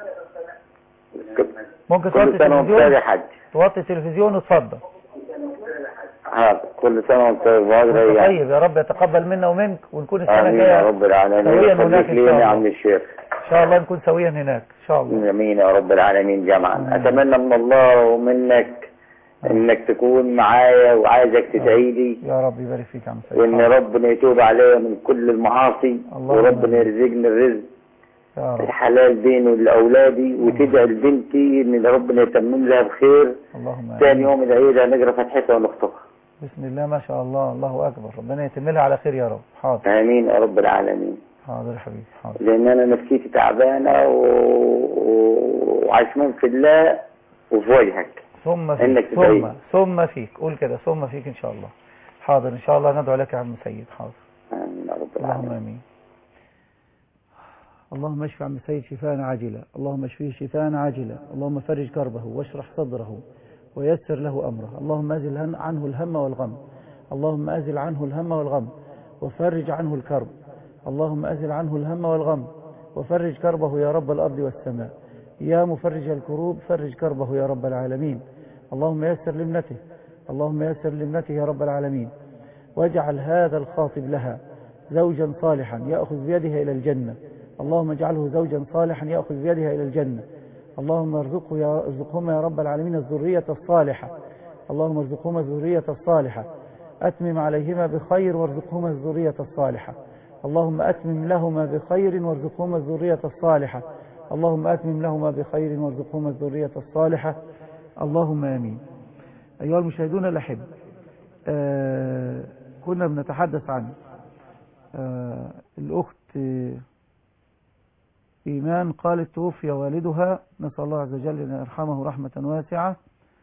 ممكن توطي كل سنه وانت طيب التلفزيون يا حاج توطي التلفزيون وتفضل ها كل سنه وانت طيب وهذا وانت يعني طيب يا رب يتقبل منا ومنك ونكون السنة امين يا الجاية رب العالمين سويا هناك ويخليك إن لينا شاء يا الله عم الشيخ إن شاء الله نكون سويا هناك إن شاء الله امين يا رب العالمين جمعا اتمنى من الله ومنك انك تكون معايا وعايزك تدعي لي يا رب يبارك فيك يا عم سيد وان ربنا يتوب عليا من كل المعاصي اللهم وربنا يرزقني الرزق يا رب الحلال بينه لاولادي وتدعي لبنتي ان ربنا يتمم لها بخير اللهم ثاني آمين. يوم العيد هنقرا فتحتها ونخطبها بسم الله ما شاء الله الله أكبر ربنا يتم لها على خير يا رب حاضر امين يا رب العالمين حاضر يا حبيبي حاضر لان انا نفسيتي تعبانه و... و- وعشمان في الله وفي وجهك ثم إنك فيك تدعي. ثم ثم فيك قول كده ثم فيك إن شاء الله حاضر إن شاء الله ندعو لك يا عم سيد حاضر امين يا رب اللهم العالمين امين اللهم اشف عم سيد شفاء عاجلا اللهم اشفيه شفاء عاجلا اللهم فرج كربه واشرح صدره ويسر له امره اللهم ازل هن- عنه الهم والغم اللهم ازل عنه الهم والغم وفرج عنه الكرب اللهم ازل عنه الهم والغم وفرج كربه يا رب الارض والسماء يا مفرج الكروب فرج كربه يا رب العالمين اللهم يسر لابنته اللهم يسر لابنته يا رب العالمين واجعل هذا الخاطب لها زوجا صالحا يأخذ بيدها إلى الجنة اللهم اجعله زوجا صالحا يأخذ بيدها إلى الجنة اللهم ارزقه يا ارزقهما يا رب العالمين الذرية الصالحة اللهم ارزقهما الذرية الصالحة أتمم عليهما بخير وارزقهما الذرية الصالحة اللهم أتمم لهما بخير وارزقهما الذرية الصالحة اللهم أتمم لهما بخير وارزقهما الذرية الصالحة اللهم آمين أيها المشاهدون الأحبة آه كنا بنتحدث عن آه الأخت آه إيمان قالت توفي والدها نسأل الله عز وجل أن يرحمه رحمة واسعة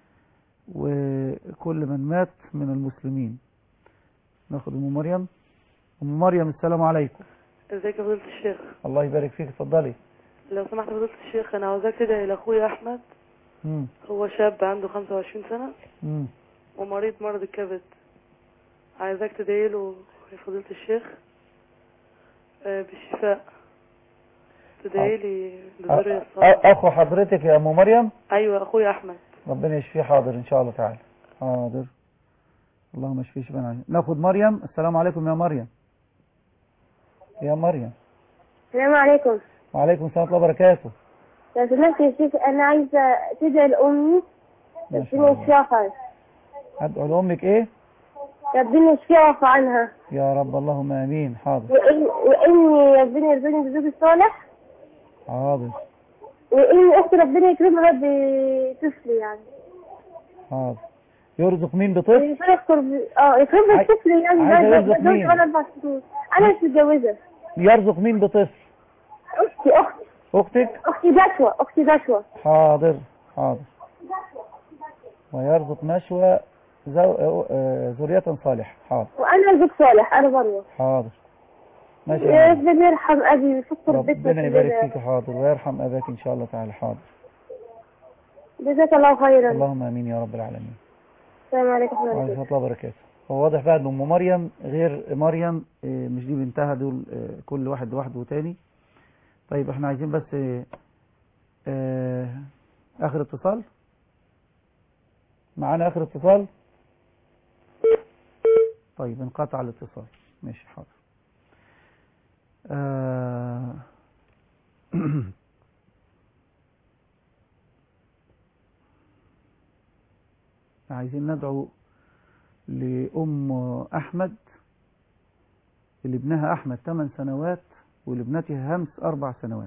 وكل من مات من المسلمين ناخد أم مريم أم مريم السلام عليكم ازيك يا فضيلة الشيخ الله يبارك فيك اتفضلي لو سمحت يا فضيلة الشيخ انا عاوزاك تدعي لاخويا احمد مم. هو شاب عنده 25 سنة مم. ومريض مرض الكبد عايزاك تدعي له يا فضيلة الشيخ آه، بالشفاء تدعي لي بذرية أ- الصالحة أخو حضرتك يا أم مريم ايوه اخويا احمد ربنا يشفيه حاضر إن شاء الله تعالى حاضر اللهم اشفيه شفاء عاجلا. ناخد مريم السلام عليكم يا مريم يا مريم السلام عليكم وعليكم السلام ورحمة الله وبركاته لو سمحت يا شيخ انا عايزه تدعي لامي ما شاء ربنا الله يشفيها خير أدعو لأمك إيه ربنا يشفيها ويعفو عنها يا رب اللهم آمين حاضر وإن واني ربنا يرزقني بزوج صالح حاضر وان اختي ربنا يكرمها بطفل يعني حاضر يرزق مين بطفل يذكر ب... اه يكرمها عاي- بطفل يعني عايزة ده- ده- يرزق ده مين؟ كمان اربع سنين انا مش متجوزه يرزق مين بطفل اختي اختي أختك اختي بشوى اختي بشوى حاضر حاضر ويرزق نشوى زو... آه، ذرية صالحة حاضر وانا زوج صالح انا مروه حاضر ماشي يا يا مريم. ربنا يرحم ابي ويفكر بيتنا ربنا يبارك فيك حاضر ويرحم أباك إن شاء الله تعالى حاضر جزاك الله خيرا اللهم آمين يا رب العالمين السلام عليكم ورحمه الله ورحمة الله وبركاته هو واضح بقى ان ام مريم غير مريم آه، مش دي بنتها دول آه، كل واحد لوحده تاني طيب احنا عايزين بس آه، آه، اخر اتصال معانا اخر اتصال طيب انقطع الاتصال ماشي حاضر آه، عايزين ندعو لأم أحمد اللي ابنها أحمد 8 سنوات ولابنتها همس أربع سنوات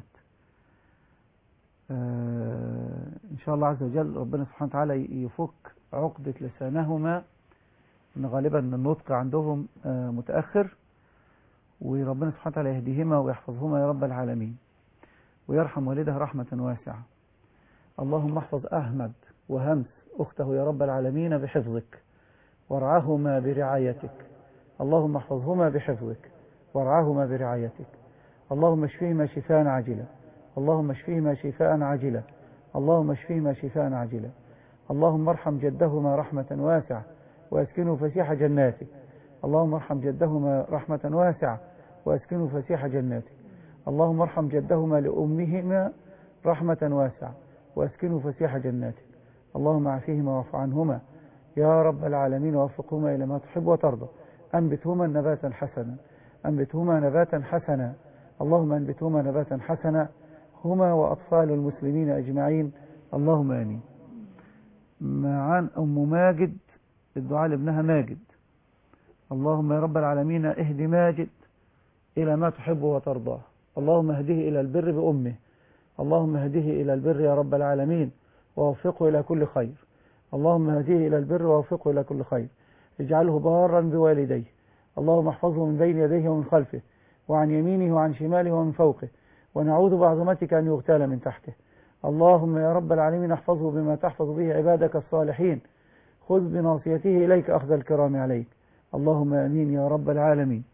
آه إن شاء الله عز وجل ربنا سبحانه وتعالى يفك عقدة لسانهما إن غالبا النطق عندهم آه متأخر وربنا سبحانه وتعالى يهديهما ويحفظهما يا رب العالمين ويرحم والدها رحمة واسعة اللهم احفظ أحمد وهمس أخته يا رب العالمين بحفظك وارعاهما برعايتك اللهم احفظهما بحفظك وارعاهما برعايتك اللهم اشفيهما شفاء عاجلا اللهم اشفيهما شفاء عاجلا اللهم اشفيهما شفاء عاجلا اللهم ارحم جدهما رحمة واسعة واسكنه فسيح جناتك اللهم ارحم جدهما رحمة واسعة واسكنه فسيح جناتك اللهم ارحم جدهما لأمهما رحمة واسعة واسكنه فسيح جناتك اللهم عافيهما واعف عنهما يا رب العالمين ووفقهما إلى ما تحب وترضى أنبتهما نباتا حسنا أنبتهما نباتا حسنا اللهم أنبتهما نباتا حسنا هما وأطفال المسلمين أجمعين اللهم آمين معان أم ماجد الدعاء لابنها ماجد اللهم يا رب العالمين اهد ماجد إلى ما تحب وترضاه اللهم اهده إلى البر بأمه اللهم اهده إلى البر يا رب العالمين ووفقه إلى كل خير اللهم اهديه إلى البر ووفقه إلى كل خير اجعله بارا بوالديه اللهم احفظه من بين يديه ومن خلفه وعن يمينه وعن شماله ومن فوقه ونعوذ بعظمتك أن يغتال من تحته اللهم يا رب العالمين احفظه بما تحفظ به عبادك الصالحين خذ بناصيته إليك أخذ الكرام عليك اللهم آمين يا رب العالمين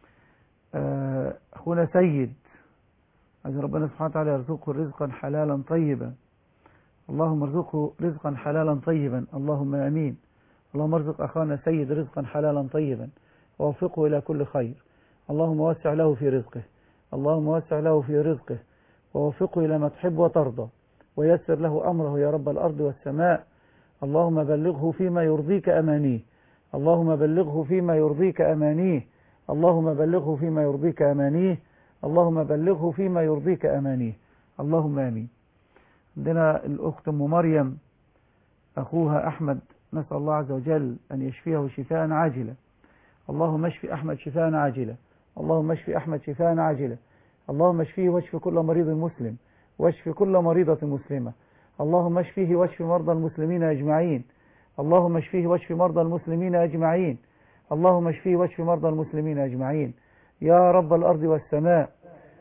آه، أخونا سيد عايز ربنا سبحانه وتعالى يرزقه رزقا حلالا طيبا اللهم ارزقه رزقا حلالا طيبا اللهم امين اللهم ارزق اخانا سيد رزقا حلالا طيبا ووفقه الى كل خير اللهم وسع له في رزقه اللهم وسع له في رزقه ووفقه الى ما تحب وترضى ويسر له امره يا رب الارض والسماء اللهم بلغه فيما يرضيك امانيه اللهم بلغه فيما يرضيك امانيه اللهم بلغه فيما يرضيك امانيه اللهم بلغه فيما يرضيك امانيه اللهم امين عندنا الأخت أم مريم أخوها أحمد نسأل الله عز وجل أن يشفيه شفاء عاجلا اللهم اشف أحمد شفاء عاجلا اللهم اشف أحمد شفاء عاجلا اللهم اشفيه واشف كل مريض مسلم واشف كل مريضة مسلمة اللهم اشفيه واشف مرضى المسلمين أجمعين اللهم اشفيه واشف مرضى المسلمين أجمعين اللهم اشفيه واشف مرضى المسلمين أجمعين يا رب الأرض والسماء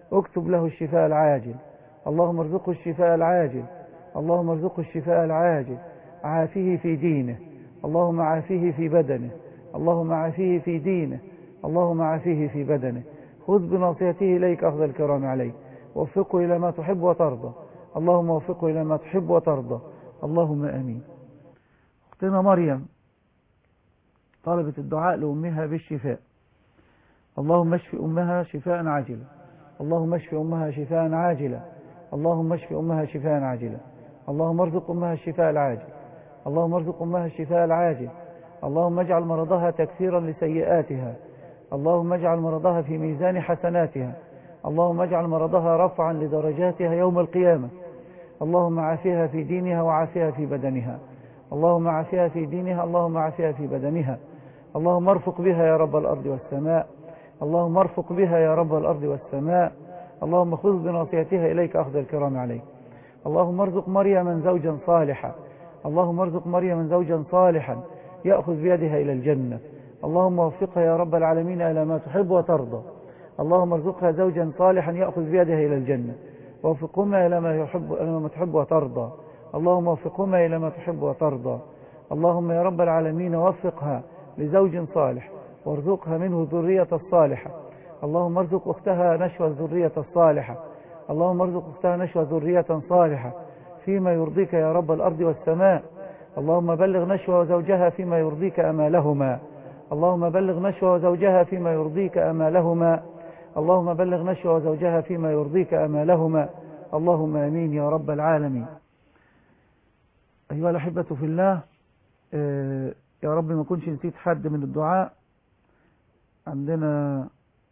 اكتب له الشفاء العاجل اللهم ارزقه الشفاء العاجل اللهم ارزقه الشفاء العاجل عافيه في دينه اللهم عافيه في بدنه اللهم عافيه في دينه اللهم عافيه في بدنه خذ بناصيته إليك أخذ الكرام عليه وفقه إلى ما تحب وترضى اللهم وفقه إلى ما تحب وترضى اللهم آمين أختنا مريم طلبت الدعاء لأمها بالشفاء اللهم اشف أمها شفاء عاجلا اللهم اشف أمها شفاء عاجلا اللهم اشف أمها شفاء عاجلا اللهم ارزق أمها الشفاء العاجل اللهم ارزق أمها الشفاء العاجل اللهم اجعل مرضها تكفيرا لسيئاتها اللهم اجعل مرضها في ميزان حسناتها اللهم اجعل مرضها رفعا لدرجاتها يوم القيامة اللهم عافيها في دينها وعافيها في بدنها اللهم عافيها في دينها اللهم عافيها في بدنها اللهم ارفق بها يا رب الأرض والسماء اللهم ارفق بها يا رب الأرض والسماء اللهم خذ بناصيتها إليك أخذ الكرام عليك اللهم ارزق مريم زوجا صالحا اللهم ارزق مريم زوجا صالحا يأخذ بيدها إلى الجنة اللهم وفقها يا رب العالمين إلى ما تحب وترضى اللهم ارزقها زوجا صالحا يأخذ بيدها إلى الجنة ووفقهما إلى ما يحب إلى ما تحب وترضى اللهم وفقهما إلى ما تحب وترضى اللهم يا رب العالمين وفقها لزوج صالح وارزقها منه ذرية الصالحة اللهم ارزق أختها نشوى الذرية الصالحة اللهم ارزق أختها نشوى ذرية صالحة فيما يرضيك يا رب الأرض والسماء اللهم بلغ نشوى وزوجها فيما يرضيك أمالهما اللهم بلغ نشوى وزوجها فيما يرضيك أمالهما اللهم بلغ نشوى وزوجها فيما يرضيك أمالهما اللهم آمين يا رب العالمين أيها الأحبة في الله آه يا رب ما كنش نسيت حد من الدعاء عندنا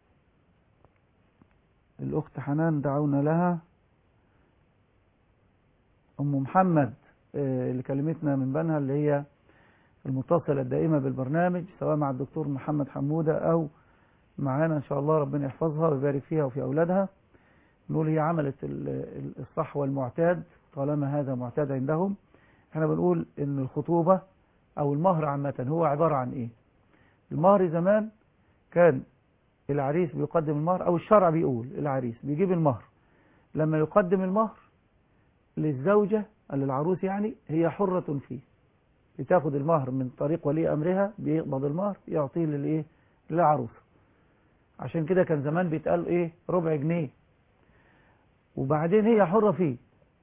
الأخت حنان دعونا لها أم محمد آه اللي كلمتنا من بنها اللي هي المتصلة الدائمة بالبرنامج سواء مع الدكتور محمد حمودة أو معانا إن شاء الله ربنا يحفظها ويبارك فيها وفي أولادها نقول هي عملت الصحوة المعتاد طالما هذا معتاد عندهم احنا بنقول ان الخطوبة او المهر عامة هو عبارة عن ايه المهر زمان كان العريس بيقدم المهر او الشرع بيقول العريس بيجيب المهر لما يقدم المهر للزوجة للعروس يعني هي حرة فيه بتاخد المهر من طريق ولي امرها بيقبض المهر يعطيه للايه للعروسة عشان كده كان زمان بيتقال ايه ربع جنيه وبعدين هي حرة فيه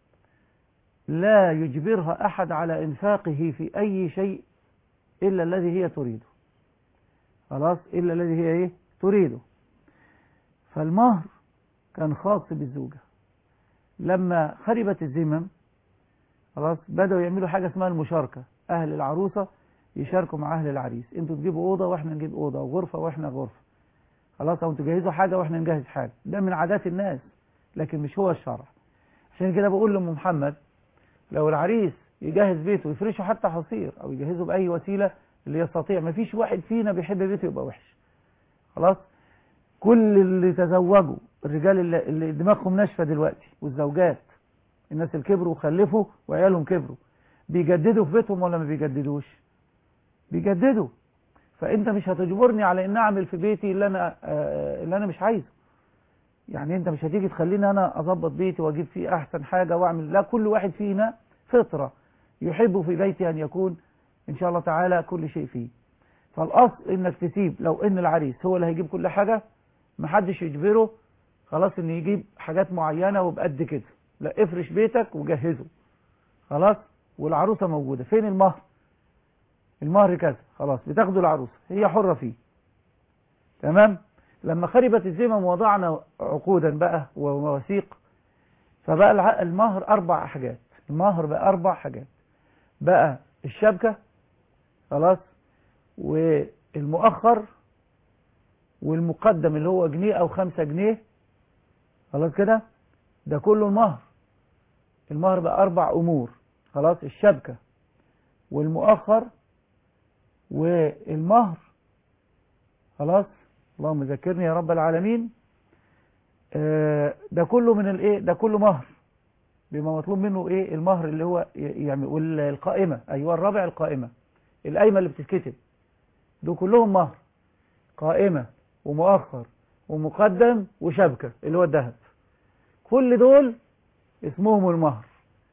لا يجبرها أحد على إنفاقه في أي شيء إلا الذي هي تريده خلاص إلا الذي هي إيه تريده فالمهر كان خاص بالزوجة لما خربت الذمم خلاص بدأوا يعملوا حاجة اسمها المشاركة أهل العروسة يشاركوا مع أهل العريس انتوا تجيبوا أوضة وإحنا نجيب أوضة وغرفة وإحنا غرفة خلاص أو تجهزوا حاجة وإحنا نجهز حاجة ده من عادات الناس لكن مش هو الشرع عشان كده بقول لأم محمد لو العريس يجهز بيته ويفرشه حتى حصير او يجهزه باي وسيله اللي يستطيع ما فيش واحد فينا بيحب بيته يبقى وحش خلاص كل اللي تزوجوا الرجال اللي, اللي دماغهم ناشفه دلوقتي والزوجات الناس اللي كبروا وخلفوا وعيالهم كبروا بيجددوا في بيتهم ولا ما بيجددوش بيجددوا فانت مش هتجبرني على ان اعمل في بيتي اللي انا آه اللي انا مش عايزه يعني انت مش هتيجي تخليني انا اظبط بيتي واجيب فيه احسن حاجة واعمل لا كل واحد فينا فطرة يحب في بيته ان يكون ان شاء الله تعالى كل شيء فيه فالاصل انك تسيب لو ان العريس هو اللي هيجيب كل حاجة محدش يجبره خلاص ان يجيب حاجات معينة وبقد كده لا افرش بيتك وجهزه خلاص والعروسة موجودة فين المهر المهر كذا خلاص بتاخده العروسة هي حرة فيه تمام لما خربت الذمم وضعنا عقودا بقى ومواثيق فبقى المهر أربع حاجات المهر بقى أربع حاجات بقى الشبكة خلاص والمؤخر والمقدم اللي هو جنيه أو خمسة جنيه خلاص كده ده كله المهر المهر بقى أربع أمور خلاص الشبكة والمؤخر والمهر خلاص اللهم ذكرني يا رب العالمين ده كله من الايه ده كله مهر بما مطلوب منه ايه المهر اللي هو يعني والقائمه ايوه الرابع القائمه القايمه اللي بتتكتب دول كلهم مهر قائمه ومؤخر ومقدم وشبكه اللي هو الذهب كل دول اسمهم المهر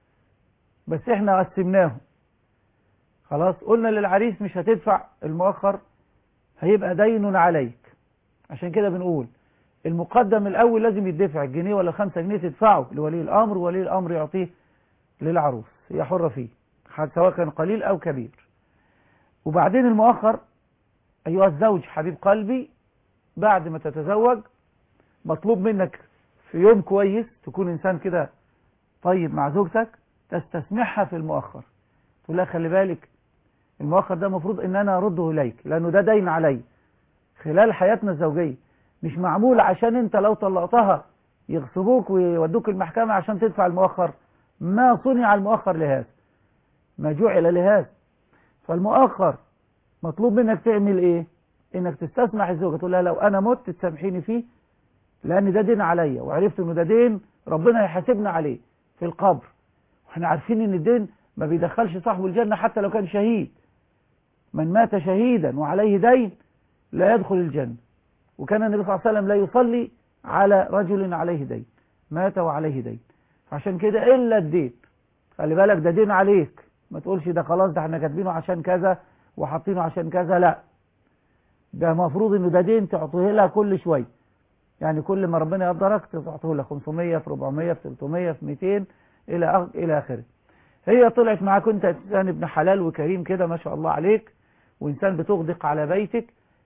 بس احنا قسمناهم خلاص قلنا للعريس مش هتدفع المؤخر هيبقى دين عليك عشان كده بنقول المقدم الأول لازم يدفع الجنيه ولا خمسة جنيه تدفعه لولي الأمر وولي الأمر يعطيه للعروس هي حرة فيه حتى سواء كان قليل أو كبير وبعدين المؤخر أيها الزوج حبيب قلبي بعد ما تتزوج مطلوب منك في يوم كويس تكون إنسان كده طيب مع زوجتك تستسمحها في المؤخر تقول لها خلي بالك المؤخر ده المفروض ان انا ارده اليك لانه ده دين علي خلال حياتنا الزوجية مش معمول عشان انت لو طلقتها يغصبوك ويودوك المحكمة عشان تدفع المؤخر ما صنع المؤخر لهذا ما جعل لهذا فالمؤخر مطلوب منك تعمل ايه انك تستسمح الزوجة تقول لها لو انا مت تسامحيني فيه لان ده دين عليا وعرفت انه ده دين ربنا هيحاسبنا عليه في القبر واحنا عارفين ان الدين ما بيدخلش صاحبه الجنة حتى لو كان شهيد من مات شهيدا وعليه دين لا يدخل الجنة وكان النبي صلى الله عليه وسلم لا يصلي على رجل عليه دين مات وعليه دين عشان كده إلا الدين خلي بالك ده دين عليك ما تقولش ده خلاص ده احنا كاتبينه عشان كذا وحاطينه عشان كذا لا ده مفروض انه ده دين تعطيه لها كل شوية يعني كل ما ربنا يقدرك تعطيه لها 500 في 400 في 300 في 200 الى الى اخره هي طلعت معاك انت انسان ابن حلال وكريم كده ما شاء الله عليك وإنسان بتغدق على بيتك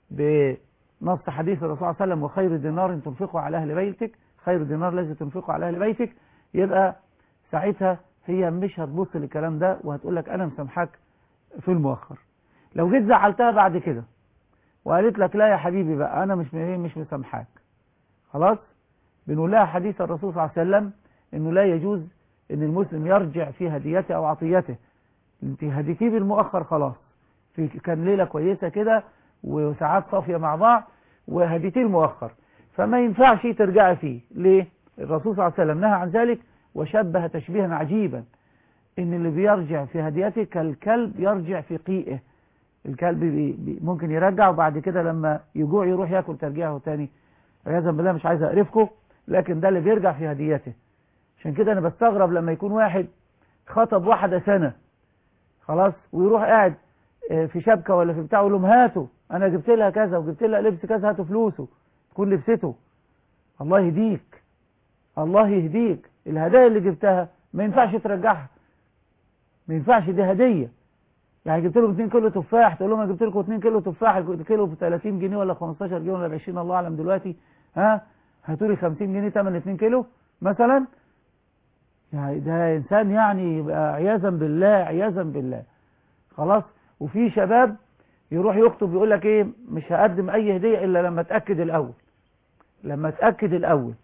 بنص حديث الرسول صلى الله عليه وسلم وخير دينار تنفقه على أهل بيتك خير دينار الذي تنفقه على أهل بيتك يبقى ساعتها هي مش هتبص للكلام ده وهتقول لك أنا مسامحاك في المؤخر لو جيت زعلتها بعد كده وقالت لك لا يا حبيبي بقى أنا مش مش مسامحاك خلاص بنقول لها حديث الرسول صلى الله عليه وسلم إنه لا يجوز إن المسلم يرجع في هديته أو عطيته انت هديتيه بالمؤخر خلاص في كان ليلة كويسة كده وساعات صافية مع بعض وهديتيه المؤخر فما ينفعش ترجعي فيه ليه الرسول صلى الله عليه وسلم نهى عن ذلك وشبه تشبيها عجيبا ان اللي بيرجع في هديته كالكلب يرجع في قيئه الكلب بي بي ممكن يرجع وبعد كده لما يجوع يروح ياكل ترجعه تاني عياذا بالله مش عايز اقرفكم لكن ده اللي بيرجع في هديته عشان كده انا بستغرب لما يكون واحد خطب واحدة سنة خلاص ويروح قاعد في شبكة ولا في بتاع يقول لهم هاتوا انا جبت لها كذا وجبت لها لبس كذا هاتوا فلوسه تكون لبسته الله يهديك الله يهديك الهدايا اللي جبتها ما ينفعش ترجعها ما ينفعش دي هدية يعني جبت لهم 2 كيلو تفاح تقول لهم انا جبت لكم 2 كيلو تفاح كيلو ب 30 جنيه ولا 15 جنيه ولا ب 20 الله اعلم دلوقتي ها هاتوا لي 50 جنيه ثمن 2 كيلو مثلا يعني ده انسان يعني يبقى عياذا بالله عياذا بالله خلاص وفي شباب يروح يخطب يقول لك ايه مش هقدم اي هديه الا لما اتاكد الاول لما اتاكد الاول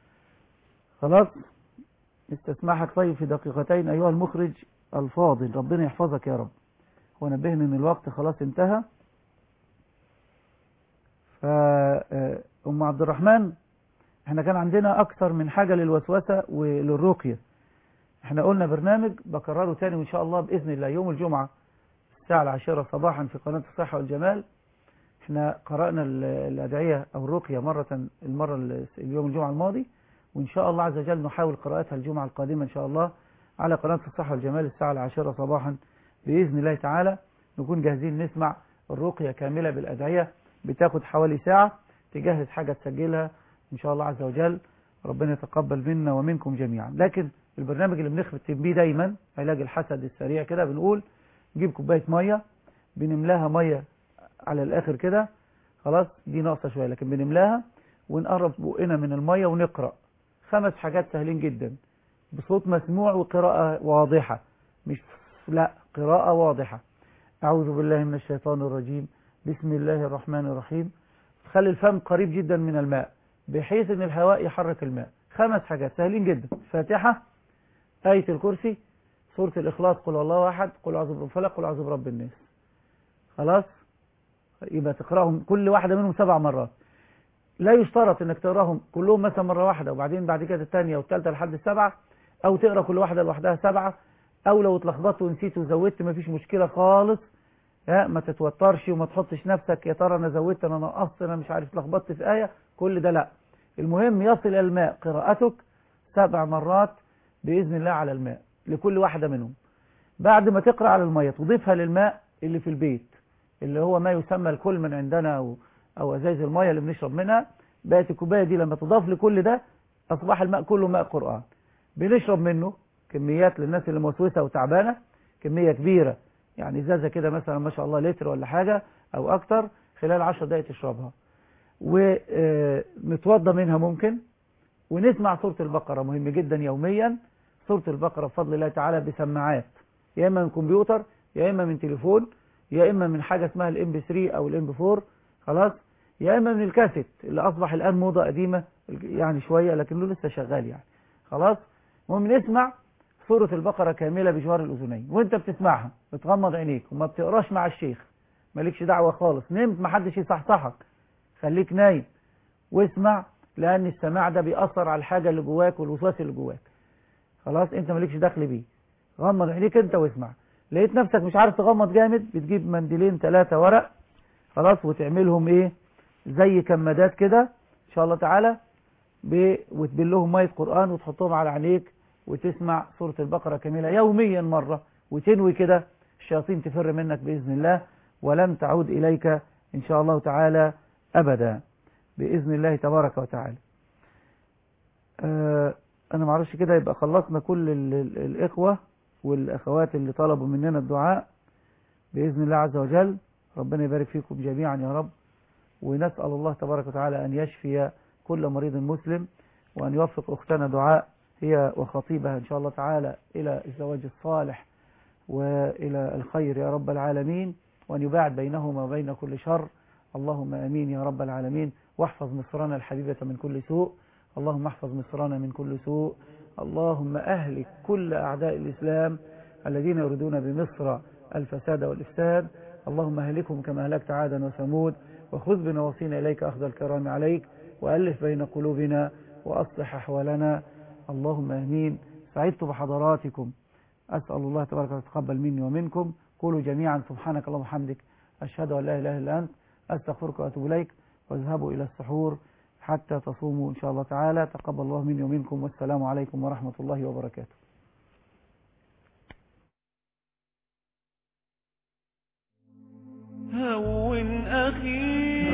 خلاص استسمحك طيب في دقيقتين ايها المخرج الفاضل ربنا يحفظك يا رب ونبهني ان الوقت خلاص انتهى فأم عبد الرحمن احنا كان عندنا اكثر من حاجة للوسوسة وللرقية احنا قلنا برنامج بكرره تاني وان شاء الله بإذن الله يوم الجمعة الساعة العاشرة صباحا في قناة الصحة والجمال احنا قرأنا الأدعية أو الرقية مرة المرة اليوم الجمعة الماضي وإن شاء الله عز وجل نحاول قراءتها الجمعة القادمة إن شاء الله على قناة الصحة والجمال الساعة العاشرة صباحا بإذن الله تعالى نكون جاهزين نسمع الرقية كاملة بالأدعية بتاخد حوالي ساعة تجهز حاجة تسجلها إن شاء الله عز وجل ربنا يتقبل منا ومنكم جميعا لكن البرنامج اللي بنختم بيه دايما علاج الحسد السريع كده بنقول نجيب كوباية مية بنملاها مية على الآخر كده خلاص دي ناقصة شوية لكن بنملاها ونقرب بقنا من المية ونقرأ خمس حاجات سهلين جدا بصوت مسموع وقراءة واضحة مش لا قراءة واضحة أعوذ بالله من الشيطان الرجيم بسم الله الرحمن الرحيم خلي الفم قريب جدا من الماء بحيث ان الهواء يحرك الماء خمس حاجات سهلين جدا فاتحة آية الكرسي سورة الإخلاص قل الله أحد قل أعوذ برب الفلق قل أعوذ برب الناس خلاص يبقى تقراهم كل واحدة منهم سبع مرات لا يشترط انك تقراهم كلهم مثلا مرة واحدة وبعدين بعد كده الثانية والثالثة لحد السبعة او تقرا كل واحدة لوحدها سبعة او لو اتلخبطت ونسيت وزودت مفيش مشكلة خالص ها ما تتوترش وما تحطش نفسك يا ترى انا زودت انا نقصت انا مش عارف اتلخبطت في آية كل ده لا المهم يصل الماء قراءتك سبع مرات بإذن الله على الماء لكل واحدة منهم بعد ما تقرأ على المية تضيفها للماء اللي في البيت اللي هو ما يسمى الكل من عندنا أو, أو أزايز المية اللي بنشرب منها بقت الكوباية دي لما تضاف لكل ده أصبح الماء كله ماء قرآن بنشرب منه كميات للناس اللي موسوسة وتعبانة كمية كبيرة يعني ازازة كده مثلا ما شاء الله لتر ولا حاجة أو أكتر خلال 10 دقائق تشربها ونتوضى منها ممكن ونسمع سورة البقرة مهم جدا يوميا سورة البقرة بفضل الله تعالى بسماعات يا إما من كمبيوتر يا إما من تليفون يا إما من حاجة اسمها الام بي 3 أو الام بي 4 خلاص يا إما من الكاسيت اللي أصبح الآن موضة قديمة يعني شوية لكنه لسه شغال يعني خلاص المهم نسمع سورة البقرة كاملة بجوار الأذنين وانت بتسمعها بتغمض عينيك وما بتقراش مع الشيخ مالكش دعوة خالص نمت محدش يصحصحك خليك نايم واسمع لأن السماع ده بيأثر على الحاجة اللي جواك والوسواس اللي جواك خلاص انت مالكش دخل بيه غمض عينيك انت واسمع لقيت نفسك مش عارف تغمض جامد بتجيب منديلين ثلاثة ورق خلاص وتعملهم ايه زي كمادات كده ان شاء الله تعالى ب... وتبلهم مية قرآن وتحطهم على عينيك وتسمع سورة البقرة كاملة يوميا مرة وتنوي كده الشياطين تفر منك بإذن الله ولن تعود إليك إن شاء الله تعالى أبدا بإذن الله تبارك وتعالى آه أنا معرفش كده يبقى خلصنا كل ال ال الإخوة والأخوات اللي طلبوا مننا الدعاء بإذن الله عز وجل ربنا يبارك فيكم جميعا يا رب ونسأل الله تبارك وتعالى أن يشفي كل مريض مسلم وأن يوفق أختنا دعاء هي وخطيبها إن شاء الله تعالى إلى الزواج الصالح وإلى الخير يا رب العالمين وأن يباعد بينهما وبين كل شر اللهم أمين يا رب العالمين واحفظ مصرنا الحبيبة من كل سوء اللهم احفظ مصرنا من كل سوء اللهم أهلك كل أعداء الإسلام الذين يريدون بمصر الفساد والإفساد اللهم أهلكهم كما أهلكت عادا وثمود وخذ بنواصينا إليك أخذ الكرام عليك وألف بين قلوبنا وأصلح أحوالنا اللهم أمين سعدت بحضراتكم أسأل الله تبارك وتعالى يتقبل مني ومنكم قولوا جميعا سبحانك اللهم وبحمدك أشهد أن لا إله إلا أنت أستغفرك وأتوب إليك واذهبوا إلى السحور حتى تصوموا إن شاء الله تعالى تقبل الله مني ومنكم والسلام عليكم ورحمة الله وبركاته هون أخي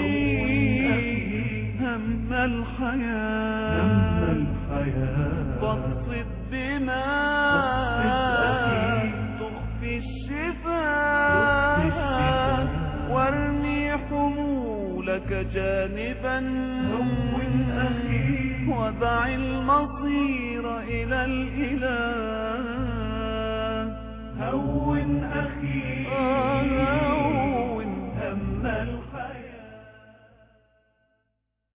هم الحياة هم الحياة بسط دماء تخفي الشفاء وارمي حمولك جانبا هون أخي ودع المصير إلى الإله